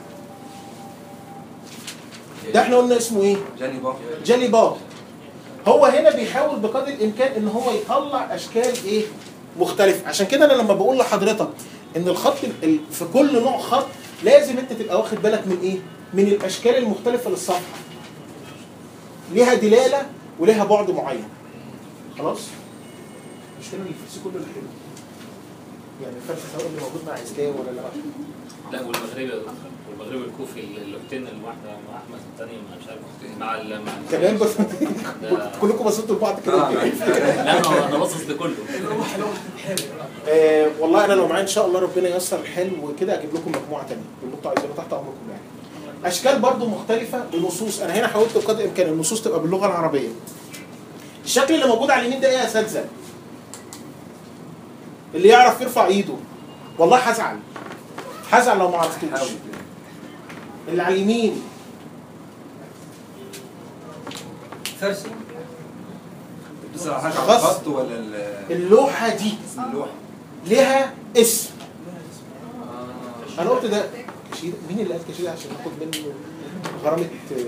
ده احنا قلنا اسمه ايه؟ جاني بار جالي بار هو هنا بيحاول بقدر الامكان ان هو يطلع اشكال ايه مختلفه عشان كده انا لما بقول لحضرتك ان الخط ال- ال- في كل نوع خط لازم انت تبقى واخد بالك من ايه من الاشكال المختلفه للصفحه ليها دلاله وليها بعد معين خلاص مش كده الفرس كله اللي حلو يعني الفرس سواء اللي موجود مع اسلام ولا لا لا والمغربي والمغربي الكوفي اللوحتين الواحده مع احمد الثانيه مع مش عارف مع ال مع ال- كمان بس ده- كلكم بصيتوا لبعض كده اه لا انا انا باصص لكله روح لو حلو آه والله انا لو معايا ان شاء الله ربنا ييسر الحال وكده اجيب لكم مجموعه ثانيه اللي انتوا عايزينه تحت امركم يعني اشكال برضو مختلفه بنصوص انا هنا حاولت بقدر الامكان النصوص تبقى باللغه العربيه الشكل اللي موجود على اليمين ده ايه يا اساتذه اللي يعرف يرفع ايده والله هزعل هزعل لو ما عرفتوش حاول كده اللي على اليمين فرسي بس على حاجه على خلاص. الخط ولا ال- اللوحه دي اسم اللوحه لها اسم آه. انا قلت ده كشيده مين اللي قال كشيده عشان ناخد منه غرامه آه،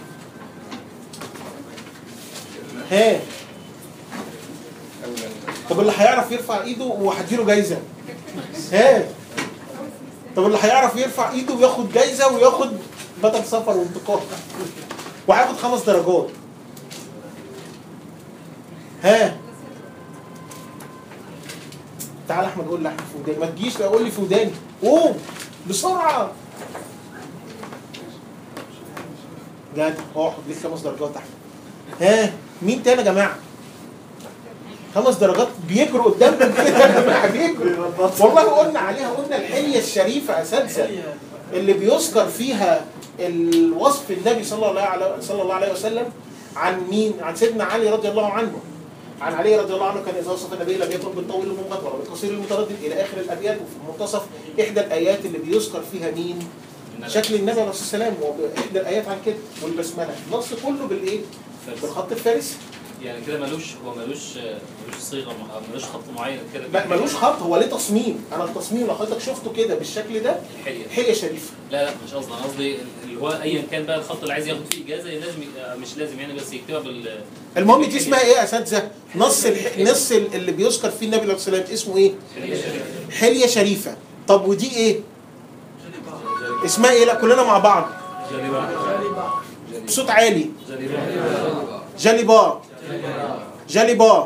ها أولاً. طب اللي هيعرف يرفع ايده وهديله جايزه ها طب اللي هيعرف يرفع ايده وياخد جايزه وياخد بدل سفر وانتقال وهياخد خمس درجات ها تعال احمد قول لي احمد في وداني ما تجيش لا قول لي في وداني قوم بسرعه جد اقعد ليك خمس درجات احمد ها مين تاني يا جماعه خمس درجات بيجروا قدامنا كده يا جماعه بيجروا والله قلنا عليها قلنا الحليه الشريفه اساسا اللي بيذكر فيها الوصف النبي صلى الله عليه صلى الله عليه وسلم عن مين؟ عن سيدنا علي رضي الله عنه. عن علي رضي الله عنه كان اذا وصف النبي لم يكن بالطويل المنقطع ولا بالقصير المتردد الى اخر الابيات وفي منتصف احدى الايات اللي بيذكر فيها مين؟ شكل النبي عليه الصلاه والسلام واحدى الايات عن كده والبسمله النص كله بالايه؟ بالخط الفارسي يعني كده ملوش هو ملوش ملوش صيغه م- ملوش خط معين كده ما- ملوش خط هو ليه تصميم انا التصميم لو حضرتك شفته كده بالشكل ده الحليه حليه شريفه لا لا مش قصدي انا قصدي اللي هو ايا كان بقى الخط اللي عايز ياخد فيه اجازه لازم ي- مش لازم يعني بس يكتبها بال المهم دي اسمها ايه يا اساتذه؟ نص الح... نص ال- اللي بيذكر فيه النبي عليه الصلاه والسلام اسمه ايه؟ حليه شريفه طب ودي ايه؟ اسمها ايه؟ لا كلنا مع بعض بصوت عالي جاليبا جاليبا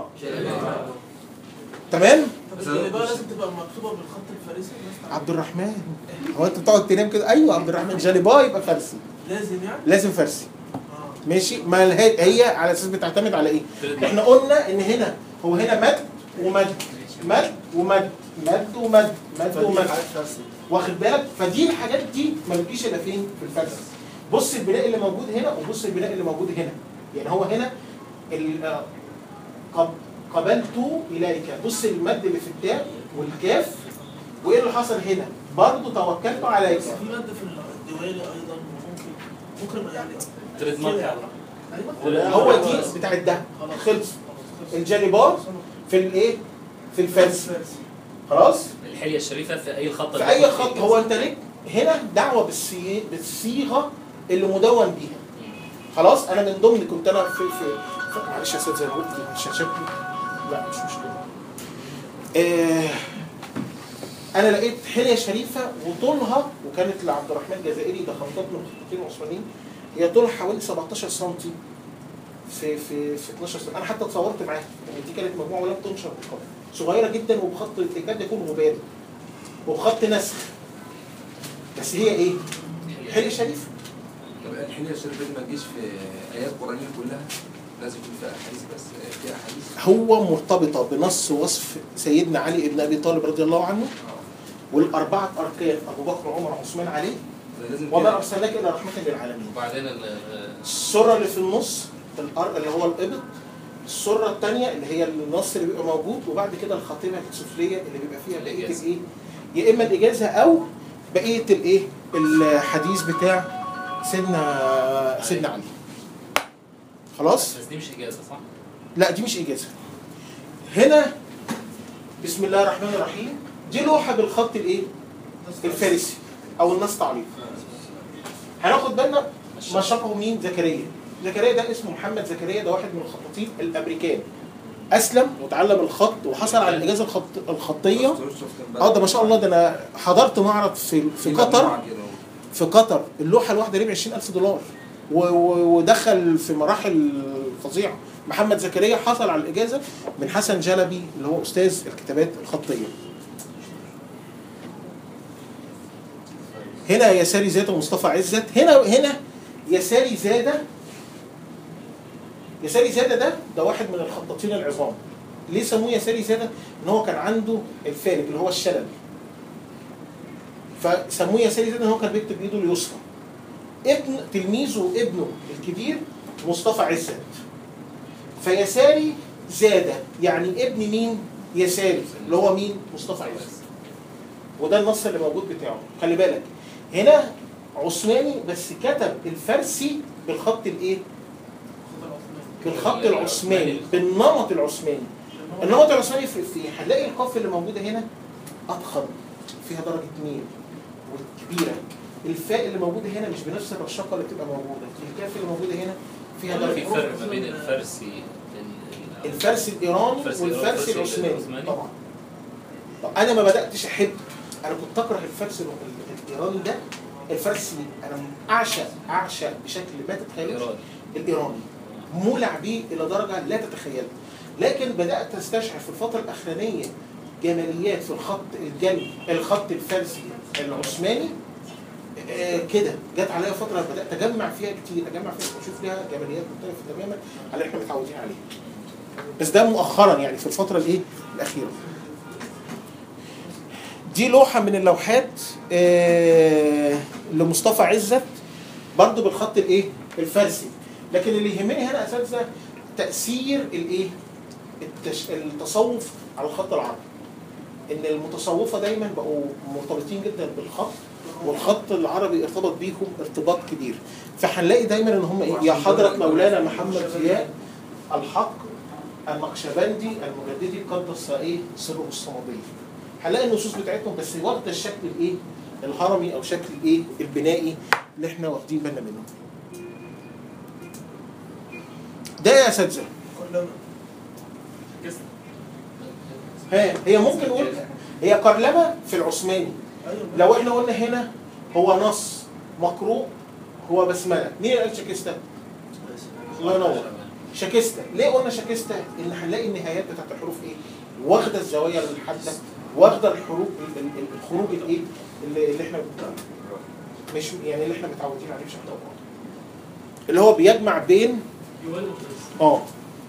تمام؟ طب الجلابيه لازم تبقى مكتوبه بالخط الفارسي مثلا عبد الرحمن هو انت بتقعد تنام كده ايوه عبد الرحمن جاليبا يبقى فارسي لازم يعني لازم فارسي اه ماشي ما هي هي على اساس بتعتمد على ايه؟ احنا قلنا ان هنا هو هنا مد ومد مد ومد مد ومد مد فدي ومد حاجات فارسي واخد بالك فدي الحاجات دي ما بتجيش الا فين؟ في الفلسفه بص البناء اللي موجود هنا وبص البناء اللي موجود هنا يعني هو هنا ال- آه، قب- قبلت اليك بص المد اللي في التاء والكاف وايه اللي حصل هنا؟ برضه توكلت عليك بس في ماده في الدوالي ايضا ممكن ممكن يعني تريد مارك. كده يعني. ايوه هو دي بتاع الدهب خلص الجانبار في الايه؟ في الفلس خلاص؟ الحليه الشريفه في اي خط في اي خط هو انت ليك هنا دعوه بالسي... بالصيغه اللي مدون بيها خلاص انا من ضمن كنت انا في في, في... معلش يا استاذ زي ما قلت مش شكلي لا مش مشكله آه... انا لقيت حليه شريفه وطولها وكانت لعبد الرحمن الجزائري ده خطاط من الخطاطين العثمانيين هي طولها حوالي 17 سم في في في 12 سم انا حتى اتصورت معاها يعني دي كانت مجموعه ولم تنشر بالقبل صغيره جدا وبخط يكاد يكون غباري وبخط نسخ بس هي ايه؟ حليه شريفه طب الحليه الشريفه دي ما تجيش في ايات قرانيه كلها لازم يكون فيها احاديث بس فيها احاديث هو مرتبطه بنص وصف سيدنا علي بن ابي طالب رضي الله عنه والاربعه اركان ابو بكر وعمر وعثمان عليه ده لازم وما فيها ارسلناك الا رحمه للعالمين وبعدين ال- السره اللي في النص الأر- اللي هو الابط السره الثانيه اللي هي النص اللي بيبقى موجود وبعد كده الخاتمه السفليه اللي بيبقى فيها بقيه الإجازة. الايه؟ يا اما الاجازه او بقيه الايه؟ الحديث بتاع سيدنا سيدنا علي. خلاص؟ بس دي مش اجازه صح؟ لا دي مش اجازه. هنا بسم الله الرحمن الرحيم دي لوحه بالخط الايه؟ الفارسي او النص تعليق. هناخد بالنا مشقه مين؟ زكريا. زكريا ده اسمه محمد زكريا ده واحد من الخطاطين الامريكان. اسلم وتعلم الخط وحصل على الاجازه الخط الخطيه اه ده ما شاء الله ده انا حضرت معرض في في قطر في قطر اللوحه الواحده ب 20000 دولار و- و- ودخل في مراحل فظيعه محمد زكريا حصل على الاجازه من حسن جلبي اللي هو استاذ الكتابات الخطيه هنا يساري زاده مصطفى عزت هنا هنا يساري زاده يساري زاده ده ده واحد من الخطاطين العظام ليه سموه يساري زاده؟ ان هو كان عنده الفالج اللي هو الشلل فسموه يساري زاده ان هو كان بيكتب بايده اليسرى ابن تلميذه وابنه الكبير مصطفى عزت فيساري زاده يعني ابن مين؟ يساري اللي هو مين؟ مصطفى عزت وده النص اللي موجود بتاعه خلي بالك هنا عثماني بس كتب الفارسي بالخط الايه؟ بالخط العثماني بالنمط العثماني النمط العثماني في في هنلاقي القاف اللي موجوده هنا اضخم فيها درجه ميل وكبيره الفاء اللي موجوده هنا مش بنفس الرشاقه اللي بتبقى موجوده الكاف اللي موجوده هنا فيها هل في درجه فرق ما بين الفارسي ال- الفارسي الايراني الفارسي والفارسي الإيراني العثماني والعثماني. طبعا طب انا ما بداتش احب انا كنت اكره الفارسي ال- الايراني ده الفارسي انا اعشق اعشق بشكل ما تتخيلوش ايراني الايراني مولع بيه الى درجه لا تتخيلها لكن بدات استشعر في الفتره الاخرانيه جماليات في الخط الجلي الخط الفارسي العثماني آه، كده جت عليا فتره بدات اجمع فيها كتير اجمع فيها واشوف ليها جماليات مختلفه تماما على اللي احنا متعودين عليه بس ده مؤخرا يعني في الفتره الايه الاخيره دي لوحه من اللوحات آه، لمصطفى عزت برضو بالخط الايه الفارسي لكن اللي يهمني هنا اساتذه تاثير الايه التش... التصوف على الخط العربي ان المتصوفه دايما بقوا مرتبطين جدا بالخط والخط العربي ارتبط بيهم ارتباط كبير فهنلاقي دايما ان هم ايه يا حضره مولانا محمد زياد الحق النقشبندي المجددي قدس ايه سره الصمديه هنلاقي النصوص بتاعتهم بس واخده الشكل الايه الهرمي او شكل الايه البنائي اللي احنا واخدين بالنا منه ده يا اساتذه ها هي ممكن نقول هي قرلمه في العثماني لو احنا قلنا هنا هو نص مقروء هو بسمله مين اللي قال شاكستا؟ الله ينور شاكستا ليه قلنا شاكستا ان هنلاقي النهايات بتاعت الحروف ايه واخده الزوايا الحاده واخده الحروف ال- ال- ال- الخروج الايه اللي, اللي احنا مش يعني اللي احنا متعودين عليه بشكل او باخر اللي هو بيجمع بين اه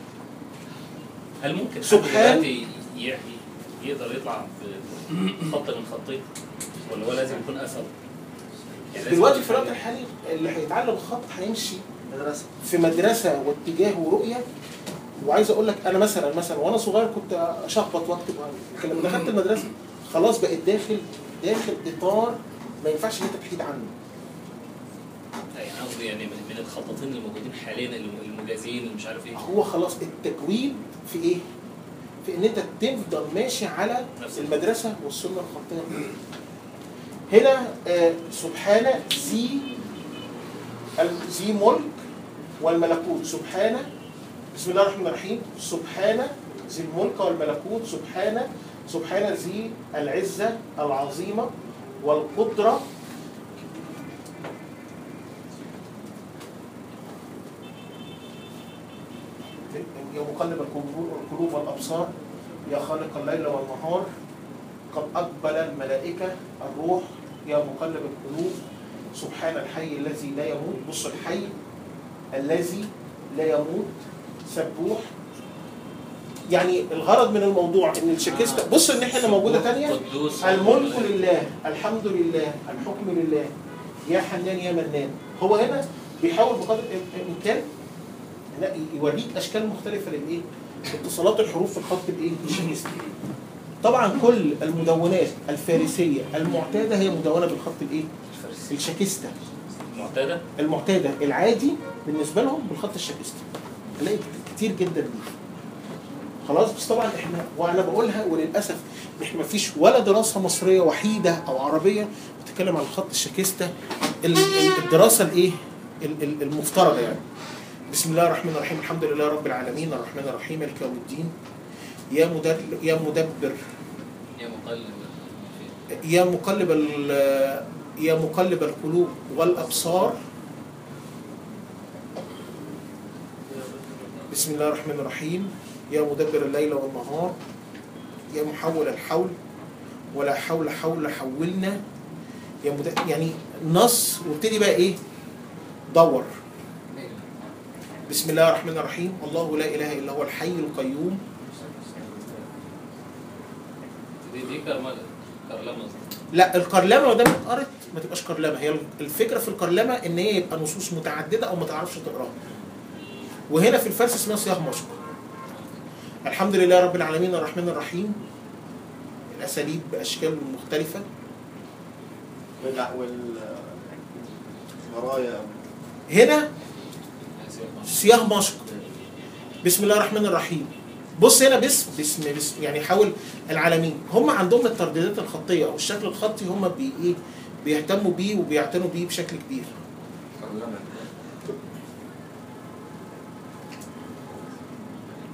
هل ممكن حد سبحان- دلوقتي ي- يقدر يطلع بخط من خطين ولا هو لازم يكون اسد؟ يعني لازم دلوقتي يكون في الوقت حاجة- الحالي اللي هيتعلم خط هيمشي مدرسه في مدرسه واتجاه ورؤيه وعايز اقول لك انا مثلا مثلا وانا صغير كنت اشخبط واكتب لكن لما دخلت المدرسه خلاص بقيت داخل داخل اطار ما ينفعش ان انت تحيد عنه يعني قصدي يعني من من الخطاطين اللي موجودين حاليا الم- المجازين اللي مش عارف ايه هو خلاص التجويد في ايه؟ في ان انت تفضل ماشي على نفس المدرسه والسنه الخطيه هنا آه سبحان ذي ال- ذي ملك والملكوت سبحان بسم الله الرحمن الرحيم سبحان ذي الملك والملكوت سبحان سبحان ذي العزه العظيمه والقدره يا مقلب القلوب القلوب والابصار يا خالق الليل والنهار قد اقبل الملائكه الروح يا مقلب القلوب سبحان الحي الذي لا يموت بص الحي الذي لا يموت سبوح يعني الغرض من الموضوع ان الشكستة بص الناحيه اللي موجوده تانية قدوس الملك لله الحمد لله الحكم لله يا حنان يا منان هو هنا بيحاول بقدر الامكان لا يوريك اشكال مختلفه للايه؟ اتصالات الحروف في الخط الايه؟ الشمسي. طبعا كل المدونات الفارسيه المعتاده هي مدونه بالخط الايه؟ الشاكستا معتاده المعتاده العادي بالنسبه لهم بالخط الشاكستا. هنلاقي كتير جدا دي. خلاص بس طبعا احنا وانا بقولها وللاسف احنا ما فيش ولا دراسه مصريه وحيده او عربيه بتتكلم عن الخط الشاكستا ال- ال- الدراسه الايه؟ ال- ال- المفترضه يعني. بسم الله الرحمن الرحيم الحمد لله رب العالمين الرحمن الرحيم مالك يوم الدين يا مدر يا مدبر يا مقلب يا مقلب ال- يا مقلب القلوب والابصار بسم الله الرحمن الرحيم يا مدبر الليل والنهار يا محول الحول ولا حول حول حولنا يا مد... يعني نص وابتدي بقى ايه دور بسم الله الرحمن الرحيم الله لا اله الا هو الحي القيوم دي دي كرمله كرلمه قصدي. لا القرلمه ما دام اتقرت ما تبقاش قرلمه هي الفكره في القرلمه ان هي يبقى نصوص متعدده او ما تعرفش تقراها وهنا في الفارس اسمها صياغ مشق الحمد لله رب العالمين الرحمن الرحيم الاساليب باشكال مختلفه وال وال المرايا هنا صياغ مشق بسم الله الرحمن الرحيم بص هنا باسم باسم باسم يعني حاول العالمين هم عندهم الترددات الخطيه او الشكل الخطي هم بي ايه بيهتموا بيه وبيعتنوا بيه بشكل كبير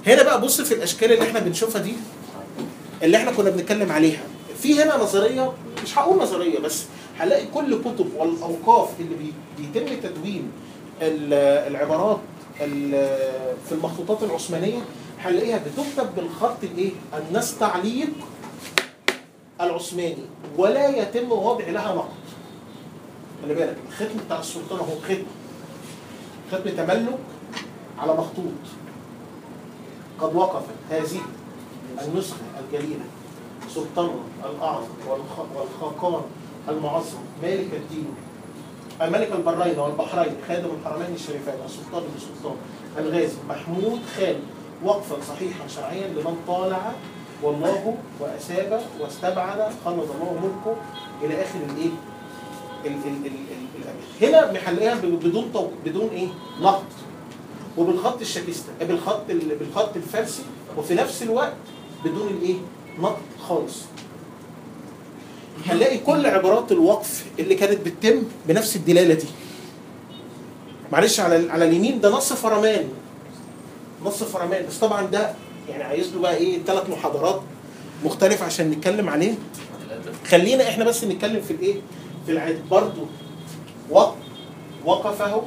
هنا بقى بص في الاشكال اللي احنا بنشوفها دي اللي احنا كنا بنتكلم عليها في هنا نظريه مش هقول نظريه بس هنلاقي كل كتب والاوقاف اللي بي- بيتم تدوين ال- العبارات ال- في المخطوطات العثمانيه هنلاقيها بتكتب بالخط الايه؟ النستعليق العثماني ولا يتم وضع لها نقد. خلي بالك الختم بتاع السلطان اهو ختم ختم تملك على مخطوط قد وقفت هذه النسخة الجليلة سلطاننا الأعظم والخ- والخاقان المعظم مالك الدين الملك البرين والبحرين خادم الحرمين الشريفين السلطان ابن سلطان الغازي محمود خان وقفا صحيحا شرعيا لمن طالع والله وأساب واستبعد خلد الله ملكه إلى آخر الإيه؟ ال- ال- ال- ال- الأبيات. هنا محلقها بدون طو... بدون إيه؟ نقد وبالخط الشاكستاني بالخط ال- بالخط الفارسي وفي نفس الوقت بدون الايه؟ نقد خالص. هنلاقي كل عبارات الوقف اللي كانت بتتم بنفس الدلاله دي. معلش على ال- على اليمين ده نص فرمان. نص فرمان بس طبعا ده يعني عايز له بقى ايه ثلاث محاضرات مختلفه عشان نتكلم عليه. خلينا احنا بس نتكلم في الايه؟ في العد برضه وق وقفه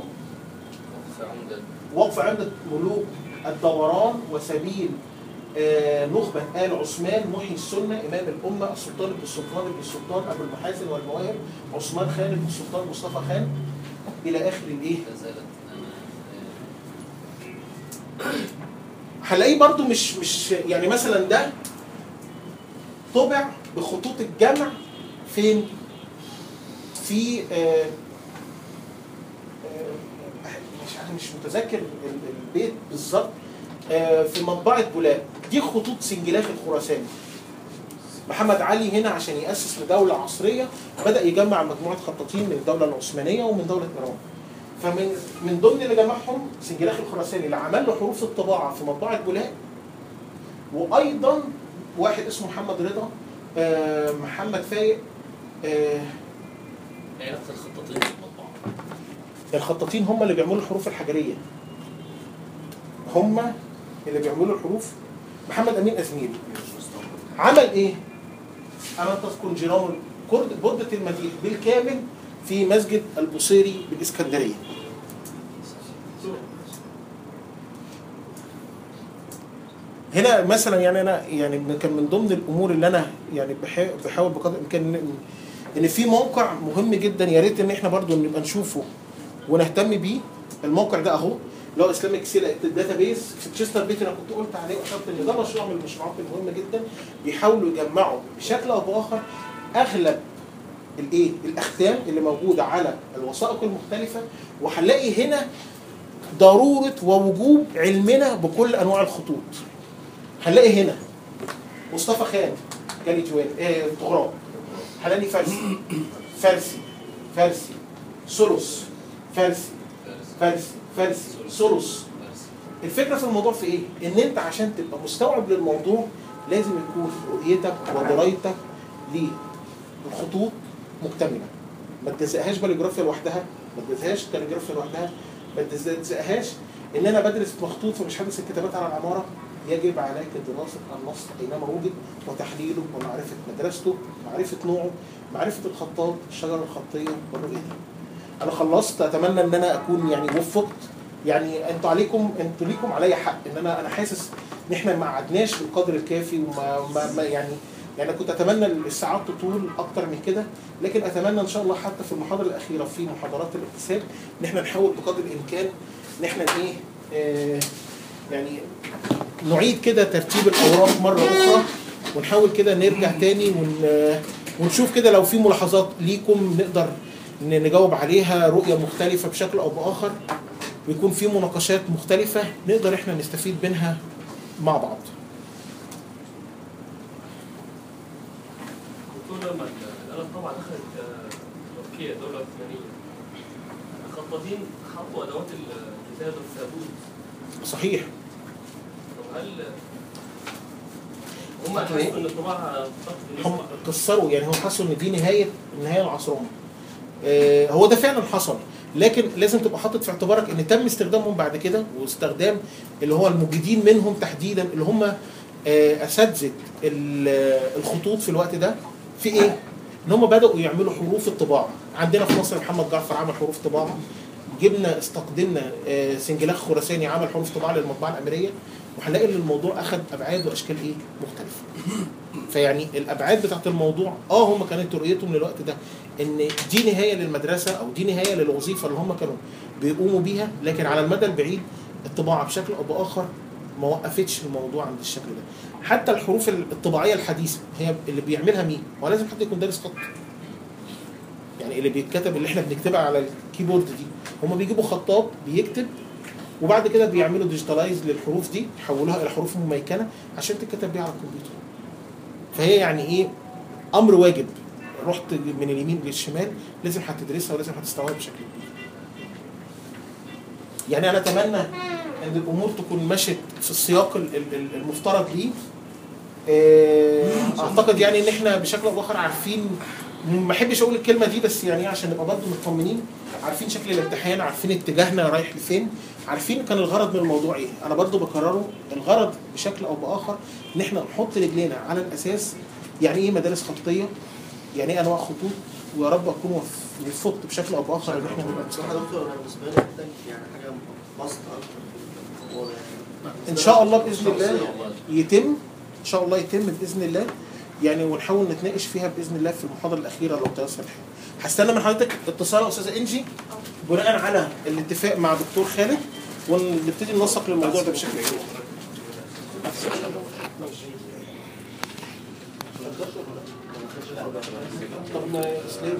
وقف عمدة ملوك الدوران وسبيل آه، نخبة آل عثمان محيي السنة إمام الأمة السلطان ابن السلطان ابن السلطان أبو المحاسن والمواهب عثمان خان ابن السلطان مصطفى خان إلى آخر الإيه؟ هنلاقيه برضو مش مش يعني مثلا ده طبع بخطوط الجمع فين؟ في آه آه، مش عارف مش متذكر ال- البيت بالظبط آه، في مطبعة بولاق دي خطوط سنجلاخ الخراساني محمد علي هنا عشان يأسس لدولة عصرية بدأ يجمع مجموعة خطاطين من الدولة العثمانية ومن دولة إيران فمن من ضمن اللي جمعهم سنجلاخ الخراساني اللي عمل له حروف الطباعة في مطبعة بولاق وأيضا واحد اسمه محمد رضا آه، محمد فايق آه، هي نفس الخطاطين في المطبعة الخطاطين هم اللي بيعملوا الحروف الحجريه هم اللي بيعملوا الحروف محمد امين ازميل عمل ايه؟ عمل تذكر جيران كرد بردة المديح بالكامل في مسجد البصيري بالاسكندريه هنا مثلا يعني انا يعني كان من ضمن الامور اللي انا يعني بحا- بحاول بقدر الامكان إن- ان في موقع مهم جدا يا ريت ان احنا برضو نبقى نشوفه ونهتم بيه الموقع ده اهو اللي هو اسلامك سيلا داتا بيس في تشستر بيت انا كنت قلت عليه واشرت ان ده مشروع من المشروعات المهمه جدا بيحاولوا يجمعوا بشكل او باخر اغلب الايه الاختام اللي موجوده على الوثائق المختلفه وهنلاقي هنا ضروره ووجوب علمنا بكل انواع الخطوط هنلاقي هنا مصطفى خان جالي جوال آه طغران حلالي فارسي فارسي فارسي سولوس فارسي فارسي فارسي سولوس الفكره في الموضوع في ايه؟ ان انت عشان تبقى مستوعب للموضوع لازم يكون رؤيتك ودرايتك للخطوط مكتمله ما تجزئهاش بالجرافيا لوحدها ما تجزئهاش كاليجرافيا لوحدها ما تجزئهاش ان انا بدرس مخطوط فمش هدرس الكتابات على العماره يجب عليك دراسه النص اينما وجد وتحليله ومعرفه مدرسته معرفه نوعه معرفه الخطاط الشجره الخطيه والرؤيه دي انا خلصت اتمنى ان انا اكون يعني وفقت يعني انتوا عليكم انتوا ليكم عليا حق ان انا انا حاسس ان احنا ما قعدناش بالقدر الكافي وما ما ما يعني يعني كنت اتمنى الساعات تطول اكتر من كده لكن اتمنى ان شاء الله حتى في المحاضره الاخيره في محاضرات الاكتساب ان احنا نحاول بقدر الامكان ان احنا ايه آه يعني نعيد كده ترتيب الاوراق مره اخرى ونحاول كده نرجع تاني ون ونشوف كده لو في ملاحظات ليكم نقدر ن- نجاوب عليها رؤية مختلفة بشكل أو بآخر ويكون في مناقشات مختلفة نقدر إحنا نستفيد منها مع بعض دكتور لما الآلة طبعا دخلت آه، تركيا الدولة العثمانية الخطاطين حطوا أدوات الكتابة في تابوت صحيح طب هل هم حسوا إن الطباعة فقط هم بالنسبة كسروا يعني هم حسوا ان دي نهايه نهايه لعصرهم. آه، هو ده فعلا حصل لكن لازم تبقى حاطط في اعتبارك ان تم استخدامهم بعد كده واستخدام اللي هو المجيدين منهم تحديدا اللي هم آه، اساتذه ال- الخطوط في الوقت ده في ايه؟ ان هم بداوا يعملوا حروف الطباعه عندنا في مصر محمد جعفر عمل حروف طباعه جبنا استقدمنا آه، سنجلاخ خراساني عمل حروف طباعه للمطبعه الامريه وهنلاقي ان الموضوع اخذ ابعاد واشكال ايه مختلفه فيعني الابعاد بتاعت الموضوع اه هم كانت رؤيتهم للوقت ده ان دي نهايه للمدرسه او دي نهايه للوظيفه اللي هم كانوا بيقوموا بيها لكن على المدى البعيد الطباعه بشكل او باخر ما وقفتش الموضوع عند الشكل ده حتى الحروف الطباعيه الحديثه هي اللي بيعملها مين؟ هو لازم حد يكون دارس خط يعني اللي بيتكتب اللي احنا بنكتبها على الكيبورد دي هم بيجيبوا خطاب بيكتب وبعد كده بيعملوا ديجيتالايز للحروف دي يحولوها الى حروف مميكنه عشان تتكتب بيها على الكمبيوتر فهي يعني ايه امر واجب رحت من اليمين للشمال لازم هتدرسها ولازم هتستوعبها بشكل كبير يعني انا اتمنى ان الامور تكون مشت في السياق ال- ال- ال- المفترض ليه آه، اعتقد يعني ان احنا بشكل او باخر عارفين ما احبش اقول الكلمه دي بس يعني إيه عشان نبقى برضه مطمنين عارفين شكل الامتحان عارفين اتجاهنا رايح لفين عارفين كان الغرض من الموضوع ايه انا برضه بكرره الغرض بشكل او باخر ان احنا نحط رجلينا على الاساس يعني ايه مدارس خطيه يعني ايه انواع خطوط ويا رب اكون وف- وفقت بشكل او باخر ان احنا نبقى بصراحه يا دكتور انا بالنسبه لي محتاج يعني حاجه بسط اكتر في الموضوع يعني ان شاء الله باذن الله يتم ان شاء الله يتم باذن الله يعني ونحاول نتناقش فيها باذن الله في المحاضره الاخيره لو تيسر الحال. هستنى من حضرتك اتصال يا استاذه انجي بناء على الاتفاق مع دكتور خالد ونبتدي ننسق للموضوع ده بشكل كبير. طب ما اسلام